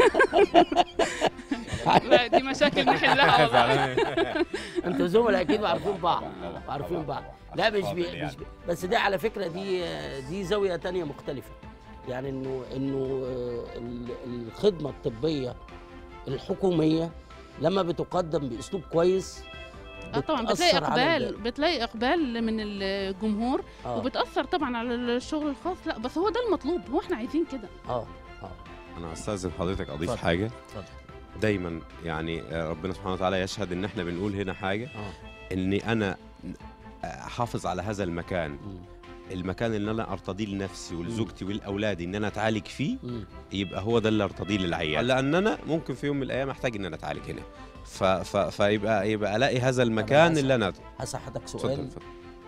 لا دي مشاكل نحلها والله انتوا زملاء اكيد وعارفين بعض وعارفين بعض لا مش بي يعني. مش بي بس دي على فكره دي دي زاويه تانية مختلفه يعني انه انه آه، ال- الخدمه الطبيه الحكوميه لما بتقدم باسلوب كويس اه طبعا بتلاقي بتأثر على اقبال الباقي. بتلاقي اقبال من الجمهور آه. وبتاثر طبعا على الشغل الخاص لا بس هو ده المطلوب هو احنا عايزين كده اه اه انا استاذن حضرتك اضيف اتفضل. حاجه اتفضل دايما يعني ربنا سبحانه وتعالى يشهد ان احنا بنقول هنا حاجه اني انا احافظ على هذا المكان المكان اللي انا ارتضيه لنفسي ولزوجتي ولاولادي ان انا اتعالج فيه يبقى هو ده اللي ارتضيه للعيان لان انا ممكن في يوم من الايام احتاج ان انا اتعالج هنا ف ف فيبقى يبقى الاقي هذا المكان هسأل- اللي انا هسألك اتفضل، سؤال اتفضل.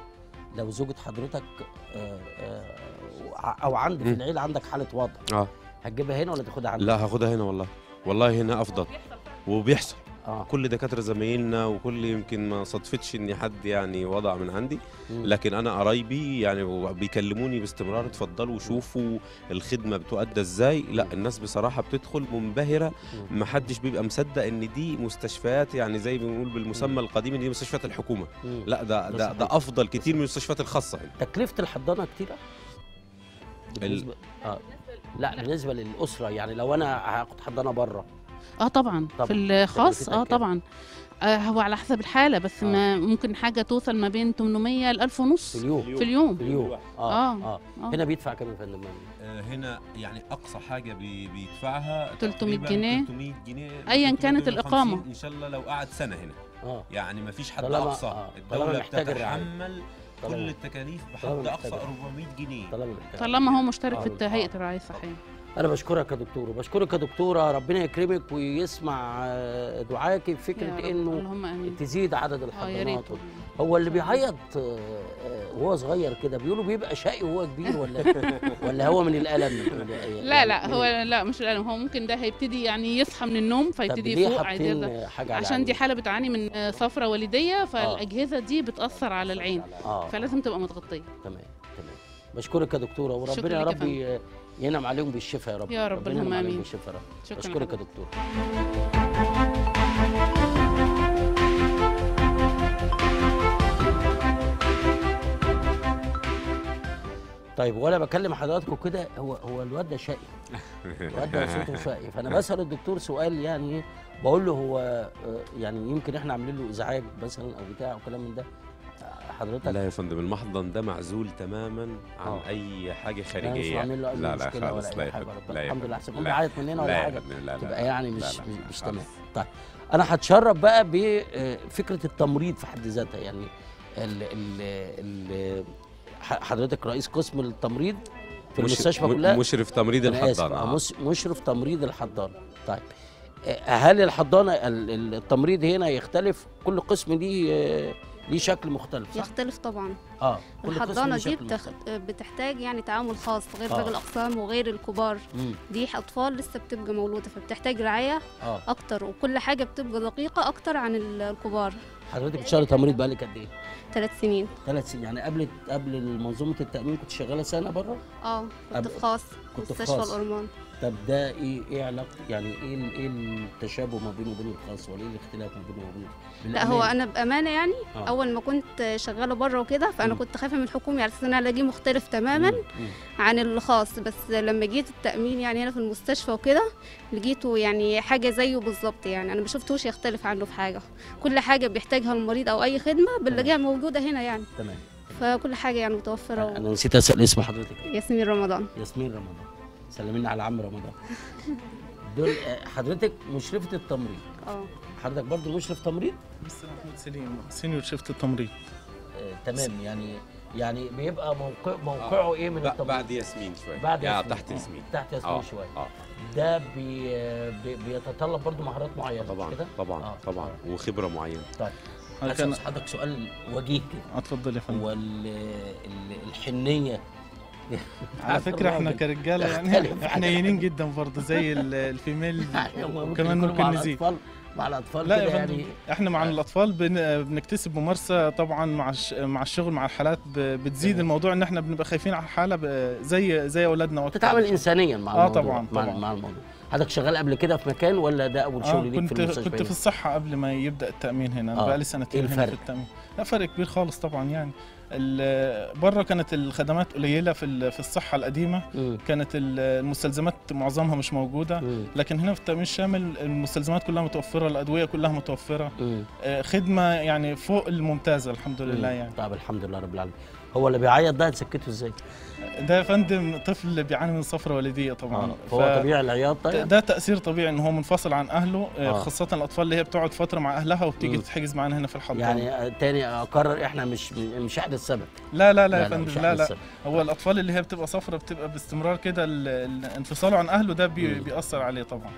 لو زوجة حضرتك آه، آه، او عندك في مم. العيله عندك حاله وضع اه هتجيبها هنا ولا تاخدها عندك؟ لا هاخدها هنا والله والله هنا افضل وبيحصل آه. كل دكاتره زمايلنا وكل يمكن ما صدفتش ان حد يعني وضع من عندي مم. لكن انا قرايبي يعني بيكلموني باستمرار اتفضلوا شوفوا الخدمه بتؤدى ازاي لا الناس بصراحه بتدخل منبهره ما حدش بيبقى مصدق ان دي مستشفيات يعني زي ما بنقول بالمسمى القديم ان دي مستشفيات الحكومه مم. لا ده ده ده, ده صحيح. افضل كتير من المستشفيات الخاصه يعني. تكلفه الحضانه كتيره؟ بالنسبه اه لا بالنسبه للاسره يعني لو انا هاخد حضانه بره اه طبعا, طبعاً. في الخاص تكلفتها اه كام؟ طبعا آه هو على حسب الحاله بس ما ممكن حاجه توصل ما بين 800 ل 1000 ونص في اليوم في اليوم في اليوم اه اه, اه, هنا بيدفع كام يا فندم؟ آه، هنا يعني اقصى حاجه بي بيدفعها 300 تقريباً جنيه. 300 جنيه أياً كانت 350 الإقامة. ان شاء الله لو قعد سنه هنا اه يعني ما فيش حد طالما- اقصى آه، طالما الدوله محتاج الرعاية. بتتحمل طالما- كل التكاليف طالما بحد اقصى محتاج. 400 جنيه طالما محتاج. طالما هو مشترك آه، في الت- آه. هيئه الرعايه الصحيه انا بشكرك يا دكتور وبشكرك يا دكتوره ربنا يكرمك ويسمع آه، دعائك في يا فكره رب، انه اللهم آمين. تزيد عدد يا الحضانات ريت هو اللي بيعيط آه، آه، وهو صغير كده بيقولوا بيبقى شقي وهو كبير ولا ولا هو من الالم لا لا هو لا مش الالم هو ممكن ده هيبتدي يعني يصحى من النوم فيبتدي ليه يفوق حاطين عادي حاجة على عشان دي العين؟ حاله بتعاني من آه، صفرة والديه فالاجهزه دي بتاثر على العين آه. فلازم تبقى متغطيه تمام تمام بشكرك يا دكتوره وربنا شكرا يا لك يا رب ي- ينعم عليهم بالشفاء يا رب يا رب، ربنا اللهم ينعم عليهم آمين. بالشفاء يا رب شكرا بشكرك يا لحضرتك. دكتور طيب وانا بكلم حضراتكم كده هو هو الواد ده شقي الواد ده صوته شقي فانا بسال الدكتور سؤال يعني إيه؟ بقول له هو آه، يعني يمكن احنا عاملين له ازعاج مثلا او بتاع او كلام من ده آه، حضرتك لا يا فندم المحضن ده معزول تماما عن آه. اي حاجه لا مش خارجيه عامل له اي لا لا مشكله خالص ولا لا اي يا حاجه فندم، ربنا لا يا الحمد لله فندم. احسن كنت لا. عيط مننا ولا لا يا حاجه فندم، لا لا تبقى لا. يعني لا مش لا، مش, مش خالص. تمام طيب انا هتشرف بقى بفكره التمريض في حد ذاتها يعني ال ال ال ح- حضرتك رئيس قسم التمريض في مش- المستشفى م- كلها مشرف تمريض أنا آسف، الحضانة. آه، مس- مشرف تمريض الحضانه طيب آه، هل الحضانه ال- ال- التمريض هنا يختلف كل قسم ليه آه، ليه شكل مختلف صح؟ يختلف طبعا اه كل قسم الحضانة ليه دي شكل بتخ... بتحتاج يعني تعامل خاص غير آه. باقي الأقسام وغير الكبار مم. دي أطفال لسه بتبقى مولودة فبتحتاج رعاية اه أكتر وكل حاجة بتبقى دقيقة أكتر عن ال- الكبار حضرتك بتشتغلي تمريض بقالك قد ايه؟ ثلاث سنين ثلاث سنين يعني قبل قبل منظومه التامين كنت شغاله سنه بره؟ اه كنت أب- في خاص كنت في مستشفى خاص. الأورمان طب ده ايه ايه علاقه يعني ايه ال- ايه التشابه ما بينه وبين الخاص ولا ايه الاختلاف ما بينه وبين لا هو انا بامانه يعني آه. اول ما كنت شغاله بره وكده فانا مم. كنت خايفه من الحكومي على اساس ان انا الاقيه مختلف تماما مم. عن الخاص بس لما جيت التامين يعني هنا في المستشفى وكده لقيته يعني حاجه زيه بالظبط يعني انا ما شفتوش يختلف عنه في حاجه كل حاجه بيحتاجها المريض او اي خدمه بنلاقيها موجوده هنا يعني تمام فكل حاجه يعني متوفره و... انا نسيت اسال اسم حضرتك ياسمين رمضان ياسمين رمضان سلمينا على عم رمضان دول آه، حضرتك مشرفه التمريض اه حضرتك برضو مشرف تمريض مستر محمود سليم سينيور شفت التمريض آه، تمام يعني يعني بيبقى موقع موقعه ايه من ب- التمريض بعد ياسمين شوي بعد يعني ياسمين. تحت آه، ياسمين تحت ياسمين آه، شويه اه ده بي بي بيتطلب برضو مهارات معينه طبعا مش كده طبعا آه. طبعا وخبره معينه طيب هل اسال كان- حضرتك سؤال وجيه كده اتفضل يا فندم والحنيه على فكره احنا كرجاله يعني حنينين جدا برضه زي ال- الفيميل وكمان ممكن نزيد مع الاطفال لا كده يا فندم يعني احنا مع الاطفال بن... بنكتسب ممارسه طبعا مع الش... مع الشغل مع الحالات ب... بتزيد الموضوع ان احنا بنبقى خايفين على الحاله ب... زي زي اولادنا وقت تتعامل انسانيا مع اه الموضوع طبعا مع, طبعا مع الموضوع حضرتك شغال قبل كده في مكان ولا ده اول آه شغل ليك كنت في المستشفى كنت في الصحه قبل ما يبدا التامين هنا آه. آه. بقى لي سنتين إيه هنا الفرق؟ في التامين لا فرق كبير خالص طبعا يعني ال- بره كانت الخدمات قليله في ال- في الصحه القديمه مم. كانت ال- المستلزمات معظمها مش موجوده لكن هنا في التامين الشامل المستلزمات كلها متوفره الادويه كلها متوفره مم. آه، خدمه يعني فوق الممتازه الحمد لله يعني طيب الحمد لله رب العالمين هو اللي بيعيط ده هتسكته ازاي؟ ده يا فندم طفل بيعاني من صفرة والدية طبعا آه، فهو طبيعي العياط ده يعني؟ ده تأثير طبيعي ان هو منفصل عن اهله آه. آه. خاصة الاطفال اللي هي بتقعد فترة مع اهلها وبتيجي مم. تتحجز معانا هنا في الحضانة يعني آه، تاني اقرر احنا مش مش احنا السبب لا لا لا لا، يا لا، مش فندم إحنا لا لا السبب. هو الاطفال اللي هي بتبقى صفرة بتبقى باستمرار كده ال- ال- انفصاله عن اهله ده بي مم. بيأثر عليه طبعا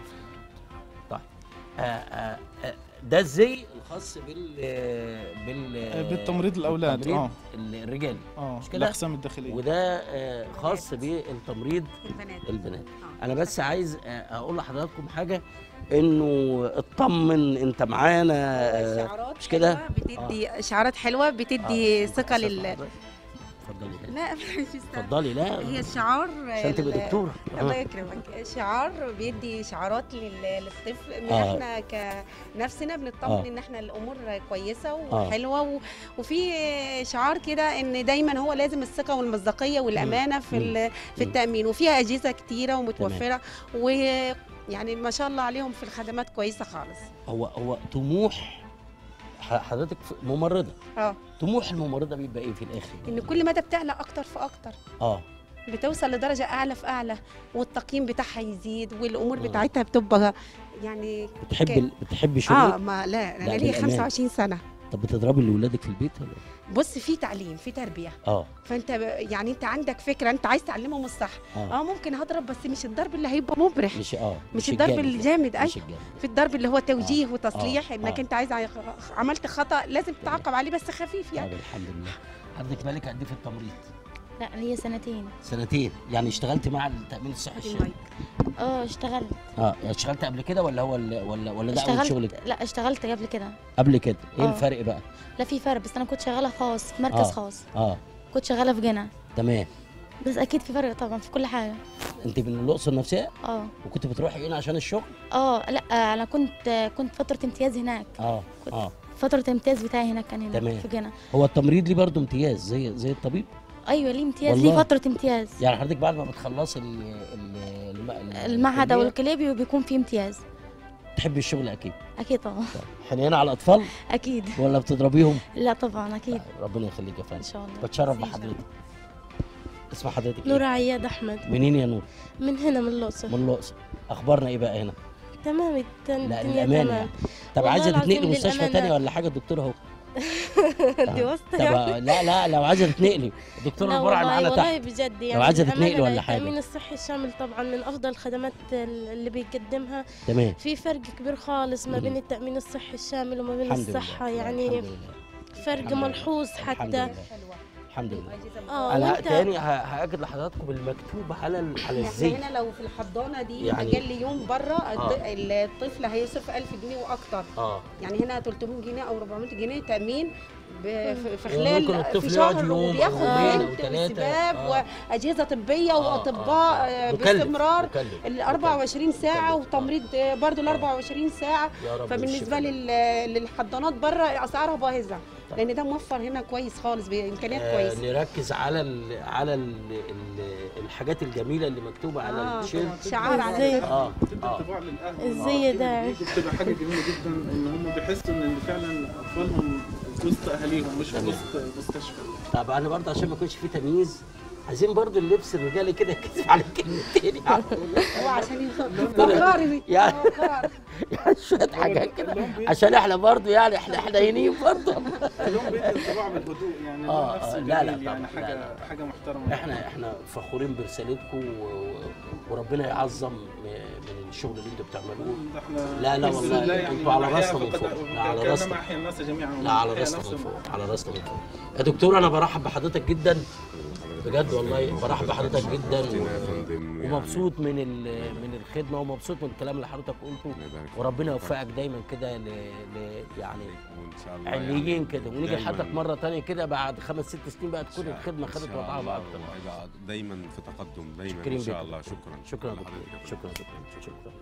طيب آه، آه، آه، ده الزي الخاص بال بال آه، بالتمريض الأولاد، التمريض آه. الرجالي اه مش كده؟ الاقسام الداخلية وده آه، خاص بالتمريض البنات البنات انا بس عايز آه، اقول لحضراتكم حاجه انه اطمن انت معانا آه، مش كده بتدي اشعارات حلوه بتدي ثقه لل اتفضلي لا مش اتفضلي لا هي الشعار عشان تبقى ال- دكتورة. الله آه. يكرمك شعار بيدي شعارات لل- للطفل ان آه. احنا كنفسنا بنطمن آه. ان احنا الامور كويسه آه. وحلوه و... وفي شعار كده ان دايما هو لازم الثقه والمصداقيه والامانه في ال... في التامين وفيها اجهزه كتيره ومتوفره ويعني ما شاء الله عليهم في الخدمات كويسه خالص هو هو طموح ح- حضرتك في- ممرضه اه طموح الممرضه بيبقى ايه في الاخر ان كل مدى بتعلى اكتر فاكتر اه بتوصل لدرجه اعلى في اعلى والتقييم بتاعها يزيد والامور مم. بتاعتها بتبقى يعني بتحب ك- ال- بتحبي شغلك اه ما لا انا لا، ليا بالأمان. 25 سنه طب بتضربي لاولادك في البيت ولا بص في تعليم في تربيه اه فانت ب- يعني انت عندك فكره انت عايز تعلمهم الصح آه. اه ممكن هضرب بس مش الضرب اللي هيبقى مبرح مش اه مش الضرب الجامد. الجامد اي مش الجامد في الضرب اللي هو توجيه آه. وتصليح آه. انك آه. انت عايز ع- عملت خطا لازم تتعاقب عليه بس خفيف يعني طب الحمد لله حضرتك بالك قد ايه في التمريض لا ليا سنتين سنتين يعني اشتغلت مع التامين الصحي الشامل اه اشتغلت اه يعني اشتغلت قبل كده ولا هو ال- ولا ولا ده اول شغلك اشتغلت لا اشتغلت قبل كده قبل كده ايه آه. الفرق بقى لا في فرق بس انا كنت شغاله خاص في مركز آه. خاص اه كنت شغاله في جنة تمام بس اكيد في فرق طبعا في كل حاجه انت من الاقصر نفسها اه وكنت بتروحي هنا عشان الشغل اه لا انا كنت كنت فتره امتياز هناك اه اه فتره الامتياز بتاعي هناك كان هناك تمام في جنة هو التمريض ليه برضه امتياز زي زي الطبيب ايوه ليه امتياز ليه والله. فتره امتياز يعني حضرتك بعد ما بتخلصي ال- ال- الم- ال- المعهد او الكلية، الكليه بيكون فيه امتياز تحبي الشغل اكيد اكيد طبعا حنينه على الاطفال اكيد ولا بتضربيهم لا طبعا اكيد ربنا يخليك يا فندم ان شاء الله بتشرف بحضرتك اسم حضرتك نور ايه عياد احمد منين يا نور من هنا من الاقصر من الاقصر اخبارنا ايه بقى هنا تمام الت- لا الدنيا للامانه تمام يعني طب والله عايزه العظيم تتنقلي مستشفى للأمانة- تانية ولا حاجه الدكتور اهو دي آه. واسطة طب يعني لا لا لو عايزه تتنقلي الدكتور لا البرع والله معانا والله تحت بجد يعني لو عايزه للأمانة تتنقلي ولا التأمين حاجه الصحي الشامل طبعا من أفضل الخدمات اللي بيقدمها تمام. في فرق كبير خالص ما مم. بين التأمين الصحي الشامل وما بين الحمد لله. الصحة لا، يعني الحمد لله. فرق ملحوظ الحمد حتى لله الحمد لله اه انا وانت تاني ه- هاكد لحضراتكم المكتوب على ال- على احنا الزي هنا لو في الحضانه دي يعني- يعني لي يوم بره آه. الطفل هيصرف 1000 جنيه واكتر اه يعني هنا 300 جنيه او 400 جنيه تامين ب- في في وممكن خلال الطفل في يقعد شهر يوم أو وبياخد يومين أو بنت ثلاثة. وسباب آه. واجهزه طبيه واطباء آه، مكلف، باستمرار مكلف، ال 24 ساعه وتمريض آه، برضو ال 24 ساعه يا رب فبالنسبه والشفاء. لل- للحضانات بره اسعارها باهظه لان ده موفر هنا كويس خالص بامكانيات آه كويسه نركز على ال على ال ال الحاجات الجميله اللي مكتوبه على آه، التيشيرت شعار على الزي. اه بتبقى اه انطباع للاهل الزي ده دي بتبقى حاجه جميله جدا ان هم بيحسوا ان فعلا اطفالهم في وسط اهاليهم مش في وسط مستشفى طب انا برضه عشان ما يكونش في تمييز عايزين برضه اللبس الرجالي كده يتكتب على كلمتين يعني هو عشان فخاري. فخاري يعني يعني شويه حاجات كده عشان احنا برضه يعني احنا حنينين برضه كلهم بيدي انطباع بالهدوء يعني ده آه، نفس آه، لا، لا، الجميل يعني طبعاً، لا، حاجه لا. حاجه محترمه احنا احنا فخورين برسالتكم و- وربنا يعظم من الشغل اللي انتوا بتعملوه ده احنا لا لا بإذن والله الله يعني انتوا على نحيا راسنا من فقد- فوق لا على كأنما راسنا احيا الناس جميعا لا على ونحيا راسنا من نفسهم. فوق على راسنا من فوق يا دكتور انا برحب بحضرتك جدا بجد والله برحب بحضرتك جدا و- ومبسوط من ال- من الخدمه ومبسوط من الكلام اللي حضرتك قلته وربنا يوفقك دايما كده ل ل- يعني وان شاء الله عليين يعني كده ونيجي دايماً- لحضرتك مره تانية كده بعد خمس ست سنين بقى تكون الخدمه إن خدت شاء وضعها الله بقى اكتر وهيبقى دايما في تقدم دايما شكرا ان شاء جدا. الله شكرا شكرا لحضرتك. شكرا شكرا شكرا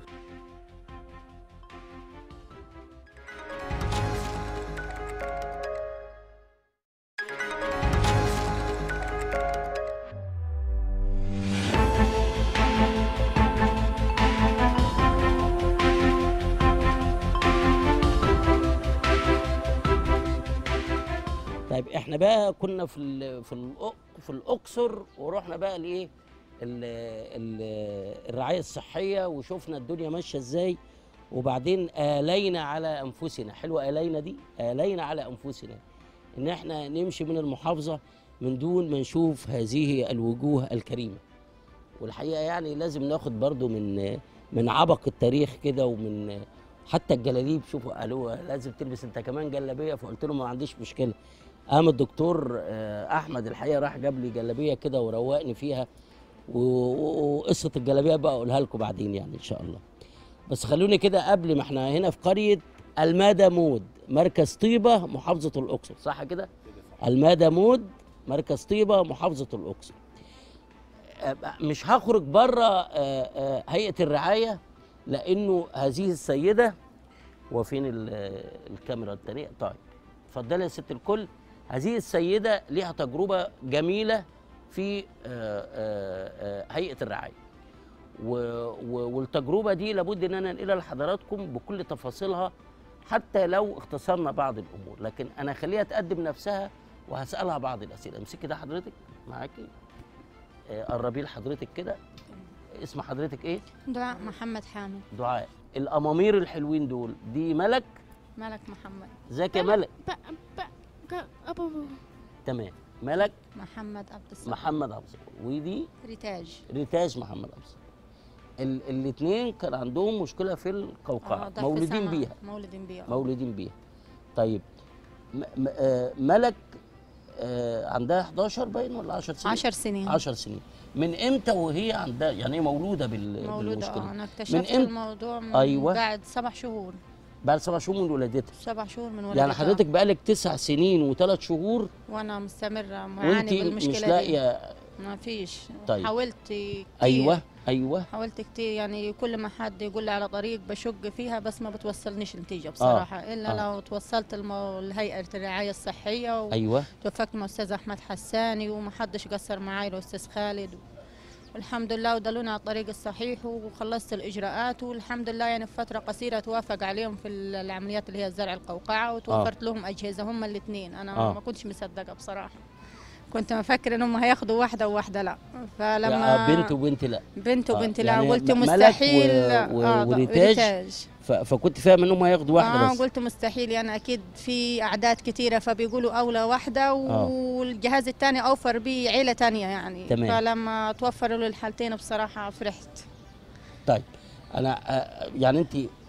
طيب احنا بقى كنا في ال في ال في الاقصر ورحنا بقى لايه ال- ال- الرعايه الصحيه وشفنا الدنيا ماشيه ازاي وبعدين آلينا على انفسنا حلوه آلينا دي آلينا على انفسنا ان احنا نمشي من المحافظه من دون ما نشوف هذه الوجوه الكريمه والحقيقه يعني لازم ناخد برضو من من عبق التاريخ كده ومن حتى الجلاليب شوفوا قالوا لازم تلبس انت كمان جلابيه فقلت له ما عنديش مشكله قام الدكتور آه، احمد الحقيقه راح جاب لي جلابيه كده وروقني فيها و- و- وقصه الجلابيه بقى اقولها لكم بعدين يعني ان شاء الله بس خلوني كده قبل ما احنا هنا في قريه المادة مود مركز طيبه محافظه الاقصر صح كده المادة مود مركز طيبه محافظه الاقصر آه، مش هخرج بره هيئه الرعايه لانه هذه السيده وفين ال- الكاميرا التانية طيب اتفضلي يا ست الكل هذه السيدة ليها تجربة جميلة في آه، آه، آه، هيئة الرعاية و- و- والتجربة دي لابد ان انا انقلها لحضراتكم بكل تفاصيلها حتى لو اختصرنا بعض الامور لكن انا خليها تقدم نفسها وهسألها بعض الاسئلة امسكي ده حضرتك معاكي آه، قربيه لحضرتك كده اسم حضرتك ايه دعاء محمد حامد دعاء الامامير الحلوين دول دي ملك ملك محمد ازيك يا ملك أبو تمام ملك محمد عبد الصمد محمد عبد الصبور ودي ريتاج ريتاج محمد عبد الصبور ال الاثنين كان عندهم مشكله في القوقعه آه، ضعف مولودين سمع. بيها مولودين بيها آه. مولودين بيها طيب م م آه ملك آه عندها 11 باين ولا 10 سنين 10 سنين 10 سنين من امتى وهي عندها يعني هي مولوده بال مولودة بالمشكله اه انا من اكتشفت امتى الموضوع من أيوة. بعد سبع شهور بعد سبع شهور من ولادتها سبع شهور من ولدتها يعني حضرتك بقالك تسع سنين وثلاث شهور وانا مستمرة وانت معاني بالمشكلة مش دي لاقيه ما فيش طيب. حاولت كتير ايوه ايوه حاولت كتير يعني كل ما حد يقول لي على طريق بشق فيها بس ما بتوصلنيش نتيجة بصراحة آه. إلا آه. لو توصلت المو... لهيئة الرعاية الصحية و... أيوة. توفقت مع أستاذ أحمد حساني وما حدش قصر معاي الأستاذ خالد والحمد لله ودلونا على الطريق الصحيح وخلصت الإجراءات والحمد لله يعني في فترة قصيرة توافق عليهم في العمليات اللي هي زرع القوقعة وتوفرت لهم أجهزة هم الاثنين أنا آه. ما كنتش مصدقة بصراحة كنت مفكر انهم هياخدوا واحده وواحده لا فلما يعني بنت وبنت لا بنت آه، وبنت لا يعني قلت م- ملك مستحيل و... و... آه، وريتاج ف... فكنت فاهم انهم هياخدوا واحده اه بس قلت مستحيل يعني اكيد في اعداد كتيره فبيقولوا اولى واحده والجهاز الثاني اوفر بيه عيله تانية يعني تمام. فلما توفروا له الحالتين بصراحه فرحت طيب انا آه، يعني انت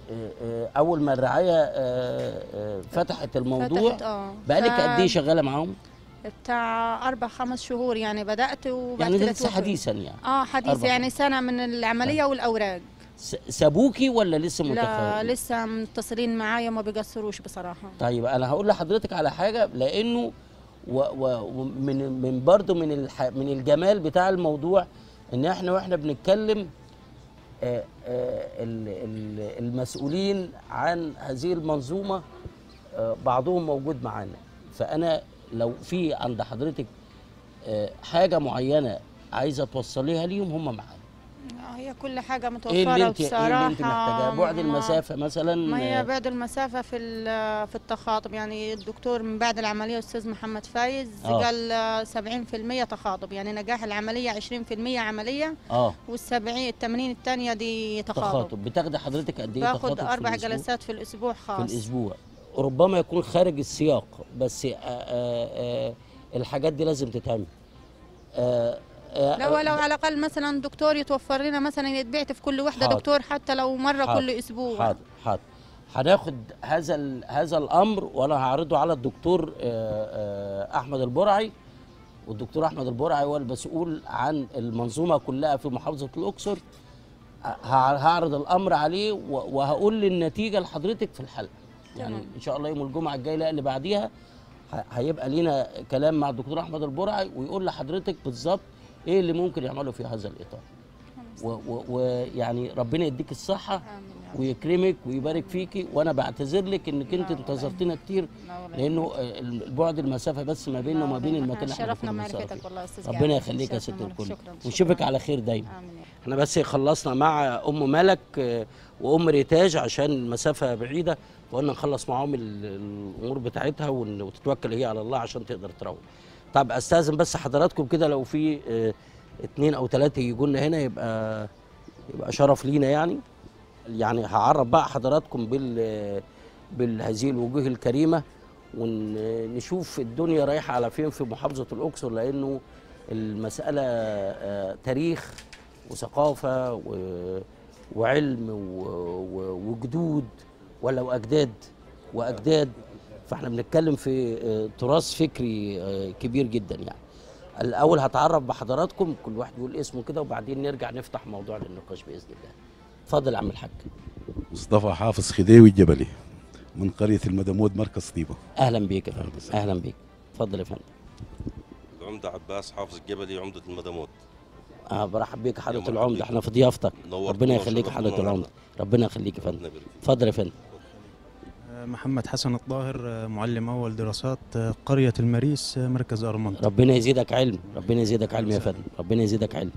آه، آه، اول ما الرعايه آه، آه، فتحت الموضوع فتحت، آه. بقالك ف- قد ايه شغاله معاهم بتاع أربع خمس شهور يعني بدأت وبعد يعني ده كده لسه توفيت. حديثا يعني اه حديث أربع يعني سنة من العملية والأوراق س- سابوكي ولا لسه لا متخيل لسه متصلين معايا وما بيقصروش بصراحة طيب انا هقول لحضرتك على حاجه لانه و- و- ومن من برضه من الح من الجمال بتاع الموضوع ان احنا واحنا بنتكلم آه، آه، ال- ال- المسؤولين عن هذه المنظومه آه، بعضهم موجود معانا فانا لو في عند حضرتك آه، حاجه معينه عايزه توصليها ليهم هم معانا آه، هي كل حاجة ايه متوفرة اللي انت ايه بصراحة اللي انت محتاجاه بعد ما- المسافه مثلا ما آه، هي بعد المسافة في ال- في التخاطب يعني الدكتور من بعد العملية أستاذ محمد فايز آه. قال آه، 70% تخاطب يعني نجاح العملية 20% عملية اه والسبعين الثمانين الثانية دي تخاطب تخاطب بتاخدي حضرتك قد ايه تخاطب باخد في أربع الأسبوع؟ جلسات في الأسبوع في خاص الاسبوع ربما يكون خارج السياق بس آآ آآ الحاجات دي لازم تتعمل آآ آآ لو لو على الأقل مثلا دكتور يتوفر لنا مثلا يتبعت في كل وحدة حاضر. دكتور حتى لو مرة حاضر. كل أسبوع حاضر حاضر هناخد هذا ال- هذا الامر وانا هعرضه على الدكتور آه، آه، احمد البرعي والدكتور احمد البرعي هو المسؤول عن المنظومه كلها في محافظه الاقصر ه- هعرض الامر عليه و- وهقول النتيجه لحضرتك في الحلقه يعني تمام. ان شاء الله يوم الجمعه الجاي لا اللي بعديها ه- هيبقى لينا كلام مع الدكتور احمد البرعي ويقول لحضرتك بالظبط ايه اللي ممكن يعمله في هذا الاطار ويعني ربنا يديك الصحه ويكرمك ويبارك فيكي وانا بعتذر لك انك انت انتظرتنا كتير لانه آه، البعد المسافه بس ما بيننا وما بين المكان اللي احنا شرفنا كنا معرفتك بنصرف والله يا أستاذ ربنا جابر. يخليك يا شكراً ست لك. الكل شكراً. ونشوفك على خير دايما احنا بس خلصنا مع ام ملك آه، وام ريتاج عشان المسافه بعيده وقلنا نخلص معاهم ال- الامور بتاعتها ون- وتتوكل هي على الله عشان تقدر تروح طب استاذن بس حضراتكم كده لو في آه، اتنين او ثلاثه يجوا لنا هنا يبقى يبقى شرف لينا يعني يعني هعرف بقى حضراتكم بال بهذه الوجوه الكريمه ونشوف الدنيا رايحه على فين في محافظه الاقصر لانه المساله آه، تاريخ وثقافه و- وعلم و- و- وجدود ولو اجداد واجداد فاحنا بنتكلم في آه، تراث فكري آه، كبير جدا يعني الاول هتعرف بحضراتكم كل واحد يقول اسمه كده وبعدين نرجع نفتح موضوع للنقاش باذن الله اتفضل يا عم الحاج مصطفى حافظ خديوي الجبلي من قرية المدمود مركز طيبة اهلا بيك يا فندم اهلا بيك اتفضل يا فندم العمدة عباس حافظ الجبلي عمدة المدموت اه برحب بيك يا حضره مرحبا العمده بيك. احنا في ضيافتك نورتونا ربنا يخليك يا وشرفتونا حضره العمده ربنا يخليك يا فندم اتفضل يا فندم محمد حسن الطاهر معلم أول دراسات قرية المريس مركز أرمنت ربنا يزيدك علم ربنا يزيدك علم يا فندم ربنا يزيدك علم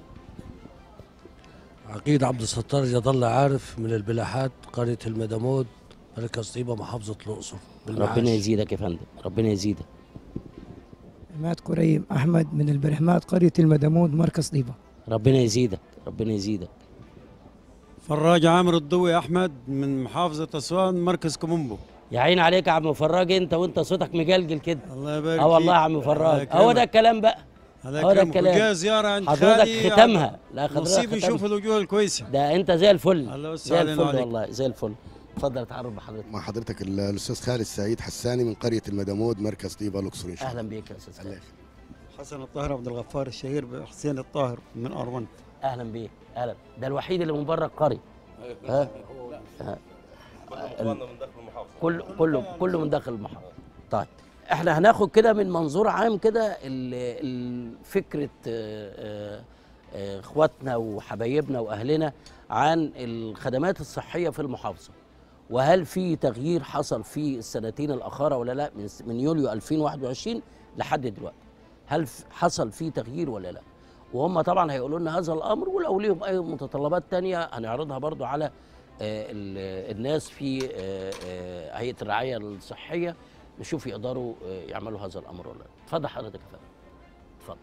عقيد عبد الستار جد الله عارف من البلاحات قرية المدمود مركز طيبة محافظة الأقصر بالمعاش. ربنا يزيدك يا فندم ربنا يزيدك عماد كريم أحمد من البرحمات قرية المدمود مركز طيبة ربنا يزيدك ربنا يزيدك فراج عامر الضوي احمد من محافظه اسوان مركز كومومبو يا عين عليك يا عم فراج انت وانت صوتك مجلجل كده الله يبارك اه والله يا فيك. عم الله فراج يكرمك. هو ده الكلام بقى الله هو ده يكرمك. الكلام وجاء زياره عند حضرتك خالي ختمها لا حضرتك نصيب ختمها. يشوف الوجوه الكويسه ده انت زي الفل الله يوسع زي علينا الفل وعليك. والله زي الفل اتفضل تعرف بحضرتك مع حضرتك ال- الاستاذ خالد سعيد حساني من قريه المدمود مركز طيبه الاقصر ان شاء الله اهلا بيك يا استاذ خالد حسن الطاهر عبد الغفار الشهير بحسين الطاهر من ارمنت اهلا بيك اهلا ده الوحيد اللي من بره القريه ها ها. ال- كله كله كله من داخل المحافظه طيب احنا هناخد كده من منظور عام كده ال- ال- فكره آه، آه، آه، اخواتنا وحبايبنا واهلنا عن الخدمات الصحيه في المحافظه وهل في تغيير حصل في السنتين الاخيره ولا لا من من يوليو 2021 لحد دلوقتي هل ف- حصل في تغيير ولا لا وهم طبعا هيقولوا لنا هذا الامر ولو ليهم اي متطلبات تانية هنعرضها برضو على آه، ال- الناس في آه، آه، هيئه الرعايه الصحيه نشوف يقدروا آه، يعملوا هذا الامر ولا لا اتفضل حضرتك يا فندم اتفضل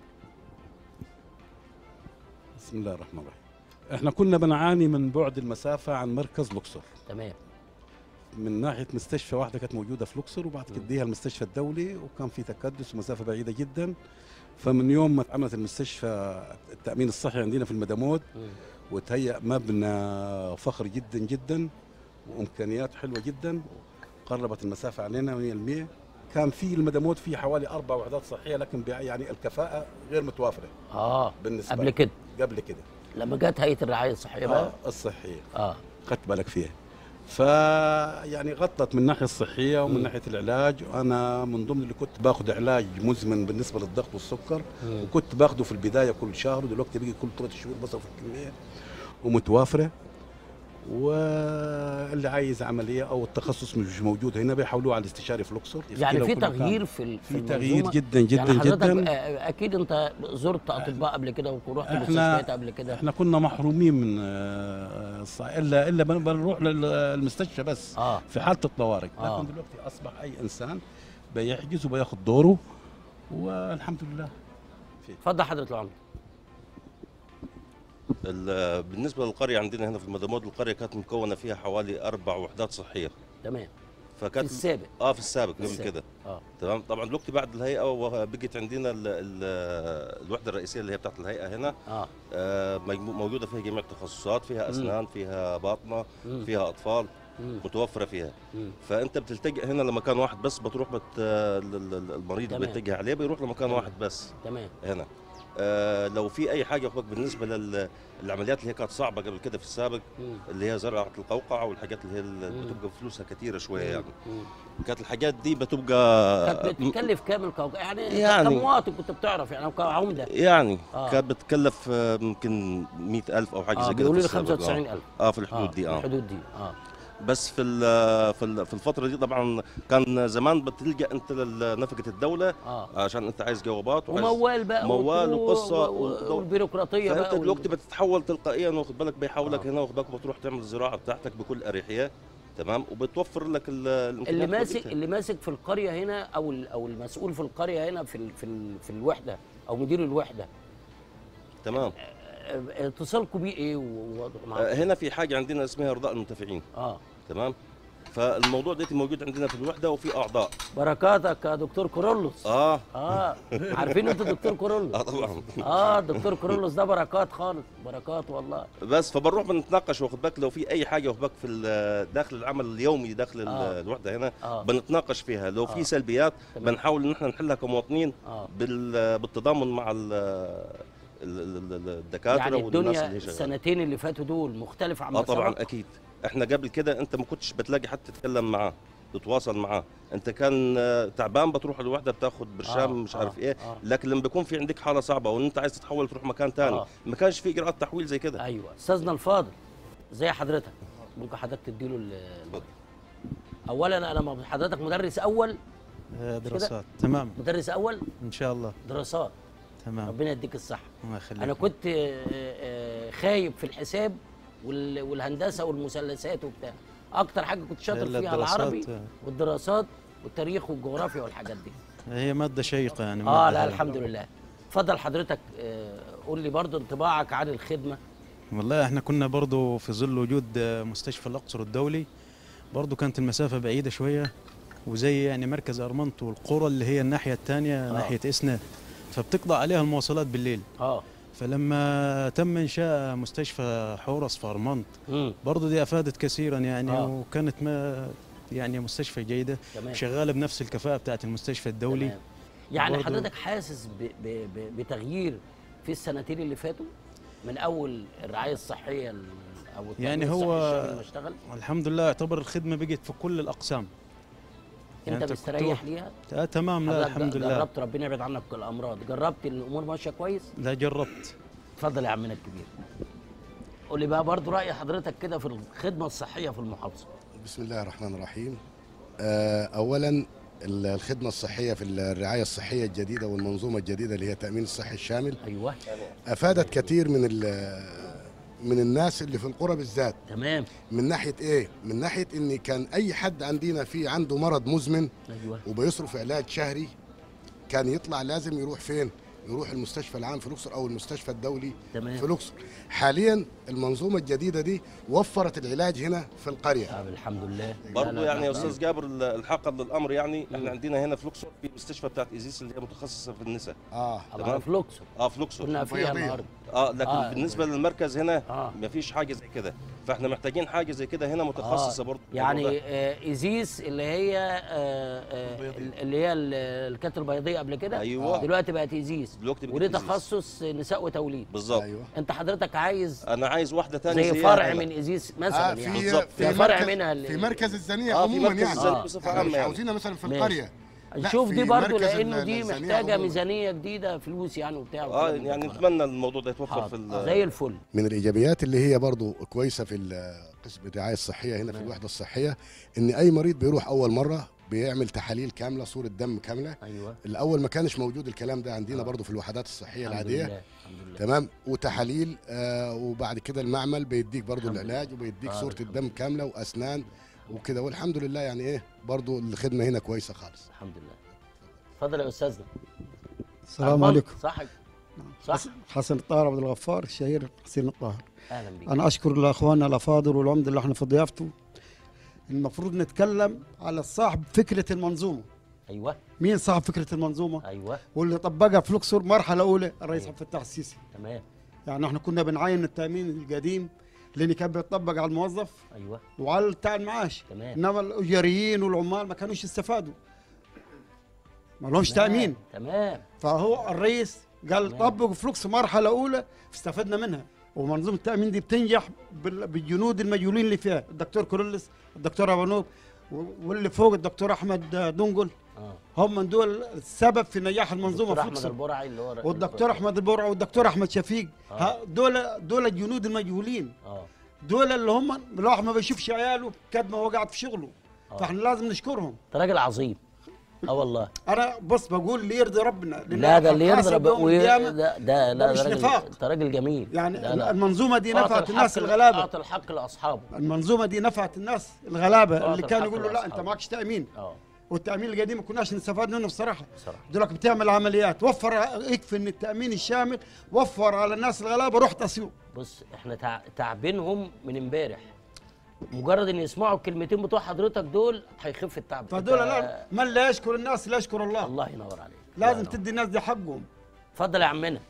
بسم الله الرحمن الرحيم احنا كنا بنعاني من بعد المسافة عن مركز الأقصر تمام من ناحية مستشفى واحدة كانت موجودة في الأقصر وبعد كده اديها المستشفى الدولي وكان في تكدس ومسافة بعيدة جدا فمن يوم ما اتعملت المستشفى التأمين الصحي عندنا في المدمود وتهيأ مبنى فخر جدا جدا وامكانيات حلوه جدا قربت المسافه علينا 100% كان في المدمود في حوالي اربع وحدات صحيه لكن بع- يعني الكفاءه غير متوافره اه بالنسبه قبل كده قبل كده لما جت هيئه الرعايه الصحيه بقى آه الصحيه اه خدت بالك فيها ف يعني غطت من الناحيه الصحيه ومن مم. ناحيه العلاج وانا من ضمن اللي كنت باخذ علاج مزمن بالنسبه للضغط والسكر مم. وكنت باخده في البدايه كل شهر ودلوقتي بيجي كل ثلاث شهور بصرف الكميه ومتوافره واللي عايز عمليه او التخصص مش موجود هنا بيحولوه على الاستشاري في الاقصر يعني لو في كل مكان. تغيير في ال- في في تغيير المنظومة؟ جدا جدا يعني حضرتك جدا آه، اكيد انت زرت اطباء قبل كده ورحت احنا مستشفيات قبل كده احنا كنا محرومين من آه، الصع... الا الا بن- بنروح للمستشفى بس آه. في حاله الطوارئ آه. لكن دلوقتي اصبح اي انسان بيحجز وبياخذ دوره والحمد لله اتفضل حضره العمده ال- بالنسبه للقريه عندنا هنا في المدمود القريه كانت مكونه فيها حوالي اربع وحدات صحيه تمام فكانت في السابق. اه في السابق قبل السابق. كده اه تمام طبعا دلوقتي بعد الهيئه وبقت عندنا ال ال الوحده الرئيسيه اللي هي بتاعت الهيئه هنا اه آه مجمو- موجوده فيها جميع التخصصات فيها مم. اسنان فيها باطنه مم. فيها اطفال مم. متوفره فيها مم. فانت بتلتجئ هنا لمكان واحد بس بتروح بت ال- ال- المريض اللي تمام. بيتجه عليه بيروح لمكان تمام. واحد بس تمام هنا آه لو في اي حاجه اخوك بالنسبه للعمليات اللي هي كانت صعبه قبل كده في السابق مم. اللي هي زرعه القوقعه والحاجات اللي هي اللي مم. بتبقى فلوسها كثيره شويه مم. يعني مم. كانت الحاجات دي بتبقى كانت بتكلف كام القوقعه يعني, يعني- كمواطن كنت بتعرف يعني كعمده يعني آه. كانت بتكلف آه، يمكن 100000 او حاجه آه، زي كده بيقولوا في لي السابق. 95000 اه في الحدود دي في اه الحدود دي اه بس في ال- في ال- في الفتره دي طبعا كان زمان بتلجا انت لنفقه الدوله اه عشان انت عايز جوابات وعايز وموال بقى موال وطرق وقصه و- ودو- والبيروقراطيه فانت بقى وال- دلوقتي بتتحول تلقائيا واخد بالك بيحولك هنا واخد بالك بتروح تعمل الزراعه بتاعتك بكل اريحيه تمام وبتوفر لك ال- الامكانيات اللي ماسك كلها. اللي ماسك في القريه هنا او ال- او المسؤول في القريه هنا في ال في ال في الوحده او مدير الوحده تمام آه، اتصالكم بيه ايه ووضعه معاه آه، هنا في حاجه عندنا اسمها رضاء المنتفعين اه تمام فالموضوع ده موجود عندنا في الوحده وفي اعضاء بركاتك يا دكتور كورولوس اه اه عارفين انتوا دكتور كورولوس اه طبعا اه دكتور كورولوس ده بركات خالص بركات والله بس فبنروح بنتناقش واخد بالك لو في اي حاجه واخد بالك في ال- داخل العمل اليومي داخل ال- آه. الوحده هنا آه. بنتناقش فيها لو آه. في سلبيات تمام. بنحاول ان احنا نحلها كمواطنين آه. بال- بالتضامن مع ال- ال- ال- ال- الدكاتره يعني والناس اللي الدنيا هي شغاله السنتين اللي فاتوا دول مختلفه عن اه ما طبعا سبق؟ اكيد احنا قبل كده انت ما كنتش بتلاقي حد تتكلم معاه تتواصل معاه انت كان آه، تعبان بتروح الوحده بتاخد برشام آه، مش آه، عارف ايه آه. لكن لما بيكون في عندك حاله صعبه وان انت عايز تتحول تروح مكان ثاني آه. ما كانش في اجراءات تحويل زي كده ايوه استاذنا الفاضل زي حضرتك ممكن حضرتك تديله ال- ال- اولا انا م- حضرتك مدرس اول آه، مش كده؟ دراسات تمام مدرس اول ان شاء الله دراسات تمام ربنا يديك الصحه الله يخليك انا كنت آه، آه، خايب في الحساب وال- والهندسه والمثلثات وبتاع اكتر حاجه كنت شاطر إلا فيها الدراسات، العربي آه. والدراسات والتاريخ والجغرافيا والحاجات دي هي ماده شيقه يعني اه مادة لا حلوة. الحمد لله اتفضل حضرتك آه، قول لي برضو انطباعك عن الخدمه والله احنا كنا برضو في ظل وجود آه، مستشفى الاقصر الدولي برضو كانت المسافه بعيده شويه وزي يعني مركز ارمنت والقرى اللي هي الناحيه الثانيه آه. ناحيه اسنا فبتقضى عليها المواصلات بالليل اه فلما تم انشاء مستشفى حورس في ارمنت مم. برضو دي افادت كثيرا يعني آه. وكانت ما يعني مستشفى جيده تمام. شغاله بنفس الكفاءه بتاعت المستشفى الدولي تمام. يعني برضو- حضرتك حاسس ب ب ب بتغيير في السنتين اللي فاتوا من اول الرعايه الصحيه ال- او التأمين يعني الصحي هو الشامل ما اشتغل الحمد لله يعتبر الخدمه بقت في كل الاقسام انت كنت مستريح تروح- ليها آه تمام لا حضرتك الحمد لله جربت ربنا يبعد عنك الامراض جربت ان الامور ماشيه كويس لا جربت اتفضل يا عمنا الكبير قول لي بقى برضو راي حضرتك كده في الخدمه الصحيه في المحافظه بسم الله الرحمن الرحيم آه، اولا ال- الخدمه الصحيه في الرعايه الصحيه الجديده والمنظومه الجديده اللي هي التامين الصحي الشامل ايوه افادت كثير من ال- من الناس اللي في القرى بالذات تمام من ناحيه ايه من ناحيه ان كان اي حد عندنا في عنده مرض مزمن ايوه وبيصرف علاج شهري كان يطلع لازم يروح فين يروح المستشفى العام في الاقصر او المستشفى الدولي تمام. في الاقصر حاليا المنظومه الجديده دي وفرت العلاج هنا في القريه طب الحمد لله برضه يعني يا استاذ جابر ال- الحق للامر يعني احنا عندنا هنا في الاقصر في مستشفى بتاعت ايزيس اللي هي متخصصه في النساء اه طبعا في الاقصر اه في الاقصر كنا فيها النهارده اه لكن آه. آه بالنسبه للمركز هنا آه. مفيش حاجه زي كده فاحنا محتاجين حاجه زي كده هنا متخصصه آه، برضه يعني آه، ايزيس اللي هي آه، آه، اللي هي ال- اللي كانت البيضيه قبل كده أيوة. دلوقتي بقت ايزيس دلوقتي بقت ودي إيزيس. تخصص نساء وتوليد بالظبط أيوة. انت حضرتك عايز انا عايز واحده ثانيه زي فرع من ايزيس مثلا آه في يعني بالظبط. في فرع مركز منها ال- في مركز الزنيه آه، في عموما مركز يعني الزنية بصفة إحنا عامة مش يعني. عاوزينها مثلا في ماشي. القريه لا، نشوف في دي برضو مركز لانه ال- دي الزنية محتاجه عموماً. ميزانيه جديده فلوس يعني وبتاع اه والكلام ده يعني كله. نتمنى الموضوع ده يتوفر في ال- زي الفل من الايجابيات اللي هي برضو كويسه في ال- قسم الرعايه الصحيه هنا في الوحده الصحيه ان اي مريض بيروح اول مره بيعمل تحاليل كامله صوره دم كامله ايوه الاول ما كانش موجود الكلام ده عندنا برضو في الوحدات الصحيه الحمد العاديه لله، الحمد لله. تمام وتحاليل آه وبعد كده المعمل بيديك برضو الحمد لله. العلاج وبيديك آه، صوره الحمد الدم كامله واسنان وكده والحمد لله يعني ايه برضو الخدمه هنا كويسه خالص الحمد لله اتفضل يا استاذنا السلام أرمل، عليكم صح صح حسن الطاهر عبد الغفار الشهير حسين الطاهر اهلا بيك انا اشكر لاخواننا الافاضل والعمد اللي احنا في ضيافته المفروض نتكلم على صاحب فكره المنظومه ايوه مين صاحب فكره المنظومه ايوه واللي طبقها في الاقصر مرحله اولى الرئيس عبد الفتاح السيسي تمام يعني احنا كنا بنعاين التامين القديم لان كان بيطبق على الموظف ايوه وعلى بتاع المعاش تمام. انما الاجاريين والعمال ما كانوش يستفادوا ما لهمش تمام، تامين تمام فهو الرئيس قال تمام. طبقوا فلوكس مرحله اولى استفدنا منها ومنظومه التامين دي بتنجح بال- بالجنود المجهولين اللي فيها الدكتور كورولس الدكتور ابو نوب و- واللي فوق الدكتور احمد دنقل اه هم من دول السبب في نجاح المنظومه دكتور في احمد الأقصر. البرعي اللي هو والدكتور احمد البرع والدكتور احمد شفيق آه. ها دول دول الجنود المجهولين اه دول اللي هم الواحد ما بيشوفش عياله قد ما هو قاعد في شغله آه. فاحنا لازم نشكرهم انت راجل عظيم اه والله انا بص بقول اللي يرضي ربنا لأن لا ده اللي يرضى هنحاسب رب... يوم وي... القيامة. ده ده لا مش ده راجل نفاق. انت راجل جميل يعني لا لا. المنظومه دي أعطى نفعت الحق الناس ل- الغلابه اعطى الحق لاصحابه المنظومه دي نفعت الناس الغلابه أعطى اللي كانوا الحق يقولوا لا انت لأصحابه. معكش تامين اه والتامين القديم ما كناش نستفاد منه بصراحه بصراحه دلوقتي بتعمل عمليات وفر يكفي ان التامين الشامل وفر على الناس الغلابه رحت اسيوط بص احنا تع... تعبينهم من امبارح مجرد ان يسمعوا الكلمتين بتوع حضرتك دول هيخف التعب فدول أنت- لا من لا يشكر الناس لا يشكر الله الله ينور عليك لازم تدي الناس دي حقهم اتفضل يا عمنا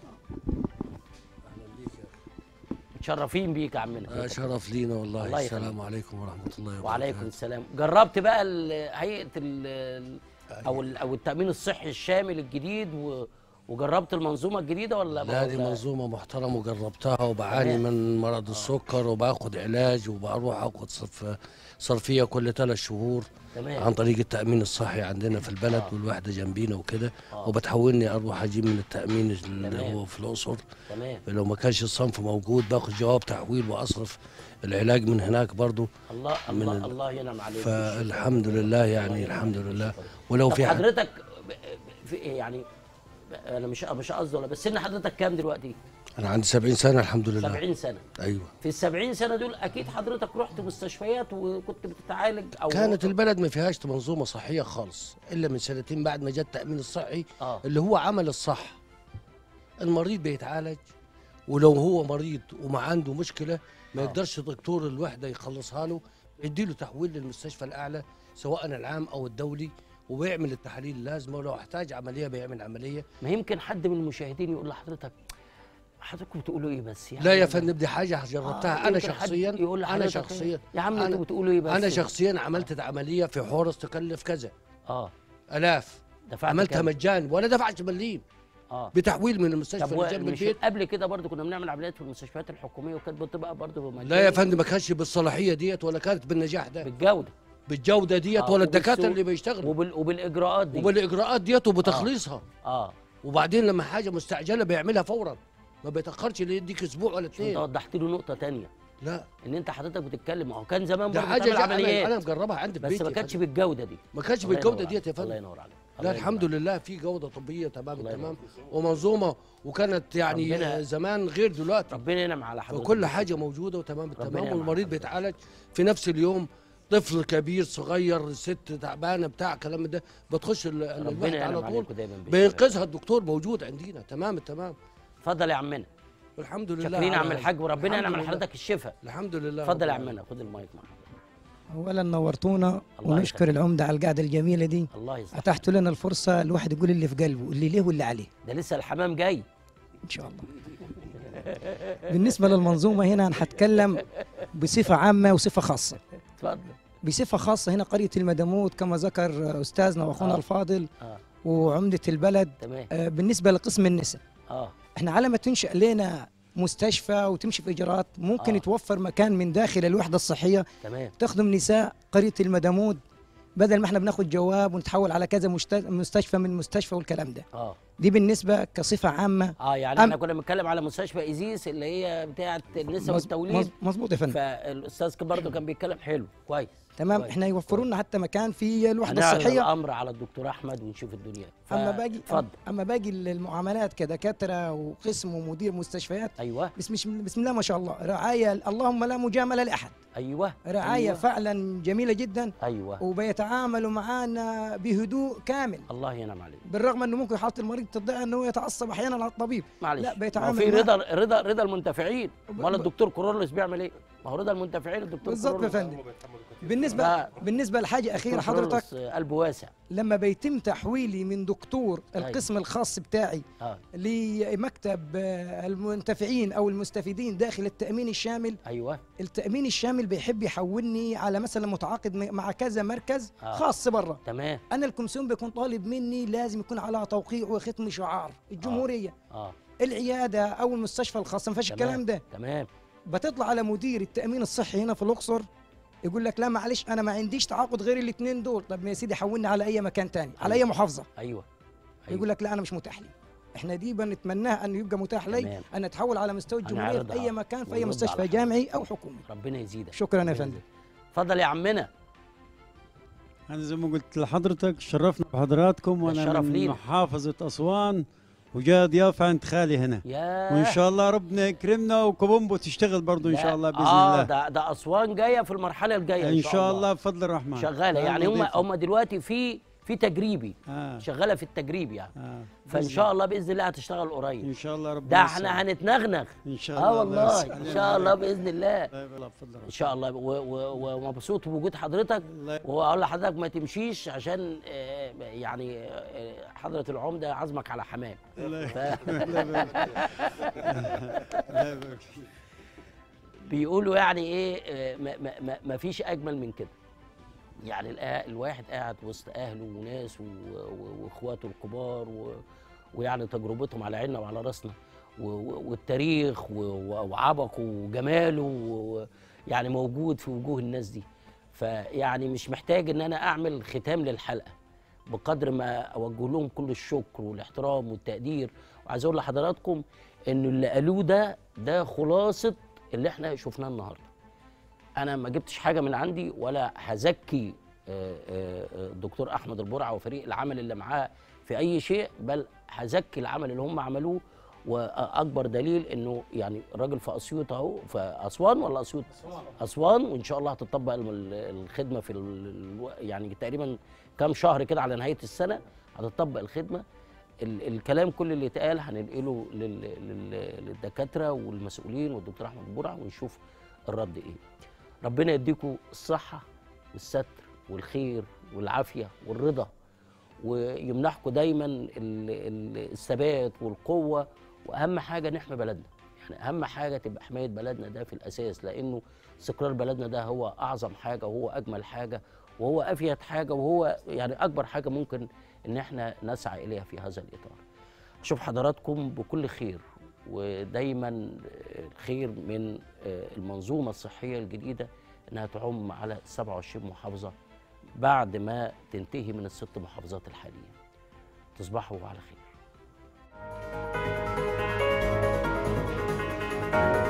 متشرفين بيك يا عمنا آه، شرف لينا والله الله السلام يخليك. عليكم ورحمة الله وبركاته وعليكم السلام جربت بقى ال- هيئه ال او ال او التامين الصحي الشامل الجديد و وجربت المنظومه الجديده ولا لا دي ولا- منظومة محترمة وجربتها وبعاني تمام. من مرض السكر وباخد علاج وبروح اخد صرف صرفية كل ثلاث شهور تمام. عن طريق التأمين الصحي عندنا في البلد والوحدة جنبينا وكده وبتحولني اروح اجيب من التأمين اللي تمام. هو في الأقصر تمام لو ما كانش الصنف موجود باخد جواب تحويل واصرف العلاج من هناك برضو الله من الله ال- الله ينعم عليك فالحمد لله يعني الحمد لله ولو طب في حد حضرتك ب- ب- في ايه يعني ب- انا مش مش قصدي ولا بس سن حضرتك كام دلوقتي؟ انا عندي 70 سنة الحمد لله 70 سنه ايوه في ال 70 سنه دول اكيد حضرتك رحت مستشفيات وكنت بتتعالج او كانت البلد ما فيهاش منظومه صحيه خالص الا من سنتين بعد ما جاء التامين الصحي آه. اللي هو عمل الصح المريض بيتعالج ولو هو مريض وما عنده مشكله ما آه. يقدرش دكتور الوحده يخلصها له يديله تحويل للمستشفى الاعلى سواء العام او الدولي وبيعمل التحاليل اللازمه ولو احتاج عمليه بيعمل عمليه ما يمكن حد من المشاهدين يقول لحضرتك حضراتكم بتقولوا ايه بس يعني لا يا فندم دي حاجه جربتها آه، انا يمكن حد شخصيا يقول انا لحضرتك شخصيا يا عم أنا- انتوا بتقولوا ايه بس انا شخصيا عملت عمليه في حورس تكلف كذا اه الاف دفعت عملتها كام؟ مجان ولا دفعت مليم اه بتحويل من المستشفى طب اللي جنب مش البيت قبل كده برضه كنا بنعمل عمليات في المستشفيات الحكوميه وكانت بتبقى برضه بمجان لا يا فندم ما كانش بالصلاحيه ديت ولا كانت بالنجاح ده بالجوده بالجوده ديت آه، ولا وبالسوق- الدكاتره اللي بيشتغلوا وبال... وبالاجراءات دي وبالاجراءات ديت وبتخليصها اه وبعدين لما حاجه مستعجله بيعملها فورا ما بيتاخرش اللي يديك اسبوع ولا انت اثنين وضحت له نقطه تانية لا ان انت حضرتك بتتكلم اهو كان زمان ده برضه حاجه بتعمل جا- انا عمليات انا مجربها عندي في بس بيتي ما يا كانتش فندم. بالجوده دي ما كانش الله بالجوده ينور ديت يا عليك. الله فندم ينور عليك لا الله ينور الحمد عليك. لله في جوده طبيه تمام الله تمام ينور. ومنظومه وكانت يعني ربنا- زمان غير دلوقتي ربنا ينعم على حضرتك فكل حاجه موجوده وتمام ربنا التمام ينعم والمريض على بيتعالج في نفس اليوم طفل كبير صغير ست تعبانه بتاع الكلام ده بتخش ال- ال- ربنا الواحد ينعم على طول عليكم دايما بالشفاء. بينقذها الدكتور موجود عندنا تمام التمام اتفضل يا عمنا الحمد لله شاكرين يا على عم هذا. الحاج وربنا الحمد ينعم على لله. حضرتك الشفاء الحمد لله اتفضل يا رب عمنا خد المايك معاك اولا نورتونا الله ونشكر يخليك. العمده على القعده الجميله دي الله يسلمك اتحتوا لنا الفرصه الواحد يقول اللي في قلبه اللي ليه واللي عليه ده لسه الحمام جاي ان شاء الله بالنسبه للمنظومه هنا أنا هتكلم بصفه عامه وصفه خاصه اتفضل بصفه خاصه هنا قريه المدموت كما ذكر استاذنا واخونا آه. الفاضل اه وعمده البلد تمام آه، بالنسبه لقسم النساء اه احنا على ما تنشا لنا مستشفى وتمشي في اجراءات ممكن آه. يتوفر مكان من داخل الوحده الصحيه تمام تخدم نساء قريه المدمود بدل ما احنا بناخد جواب ونتحول على كذا مشت- مستشفى من مستشفى والكلام ده اه دي بالنسبه كصفه عامه اه يعني أم- احنا كنا بنتكلم على مستشفى ايزيس اللي هي بتاعه النساء مظ- والتوليد مظ- مظبوط يا فندم فالاستاذ كان برضه كان بيتكلم حلو كويس تمام كويس. احنا يوفروا لنا حتى مكان في الوحده هنعرض الصحيه الامر على الدكتور احمد ونشوف الدنيا ف- اما باجي اتفضل اما باجي المعاملات كدكاتره وقسم ومدير مستشفيات ايوه بسم, بسم الله ما شاء الله رعايه اللهم لا مجامله لاحد ايوه رعايه أيوة. فعلا جميله جدا ايوه وبيتعاملوا معانا بهدوء كامل الله ينعم عليك بالرغم انه ممكن حاله المريض تضيع انه يتعصب احيانا على الطبيب معلش لا ما هو بيتعامل في مع- رضا رضا رضا المنتفعين امال ب- الدكتور كورولوس بيعمل ايه؟ ما هو رضا المنتفعين الدكتور بالظبط يا كورولوس. فندم بالنسبه لا. بالنسبه لحاجه اخيره دكتور حضرتك كورولوس قلبه واسع لما بيتم تحويلي من دكتور أيوة. القسم الخاص بتاعي اه لمكتب آه، المنتفعين او المستفيدين داخل التامين الشامل ايوه التامين الشامل بيحب يحولني على مثلا متعاقد م- مع كذا مركز آه. خاص بره تمام انا الكمسيون بيكون طالب مني لازم يكون على توقيع وختم شعار الجمهوريه اه العياده او المستشفى الخاص ما فيش تمام. الكلام ده تمام بتطلع على مدير التامين الصحي هنا في الاقصر يقول لك لا معلش انا ما عنديش تعاقد غير الاثنين دول طب يا سيدي حولني على اي مكان تاني على اي أيوة. محافظه ايوه يقول لك لا انا مش متاح لي احنا دي بنتمناها ان يبقى متاح لي تمام. ان اتحول على مستوى الجمهوريه في هنعرضها اي مكان في اي ونرد مستشفى على جامعي او حكومي ربنا يزيدك شكرا يا ربنا فندم يزيدك. اتفضل يا عمنا أنا زي ما قلت لحضرتك شرفنا بحضراتكم وأنا الشرف من لينا. محافظة أسوان وجاء ضيافة عند خالي هنا يا وإن شاء الله ربنا يكرمنا وكوبومبو تشتغل برضو إن لا. شاء الله بإذن اه الله ده ده اسوان جايه في المرحله الجايه إن شاء الله بفضل الرحمن شغاله آه، يعني هم نظيفة. هم دلوقتي في في تجريبي آه. شغاله في التجريب يعني آه. فان بإذن شاء الله باذن الله هتشتغل قريب إن شاء الله ربنا ده يسر. احنا هنتنغنغ إن شاء اه الله الله والله يسر. ان شاء الله باذن الله لا يبقى بفضل الرحمن. ان شاء الله و- و- ومبسوط بوجود حضرتك واقول لحضرتك ما تمشيش عشان آه، يعني آه، حضره العمده عزمك على حمام الله ف- الله يبارك الله يبارك فيك. بيقولوا يعني ايه آه، ما, ما, ما, ما فيش اجمل من كده يعني الأه- الواحد قاعد وسط اهله وناس و- و- واخواته الكبار و ويعني تجربتهم على عيننا وعلى راسنا و- و- والتاريخ و- و- وعبقه وجماله و- يعني موجود في وجوه الناس دي فيعني مش محتاج ان انا اعمل ختام للحلقه بقدر ما اوجه لهم كل الشكر والاحترام والتقدير وعايز اقول لحضراتكم ان اللي قالوه ده ده خلاصه اللي احنا شفناه النهارده انا ما جبتش حاجه من عندي ولا هزكي آه، آه، آه، الدكتور احمد البرعه وفريق العمل اللي معاه في اي شيء بل هزكي العمل اللي هم عملوه واكبر دليل انه يعني الراجل في اسيوط اهو في اسوان ولا اسيوط اسوان اسوان وان شاء الله هتطبق الم- الخدمه في ال- يعني تقريبا كام شهر كده على نهايه السنه هتطبق الخدمه ال- الكلام كل اللي اتقال هننقله لل- لل- للدكاتره والمسؤولين والدكتور احمد البرع ونشوف الرد ايه ربنا يديكم الصحه والستر والخير والعافيه والرضا ويمنحكم دايما ال- ال- الثبات والقوه واهم حاجه نحمي بلدنا يعني اهم حاجه تبقى حمايه بلدنا ده في الاساس لانه استقرار بلدنا ده هو اعظم حاجه وهو اجمل حاجه وهو افيد حاجه وهو يعني اكبر حاجه ممكن ان احنا نسعى اليها في هذا الاطار اشوف حضراتكم بكل خير ودايما الخير من المنظومه الصحيه الجديده انها تعم على 27 محافظه بعد ما تنتهي من الست محافظات الحاليه تصبحوا على خير